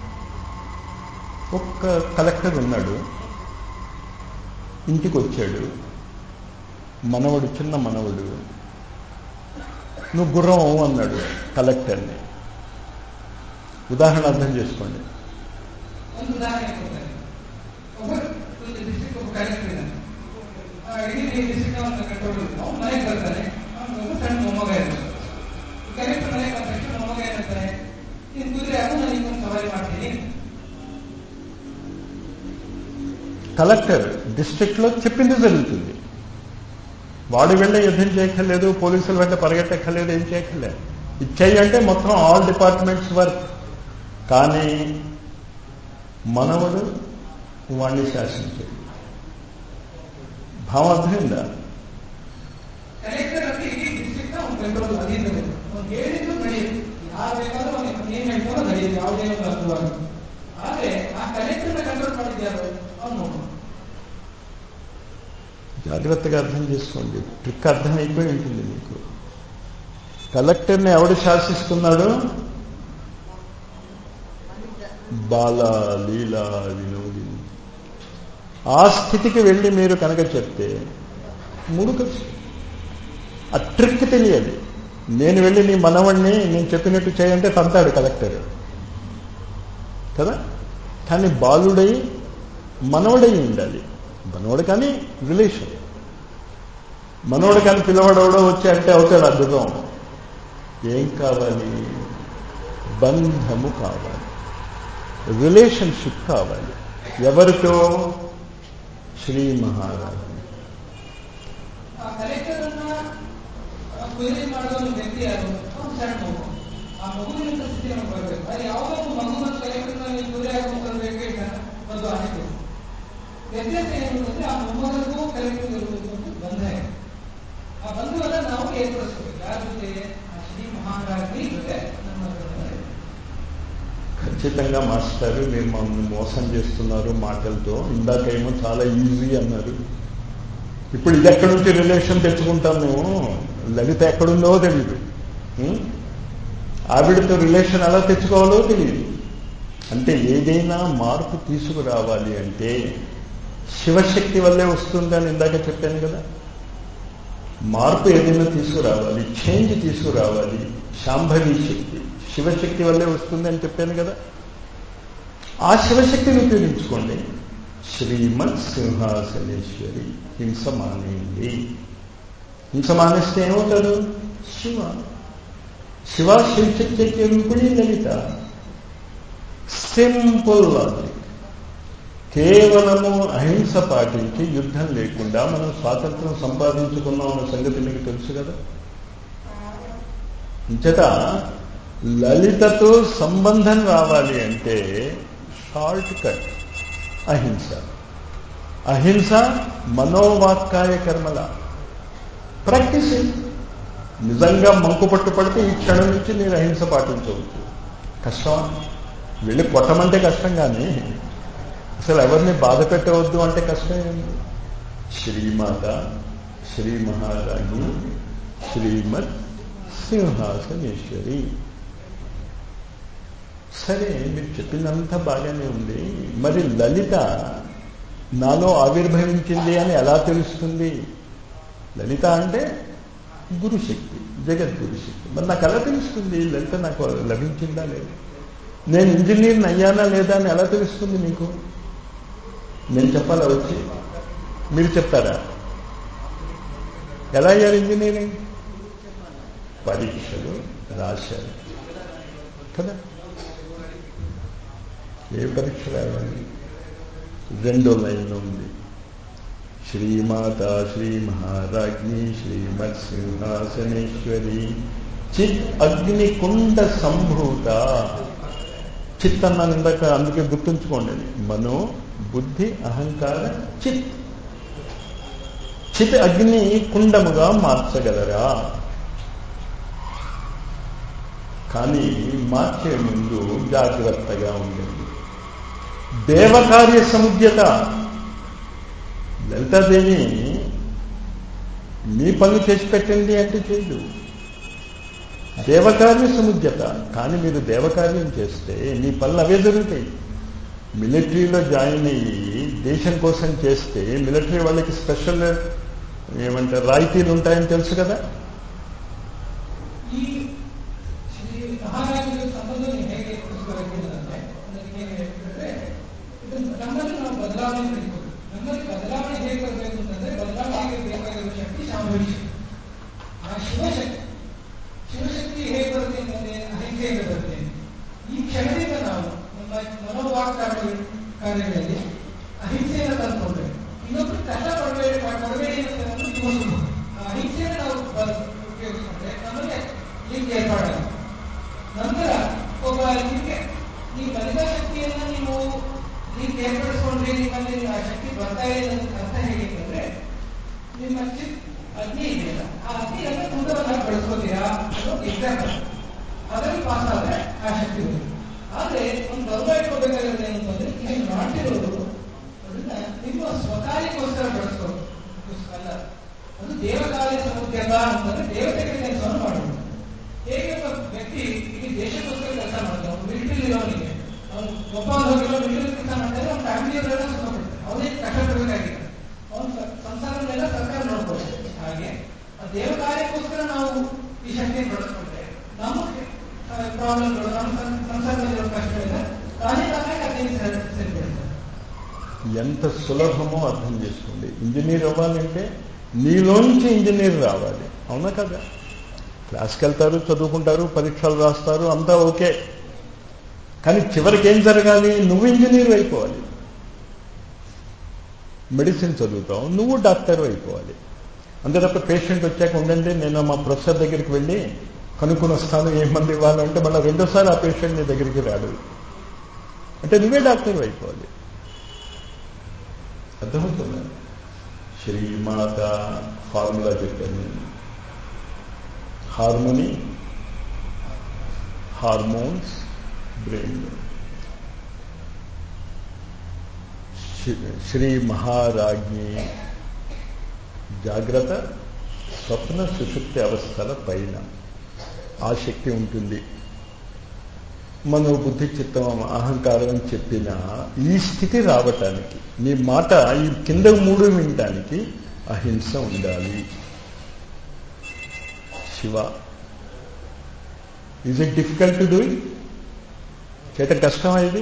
ఒక్క కలెక్టర్ ఉన్నాడు ఇంటికి వచ్చాడు మనవడు చిన్న మనవడు నువ్వు గుర్రం అవ్వు అన్నాడు కలెక్టర్ని ఉదాహరణ అర్థం చేసుకోండి ಒಂದು ಉದಾಹರಣೆ ಕೊಡ್ತಾರೆ ಒಬ್ಬ ಒಂದು ಡಿಸ್ಟ್ರಿಕ್ಟ್ ಒಬ್ಬ ಕಲೆಕ್ಟರ್ ಇದ್ದಾನೆ ಆ ಇಡೀ ಡಿಸ್ಟ್ರಿಕ್ಟ್ ಅವನ ಕಂಟ್ರೋಲ್ ಅವ್ನು ಮನೆಗೆ ಬರ್ತಾನೆ ಅವ್ನು ಒಬ್ಬ ಸಣ್ಣ ಮೊಮ್ಮಗ ಇರ್ತಾನೆ ಕಲೆಕ್ಟರ್ ಮನೆಗೆ ಬಂದ ತಕ್ಷಣ ಮೊಮ್ಮಗ ಏನಂತಾನೆ ನೀನು ಕುದುರೆ ಆಗು ನಾನು ಇನ್ನೊಂದು ಸವಾರಿ ಮಾಡ್ತೀನಿ కలెక్టర్ డిస్ట్రిక్ట్లో చెప్పింది జరుగుతుంది వాడు వెళ్ళే యుద్ధం చేయక్కర్లేదు పోలీసుల వెంట పరిగెట్టక్కర్లేదు ఏం చేయక్కర్లేదు ఇది చేయంటే మొత్తం ఆల్ డిపార్ట్మెంట్స్ వర్క్ కానీ మనవడు వాడిని శాసించాడు భావం అర్థమైందా ಕಲೆಕ್ಟರ್ ಅಂದ್ರೆ ಇಡೀ ಡಿಸ್ಟ್ರಿಕ್ಟ್ ಅವ್ನು ಕಂಟ್ರೋಲ್ ಅಧೀನ ಅವ್ನು ಹೇಳಿದ್ದು ನಡೆಯುತ್ತೆ ಯಾರು ಬೇಕಾದ್ರೂ ಅವನು ಏನ್ ಹೇಳ್ತಾರೋ ನಡೆಯುತ್ತೆ ಯಾವುದೇ ಒಂದು ಅರ್ಥವಾಗಿ ಆದ್ರೆ ಆ ಕಲೆಕ್ಟರ್ನ ಕಂಟ್ರೋಲ್ ಮಾಡಿದ್ಯಾರು ಅವ್ನು ನೋಡು జాగ్రత్తగా అర్థం చేసుకోండి ట్రిక్ అర్థం అయిపోయి ఉంటుంది మీకు కలెక్టర్ని ఎవడు శాసిస్తున్నాడు బాల లీల వినోది ఆ స్థితికి వెళ్ళి మీరు కనుక చెప్తే మూడు ఖర్చు ఆ ట్రిక్ తెలియాలి నేను వెళ్ళి నీ మనవణ్ణి నేను చెప్పినట్టు చేయంటే తంతాడు కలెక్టర్ కదా కానీ బాలుడై మనవడై ఉండాలి మనవడు కానీ రిలేషన్ మనవడు కానీ పిల్లవాడవడో వచ్చి అంటే అవుతాడు అద్భుతం ఏం కావాలి బంధము కావాలి రిలేషన్షిప్ కావాలి ఎవరితో శ్రీ మహారాజు ಆ ಕಲೆಕ್ಟರ್ ಅನ್ನ ಕುದುರೆ ಮಾಡುವ ಒಂದು ವ್ಯಕ್ತಿ ಯಾರು ಅವ್ನು ಸಣ್ಣ ಮಗು ಆ ಮಗುವಿನ ಸ್ಥಿತಿ ನಮ್ಗೆ ಬರಬೇಕು ಅದು ಯಾವುದೋ ಒಂದು ಮಗು ಮತ್ತು ಕಲೆಕ್ಟರ್ನ ನೀವು ಕುದುರೆ ಹಾಕುವಂತ ವ್ಯಕ್ತಿ ಒಂದು ಆಸಕ್ತಿ ವ್ಯತ್ಯಾಸ ಏನು ಅಂದ್ರೆ ಆ ಮೊಮ್ಮಗನಿಗೂ ಕಲೆಕ್ಟರ್ಗೂ ಇರುವುದು ಒಂದು ಬಂಧ ಇದೆ ಆ ಬಂಧುವನ್ನ ನಾವು ಏರ್ಪಡಿಸ್ಬೇಕು ಯಾರ ಜೊತೆ ಆ ಶ್ರೀ ಮಹಾರಾಜ್ನಿ ಜೊತೆ ನಮ್ಮ ಬಂಧ ಇದೆ. ఖచ్చితంగా మాస్టారు మీరు మమ్మల్ని మోసం చేస్తున్నారు మాటలతో ఇందాకేమో చాలా ఈజీ అన్నారు ఇప్పుడు ఇది ఎక్కడి నుంచి రిలేషన్ తెచ్చుకుంటాం మేము లలిత ఎక్కడుందో తెలియదు ఉం? ఆవిడతో రిలేషన్ ఎలా తెచ్చుకోవాలో తెలియదు అంటే ఏదైనా మార్పు తీసుకురావాలి అంటే శివశక్తి వల్లే వస్తుందని ఇందాక చెప్పాను కదా మార్పు ఏదైనా తీసుకురావాలి చేంజ్ తీసుకురావాలి శాంభవి శక్తి శివశక్తి వల్లే వస్తుంది అని చెప్పాను కదా ఆ శివశక్తిని ఉపయోగించుకోండి శ్రీమత్ సింహాసనేశ్వరి హింస మానేయండి హింస మానేస్తే ఏమవుతాడు శివ శివ శివశక్తి రూపిణి లలిత సింపుల్ లాజిక్ కేవలము అహింస పాటించి యుద్ధం లేకుండా మనం స్వాతంత్రం సంపాదించుకున్నాం అన్న సంగతి మీకు తెలుసు కదా ఇంచట లలితతో సంబంధం రావాలి అంటే షార్ట్ కట్ అహింస అహింస మనోవాక్కాయ కర్మల ప్రాక్టీస్ నిజంగా మంకు పట్టు పడితే ఈ క్షణం నుంచి మీరు అహింస పాటించవచ్చు కష్టమా వెళ్ళి కొట్టమంటే కష్టం కానీ అసలు ఎవరిని బాధ పెట్టవద్దు అంటే కష్టం ఏంటి శ్రీమాత శ్రీ మహారాణి శ్రీమత్ సింహాసనేశ్వరి సరే మీరు చెప్పిందంతా బాగానే ఉంది మరి లలిత నాలో ఆవిర్భవించింది అని ఎలా తెలుస్తుంది లలిత అంటే గురుశక్తి జగద్గురు శక్తి మరి నాకు ఎలా తెలుస్తుంది లలిత నాకు లభించిందా లేదా నేను ఇంజనీర్ని అయ్యానా లేదా అని ఎలా తెలుస్తుంది మీకు నేను చెప్పాలా వచ్చి మీరు చెప్తారా ఎలా అయ్యారు ఇంజనీరింగ్ పరీక్షలు రాశారు కదా ఏ పరీక్ష రాయాలి రెండో లైన్లో ఉంది శ్రీమాత శ్రీ మహారాజ్ఞి శ్రీమత్ సింహాసనేశ్వరి చిత్ అగ్నికుండ సంభూత చిత్ అన్నాను ఇందాక అందుకే గుర్తుంచుకోండి అది. మనో బుద్ధి అహంకార చిత్ చిత్ అగ్ని కుండముగా మార్చగలరా కానీ మార్చే ముందు జాగ్రత్తగా ఉండండి దేవకార్య సముద్యత లలితాదేవి మీ పనులు చేసి పెట్టండి అంటే చేయదు దేవకార్య సముద్యత కానీ మీరు దేవకార్యం చేస్తే మీ పనులు అవే జరుగుతాయి మిలిటరీలో జాయిన్ అయ్యి దేశం కోసం చేస్తే మిలిటరీ వాళ్ళకి స్పెషల్ ఏమంటారు రాయితీలు ఉంటాయని తెలుసు కదా ಈ ಶ್ರೀ ಮಹಾರಾಜರ ಸಂಬಂಧವನ್ನು ಹೇಗೆ ಉಳಿಸಿಕೊಳ್ಳಬೇಕೆಂದರೆ ಅದಕ್ಕೆ ಏನು ಹೇಳ್ತಾರೆ ಇದು ನಮ್ಮಲ್ಲಿ ನಾವು ಬದಲಾವಣೆ ಬೇಕು ನಮ್ಮಲ್ಲಿ ಬದಲಾವಣೆ ಹೇಗೆ ಬರಬೇಕು ಅಂತಂದ್ರೆ ಬದಲಾವಣೆಗೆ ಬೇಕಾಗಿರುವ ಶಕ್ತಿ ಸಾಮೂಹಿಕ ಶಕ್ತಿ ಆ ಶಿವಶಕ್ತಿ ಶಿವಶಕ್ತಿ ಹೇಗೆ ಬರುತ್ತೆ ಅಂತಂದ್ರೆ ಅಹಿಂಸೆಯಿಂದ ಬರುತ್ತೆ ಈ ಕ್ಷಣದಿಂದ ನಾವು ನಮ್ಮ ಮನೋವಾಕ್ ಕಾರ್ಯ- ಕಾರ್ಯಗಳಲ್ಲಿ ಅಹಿಂಸೆಯನ್ನು ತಂದುಕೊಂಡ್ರೆ ಇನ್ನೊಬ್ರು ಕಷ್ಟ ಪಡಬೇಡಿ ಪಡಬೇಡಿ ಅಂತ ನಮ್ಗೆ ತೋರಿಸ್ಬೋದು. ಆ ಅಹಿಂಸೆಯನ್ನು ನಾವು ಬ- ಉಪಯೋಗಿಸ್ಕೊಂಡ್ರೆ ನಮಗೆ ಲಿಂಕ್ ಏರ್ಪಾಡಾಗುತ್ತೆ ನಂತರ ಒಬ್ಬ ನಿಮಗೆ ಈ ಲಲಿತಾ ಶಕ್ತಿಯನ್ನ ನೀವು ಲಿಂಕ್ ಏರ್ಪಡಿಸ್ಕೊಂಡ್ರೆ ನಿಮ್ಮಲ್ಲಿ ಆ ಶಕ್ತಿ ಬರ್ತಾ ಇದೆ ಅನ್ನೋದಕ್ಕೆ ಅರ್ಥ ಹೇಗೆ ಅಂತಂದ್ರೆ ನಿಮ್ಮ ಚಿತ್ ಅಗ್ನಿ ಇದೆಯಲ್ಲ ಆ ಅಗ್ನಿಯನ್ನು ಕುಂದವನ್ನಾಗಿ ಬೆಳೆಸ್ಕೋತೀರಾ ಅನ್ನೋದು ಎಕ್ಸಾಂಪಲ್ ಅದರಲ್ಲಿ ಪಾಸ್ ಆದ್ರೆ ಆ ಶಕ್ತಿ ಬರುತ್ತೆ ಆದ್ರೆ ಒಂದು ಗೌರವ ಇಟ್ಕೋಬೇಕಾಗಿರೋದು ಏನು ಅಂತಂದ್ರೆ ನೀವು ಮಾಡ್ತಿರೋದು ಅದನ್ನ ನಿಮ್ಮ ಸ್ವಕಾರ್ಯಕ್ಕೋಸ್ಕರ ಬಳಸ್ಕೋದು ಅಲ್ಲ ಅದು ದೇವಕಾರ್ಯ ಸಮುದ್ಯತ ಅಂತಂದ್ರೆ ದೇವತೆಗಳ ಕೆಲಸವನ್ನು ಮಾಡುವುದು ಹೇಗೆ ಒಬ್ಬ ವ್ಯಕ್ತಿ ಇಲ್ಲಿ ದೇಶಕ್ಕೋಸ್ಕರ ಕೆಲಸ ಮಾಡ್ತಾನೆ ಅವ್ನು ಮಿಲಿಟರಿ ಇರೋನಿಗೆ ಅವನು ಒಬ್ಬ ಹೋಗಿರೋ ಮಿಲಿಟರಿ ಕೆಲಸ ಮಾಡ್ತಾರೆ ಅವ್ನ ಫ್ಯಾಮಿಲಿಯವರೆಲ್ಲ ಸುಖ ಪಡ್ತಾರೆ ಅವನಿಗೆ ಕಷ್ಟಪಡಬೇಕಾಗಿದೆ ಅವನ ಸಂಸಾರನೆಲ್ಲ ಸರ್ಕಾರ ನೋಡ್ಕೊಳ್ತಾರೆ ಹಾಗೆ ಆ ದೇವ ಕಾರ್ಯಕ್ಕೋಸ್ಕರ ನಾವು ಈ ಶಕ್ತಿಯನ್ನು ಬಳಸ್ಕೊಂಡ್ರೆ ನಮಗೆ ಪ್ರಾಬ್ಲಮ್ಗಳು ನಮ್ಮ ಸಂ- ಸಂಸಾರದಲ್ಲಿರೋ ಕಷ್ಟಗಳಿಂದ ತಾನೇ ತಾನಾಗಿ ಅದೇನು ಸರಿಪಡಿಸ್ತಾರೆ ఎంత సులభమో అర్థం చేసుకోండి ఇంజనీర్ అవ్వాలంటే నీలోంచి ఇంజనీర్ రావాలి అవునా కదా క్లాస్కి వెళ్తారు చదువుకుంటారు పరీక్షలు రాస్తారు అంతా ఓకే కానీ చివరికి ఏం జరగాలి నువ్వు ఇంజనీర్ అయిపోవాలి మెడిసిన్ చదువుతావు నువ్వు డాక్టర్ అయిపోవాలి అంతే తప్ప పేషెంట్ వచ్చాక ఉండండి నేను మా ప్రొఫెసర్ దగ్గరికి వెళ్ళి కనుక్కొని వస్తాను ఏ మంది ఇవ్వాలంటే మళ్ళీ రెండోసారి ఆ పేషెంట్ నీ దగ్గరికి రాడు అంటే నువ్వే డాక్టర్ అయిపోవాలి అర్థమవుతుందా శ్రీమాత ఫార్ములా చెప్పాను నేను harmony hormones brain Shri Maharajni జాగ్రత్త స్వప్న సుషుప్తి అవస్థల పైన ఆ శక్తి ఉంటుంది మనో బుద్ధి చిత్తం అహంకారం అని చెప్పిన ఈ స్థితి రావటానికి మీ మాట ఈ కింద మూడు వినటానికి అహింస ఉండాలి Shiva is it difficult to do చేత కష్టమా ఇది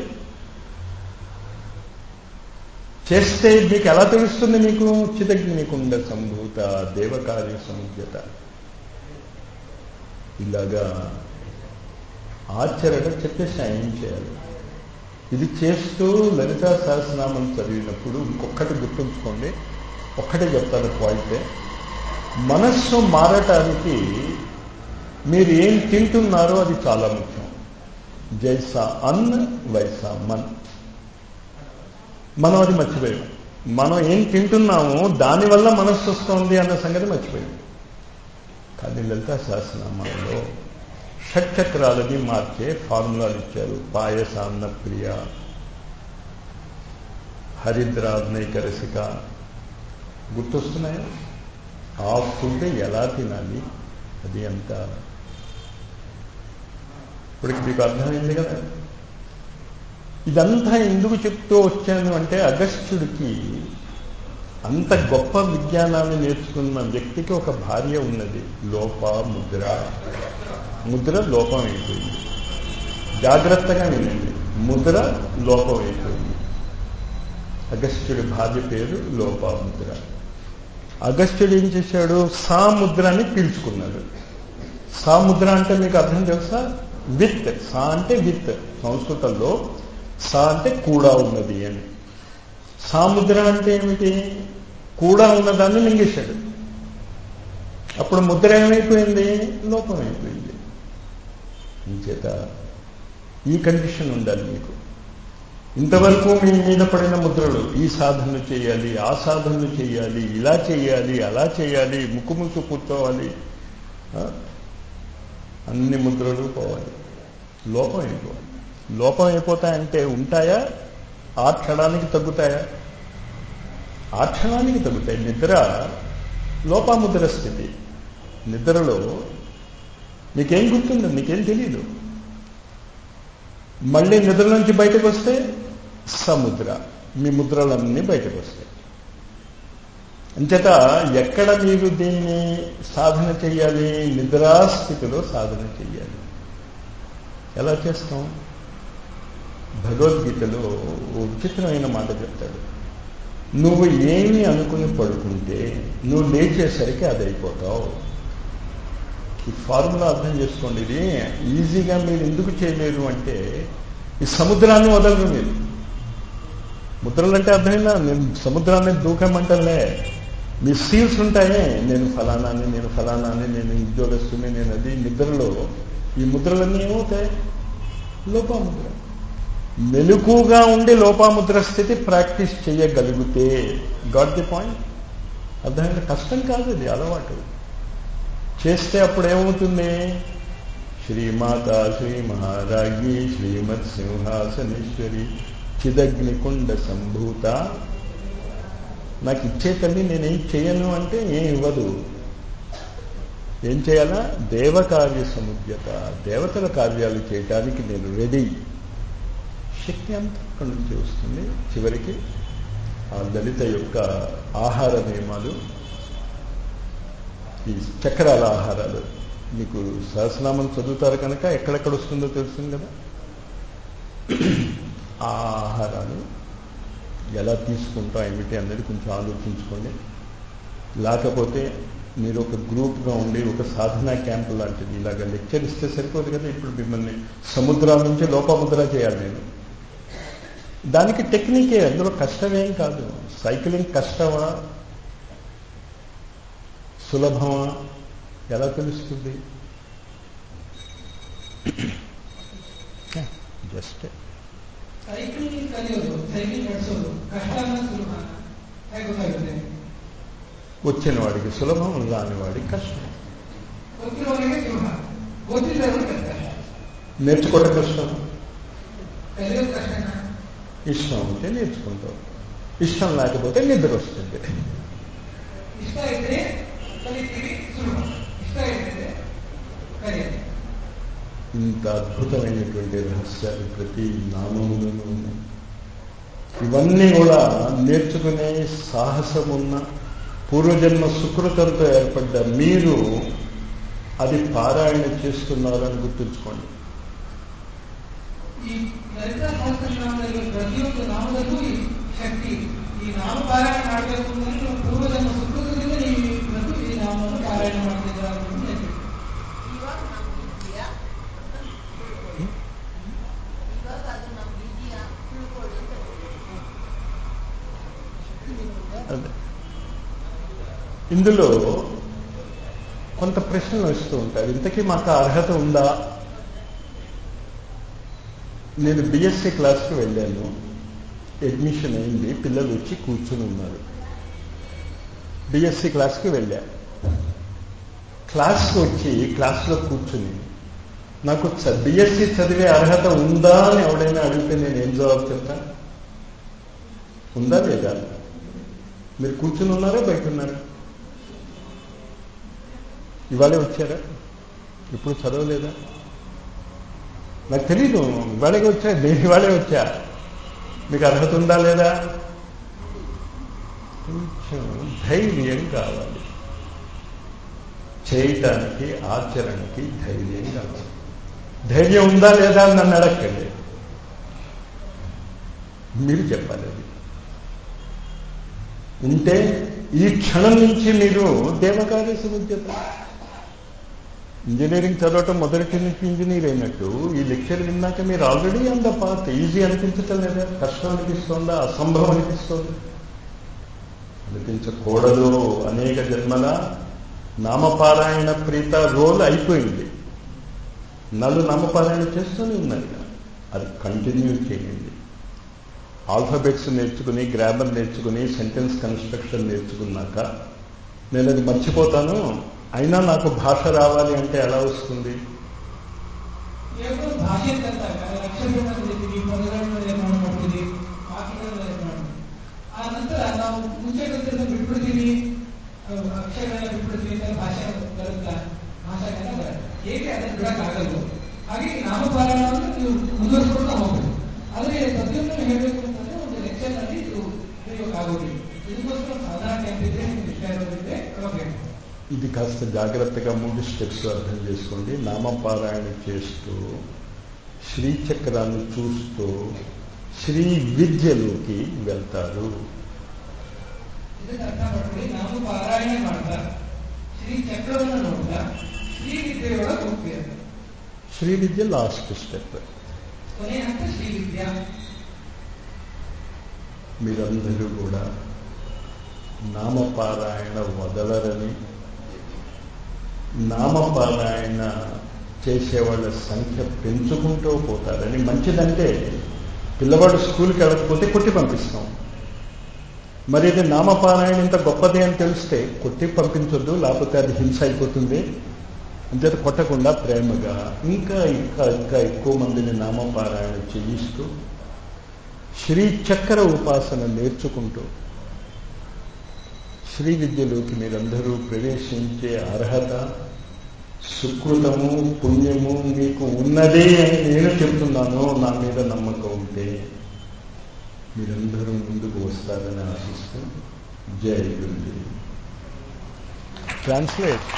చేస్తే మీకు ఎలా తెలుస్తుంది మీకు చిదగ్నికుండ సంభూత దేవకార్య సముద్యత ఇలాగా ఆచరణ చెప్పేసి ఆయన ఏం చేయాలి ఇది చేస్తూ లలితా సహస్రనామం చదివినప్పుడు ఇంకొకటి గుర్తుంచుకోండి ఒక్కటే చెప్తాను పాయింటే మనస్సు మారటానికి మీరు ఏం తింటున్నారో అది చాలా ముఖ్యం జైసా అన్ వైసా మన్ మనం అది మర్చిపోయాం మనం ఏం తింటున్నామో దానివల్ల మనస్సు వస్తుంది అన్న సంగతి మర్చిపోయాం కానీ లలితా సహస్రనామాల్లో షట్చక్రాలని మార్చే ఫార్ములాలు ఇచ్చారు పాయసాన్న ప్రియ హరిద్రాగ్నైక రసిక గుర్తొస్తున్నాయా ఆ ఫుడ్ ఎలా తినాలి అది ఎంత ఇప్పుడు మీకు అర్థమైంది కదా ఇదంతా ఎందుకు చెప్తూ వచ్చాను అంటే అగస్త్యుడికి అంత గొప్ప విజ్ఞానాన్ని నేర్చుకున్న వ్యక్తికి ఒక భార్య ఉన్నది లోప ముద్ర ముద్ర లోపం అయిపోయింది జాగ్రత్తగా వినండి ముద్ర లోపం అయిపోయింది అగస్త్యుడి భార్య పేరు లోపాముద్ర అగస్త్యుడు ఏం చేశాడు సాముద్రాన్ని పీల్చుకున్నాడు సాముద్ర అంటే మీకు అర్థం తెలుసా విత్ సా అంటే విత్ సంస్కృతంలో సా అంటే కూడా ఉన్నది అని సాముద్ర అంటే ఏమిటి కూడా ఉన్నదాన్ని మింగేశాడు అప్పుడు ముద్ర ఏమైపోయింది లోపం అయిపోయింది ఇంచేత ఈ కండిషన్ ఉండాలి మీకు ఇంతవరకు మీ మీద పడిన ముద్రలు ఈ సాధనలు చేయాలి ఆ సాధనలు చేయాలి ఇలా చేయాలి అలా చేయాలి ముక్కు ముక్కు కూర్చోవాలి ఆ? అన్ని ముద్రలు పోవాలి లోపం అయిపోవాలి లోపం అయిపోతాయంటే ఉంటాయా ఆ క్షణానికి తగ్గుతాయా ఆ క్షణానికి తగ్గుతాయి నిద్ర లోపాముద్ర స్థితి నిద్రలో నీకేం గుర్తుందో నీకేం తెలియదు మళ్ళీ నిద్ర నుంచి బయటకు వస్తే సముద్ర మీ ముద్రలన్నీ బయటకు వస్తాయి అంచేత ఎక్కడ మీరు దీన్ని సాధన చెయ్యాలి నిద్రాస్థితిలో సాధన చెయ్యాలి ఎలా చేస్తాం భగవద్గీతలో ఓ విచిత్రమైన మాట చెప్తాడు నువ్వు ఏమి అనుకుని పడుకుంటే నువ్వు లేచేసరికి అది అయిపోతావు ఈ ఫార్ములా అర్థం చేసుకోండి ఇది ఈజీగా మీరు ఎందుకు చేయలేరు అంటే ఈ సముద్రాన్ని వదలరు మీరు ముద్రలంటే అర్థమైనా నేను సముద్రాన్ని దూకమంటలే మీ సీల్స్ ఉంటాయే నేను ఫలానాని నేను ఫలానాని నేను ఉద్యోగస్తుని నేను అది నిద్రలో ఈ ముద్రలన్నీ ఏమవుతాయి లోపాముద్ర మెలకుగా ఉండి లోపాముద్ర స్థితి ప్రాక్టీస్ చేయగలిగితే గాట్ ది పాయింట్ అర్థమైంది కష్టం కాదు ఇది అలవాటు చేస్తే అప్పుడు ఏమవుతుంది శ్రీమాత శ్రీ మహారాజ్ఞి శ్రీమత్ సింహాసనేశ్వరి చిదగ్నికుండ సంభూత నాకు ఇచ్చే తల్లి నేనేం చేయను అంటే ఏం ఇవ్వదు ఏం చేయాలా దేవకార్య సముద్యత దేవతల కార్యాలు చేయటానికి నేను రెడీ శక్తి అంతా అక్కడి నుంచి వస్తుంది చివరికి ఆ దళిత యొక్క ఆహార నియమాలు ఈ చక్రాల ఆహారాలు మీకు సహస్రనామం చదువుతారు కనుక ఎక్కడెక్కడ వస్తుందో తెలుస్తుంది కదా ఆ ఆహారాలు ఎలా తీసుకుంటాం ఏమిటి అనేది కొంచెం ఆలోచించుకోండి లేకపోతే మీరు ఒక గ్రూప్గా ఉండి ఒక సాధనా క్యాంప్ లాంటిది ఇలాగ లెక్చర్ ఇస్తే సరిపోదు కదా ఇప్పుడు మిమ్మల్ని సముద్రాల నుంచి లోపముద్ర చేయాలి నేను దానికి టెక్నికే అందులో కష్టమేం కాదు సైక్లింగ్ కష్టమా సులభమా ఎలా తెలుస్తుంది ಜಸ್ಟ್ ಸೈಕ್ಲಿಂಗ್ ಕಲಿಯೋದು ಸೈಕ್ಲಿಂಗ್ ನಡೆಸೋದು ಕಷ್ಟ ಅನ್ನೋದು ಸುಲಭ ಹೇಗೆ ಗೊತ್ತಾಗುತ್ತೆ వచ్చిన వాడికి సులభం రాని వాడికి కష్టం ಗೊತ್ತಿರೋರಿಗೆ ಸುಲಭ ಗೊತ್ತಿಲ್ಲದವ್ರಿಗೆ ಕಷ್ಟ నేర్చుకోవడం కష్టం ಕಲಿಯೋದು ಕಷ್ಟನಾ ఇష్టం ఉంటే నేర్చుకుంటావు ఇష్టం లేకపోతే నిద్ర వస్తుంది ಇಷ್ಟ ಇದ್ರೆ ಕಲಿತೀವಿ ಸುಲಭ ಇಷ್ಟ ಇದ್ರೆ ಕಲಿಯೋದು ఇంత అద్భుతమైనటువంటి రహస్యాలు ప్రతి నామములను ఉన్నాయి ఇవన్నీ కూడా నేర్చుకునే సాహసం ఉన్న పూర్వజన్మ సుకృతంతో ఏర్పడ్డ మీరు అది పారాయణ చేస్తున్నారని గుర్తుంచుకోండి ಈ ಲಲಿತ ಸಹಸ್ರನಾಮದಲ್ಲಿ ಪ್ರತಿಯೊಂದು ನಾಮದಲ್ಲೂ ಈ ಶಕ್ತಿ ಇದೆ. ಈ ನಾಮ ಪಾರಾಯಣ ಮಾಡಬೇಕು ಅಂದ್ರೆ ನೀವು ಪೂರ್ವಜನ್ಮ ಸುಕೃತದಿಂದ ನೀವು ಇವತ್ತು ಈ ನಾಮವನ್ನು ಪಾರಾಯಣ ಮಾಡ್ತಿದ್ದೀರಾ ಅನ್ನೋದು ನೆನಪಿ. ಇವಾಗ ನಮ್ಗೆ ಇದೆಯಾ ಇವಾಗ ಅದು ನಮ್ಗೆ ಇದೆಯಾ ತಿಳ್ಕೊಳ್ಳಿ ಅಂತ అదే ఇందులో కొంత ప్రశ్నలు వస్తూ ఉంటాయి ఇంతకీ మాకు ఆ అర్హత ఉందా నేను బిఎస్సి క్లాస్కి వెళ్ళాను అడ్మిషన్ అయింది పిల్లలు వచ్చి కూర్చుని ఉన్నారు బిఎస్సి క్లాస్కి వెళ్ళా క్లాస్కి వచ్చి క్లాస్లో కూర్చుని నాకు బిఎస్సి చదివే అర్హత ఉందా అని ఎవడైనా అడిగితే నేను ఏం జవాబు చెప్తాను ఉందా లేదా మీరు కూర్చుని ఉన్నారా బయట ఉన్నారా ఇవాళే వచ్చారా ఇప్పుడు చదవలేదా నాకు తెలీదు ఇవాళే వచ్చా నేను ఇవాళే వచ్చా మీకు అర్హత ఉందా లేదా కొంచెం ధైర్యం కావాలి చేయటానికి ఆచరణకి ధైర్యం కావాలి ధైర్యం ఉందా లేదా అని నన్ను అడగండి మీరు చెప్పాలి అది ఉంటే ఈ క్షణం నుంచి మీరు దేవకార్య సముద్యత ఇంజనీరింగ్ చదవటం మొదటి నుంచి ఇంజనీర్ అయినట్టు ఈ లెక్చర్ విన్నాక మీరు ఆల్రెడీ అంద పాత్ ఈజీ అనిపించటం లేదా కష్టం అనిపిస్తోందా అసంభవం అనిపిస్తోంది అనిపించకూడదు అనేక జన్మల నామపారాయణ ప్రీత రోల్ అయిపోయింది నలు నామపారాయణ చేస్తూనే ఉన్నారు అది కంటిన్యూ చేయండి ఆల్ఫాబెట్స్ నేర్చుకుని గ్రామర్ నేర్చుకుని సెంటెన్స్ కన్స్ట్రక్షన్ నేర్చుకున్నాక నేను అది మర్చిపోతాను అయినా నాకు భాష ರಾవాలి అంటే ఎలా వస్తుంది ಕೇವಲ ಭಾಷೆ ಕಲಿತಾಗ ಅಕ್ಷರಗಳನ್ನ ಕಲಿತೀವಿ ಪದಗಳನ್ನ ನಿರ್ಮಾಣ ಮಾಡ್ತೀವಿ ವಾಕ್ಯಗಳನ್ನ ನಿರ್ಮಾಣ ಮಾಡ್ತೀವಿ ಆ ನಂತರ ನಾವು ಮುಂಚೆ ಕಲಿತಿರೋದನ್ನ ಬಿಟ್ಬಿಡ್ತೀವಿ ಅವು ಅಕ್ಷರಗಳನ್ನ ಬಿಟ್ಬಿಡ್ತೀವಿ ಅಂತ ಭಾಷೆ ಬರುತ್ತಾ ಭಾಷೆಗಳನ್ನ ಬರುತ್ತೆ ಹೇಗೆ ಅದನ್ನ ಬಿಡಕ್ಕಾಗಲ್ವೋ ಹಾಗೆ ನಾಮಪಾರಾಯಣವನ್ನು ನೀವು ಮುಂದುವರಿಸ್ಕೊಂಡು ಹೋಗ್ಬೇಕು ಆದರೆ ಪ್ರತಿಯೊಂದನ್ನು ಹೇಳಬೇಕು ಅಂತಂದ್ರೆ ಒಂದು ಲೆಕ್ಚರ್ ನಲ್ಲಿ ಇದು ತಿಳಿಯೋಕ್ಕಾಗೋದಿಲ್ಲ ಇದಕ್ಕೋಸ್ಕರ ಒಂದು ಸಾಧಾರಣ ಕ್ಯಾಂಪ್ ಇದ್ರೆ ನಿಮ್ಗೆ ಇಷ್ಟ ಇರೋದಿದ್ರೆ ಹೋಗ್ಬೇಕು ఇది కాస్త జాగ్రత్తగా మూడు స్టెప్స్ అర్థం చేసుకోండి నామపారాయణ చేస్తూ శ్రీచక్రాన్ని చూస్తూ శ్రీ విద్యలోకి వెళ్తారు ಇದನ್ನ ಅರ್ಥ ಮಾಡ್ಕೊಳ್ಳಿ ನಾವು ಪಾರಾಯಣ ಮಾಡ್ತಾ ಶ್ರೀ ಚಕ್ರವನ್ನು ನೋಡ್ತಾ ಶ್ರೀ ವಿದ್ಯೆಯೊಳಗೆ ಹೋಗ್ತೀರ శ్రీ విద్య లాస్ట్ స్టెప్ ಕೊನೆ ಹಂತ ಶ್ರೀ ವಿದ್ಯಾ మీరందరూ కూడా నామపారాయణ వదలరని నామపారాయణ చేసేవాళ్ళ సంఖ్య పెంచుకుంటూ పోతారని మంచిదంటే పిల్లవాడు స్కూల్కి వెళ్ళకపోతే కొట్టి పంపిస్తాం మరి ఇది నామపారాయణ ఇంత గొప్పది అని తెలిస్తే కొట్టి పంపించొద్దు లేకపోతే అది హింస అయిపోతుంది అంచేత కొట్టకుండా ప్రేమగా ఇంకా ఇంకా ఇంకా ఎక్కువ మందిని నామపారాయణ చేయిస్తూ శ్రీ చక్ర ఉపాసన నేర్చుకుంటూ శ్రీ విద్యలోకి మీరందరూ ప్రవేశించే అర్హత సుకృతము పుణ్యము మీకు ఉన్నదే అని నేను చెప్తున్నాను నా మీద నమ్మకం ఉంటే మీరందరూ ముందుకు వస్తారని ఆశిస్తూ జై గురుదేవ్ ట్రాన్స్లేట్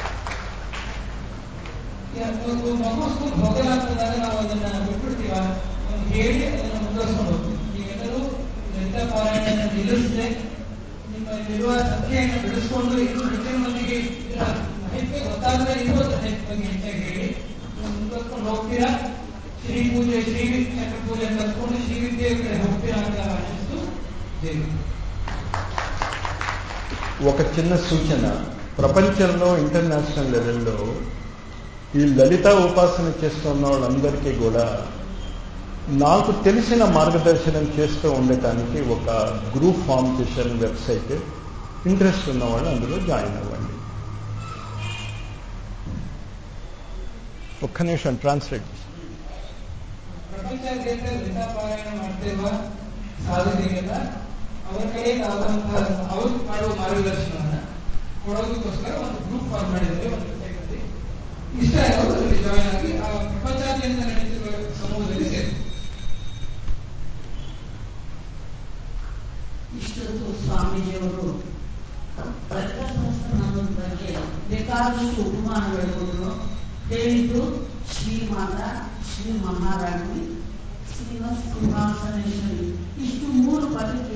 ಒಂದು ಮಗು ಸ್ಕೂಲ್ ಹೋಗಲ್ಲ ಅಂತಂದಾಗ ನಾವು ಅದನ್ನ ಬಿಟ್ಬಿಡ್ತೀವ ಒಂದು ಹೇಳಿ ಅದನ್ನ ಮುಂದುವರ್ಸ್ಕೊಂಡು ಹೋಗ್ತೀವಿ ನೀವೆಲ್ಲರೂ ಲಲಿತ ಪಾರಾಯಣ ನಿಲ್ಲಿಸದೆ ನಿಮ್ಮಲ್ಲಿರುವ ಸಂಖ್ಯೆಯನ್ನು ಬಿಡಿಸ್ಕೊಂಡು ಇನ್ನು ಹೆಚ್ಚಿನ ಮಂದಿಗೆ ಇದರ ಮಾಹಿತಿ ಗೊತ್ತಾಗದೆ ಇನ್ನೂ ಅದರ ಬಗ್ಗೆ ಹೆಚ್ಚಾಗಿ ಹೇಳಿ ನೀವು ಮುಂದುವರ್ಸ್ಕೊಂಡು ಹೋಗ್ತೀರಾ ಶ್ರೀ ಪೂಜೆ ಶ್ರೀ ಚಕ್ರ ಪೂಜೆ ಕಲ್ತ್ಕೊಂಡು ಶ್ರೀ ವಿದ್ಯೆ ಕಡೆ ಹೋಗ್ತೀರಾ ಅಂತ ಆಶಿಸ್ತು ಜೈ ಗುರು. ఒక చిన్న సూచన ప్రపంచంలో ఇంటర్నేషనల్ లెవెల్లో ఈ లలిత ఉపాసన చేస్తున్న వాళ్ళందరికీ కూడా నాకు తెలిసిన మార్గదర్శనం చేస్తూ ఉండటానికి ఒక గ్రూప్ ఫామ్ చేసిన వెబ్సైట్ ఇంట్రెస్ట్ ఉన్న వాళ్ళు అందులో జాయిన్ అవ్వండి ఒక్క నిమిషం ట్రాన్స్లేట్ ಪ್ರಪಂಚಾದ್ಯಂತ ಲಲಿತಾ ಪಾರಾಯಣ ಮಾಡ್ತಿರುವ ಸಾಧಕರಿಗೆಲ್ಲ ಅವರ ಕಡೆಯಿಂದಾದಂತಹ ಅವರು ಮಾಡುವ ಮಾರ್ಗದರ್ಶನವನ್ನ ಕೊಡೋದಕ್ಕೋಸ್ಕರ ಒಂದು ಗ್ರೂಪ್ ಫಾರ್ಮ್ ಮಾಡಿದ್ದಾರೆ ಒಂದು ವೆಬ್ಸೈಟ್ ಅಲ್ಲಿ ಇಷ್ಟ ಆಗೋರು ಅದರಲ್ಲಿ ಜಾಯಿನ್ ಆಗಿ ಆ ಪ್ರಪಂಚಾದ್ಯಂತ ನಡೀತಿರುವ ಸಮೂಹದಲ್ಲಿ ಸೇರಿ ಇಷ್ಟೊತ್ತು ಸ್ವಾಮೀಜಿಯವರು ಲಲಿತ ಸಹಸ್ರನಾಮದ ಬಗ್ಗೆ ಬೇಕಾದಷ್ಟು ಉಪಮಾನಗಳು ಕೊಟ್ಟರು ಹೇಳಿದ್ದು ಶ್ರೀಮಾತ ಶ್ರೀ ಮಹಾರಾಣಿ ಶ್ರೀಮತ್ ಸಿಂಹಾಸನೇಶ್ವರಿ ಇಷ್ಟು ಮೂರು ಪದಕ್ಕೆ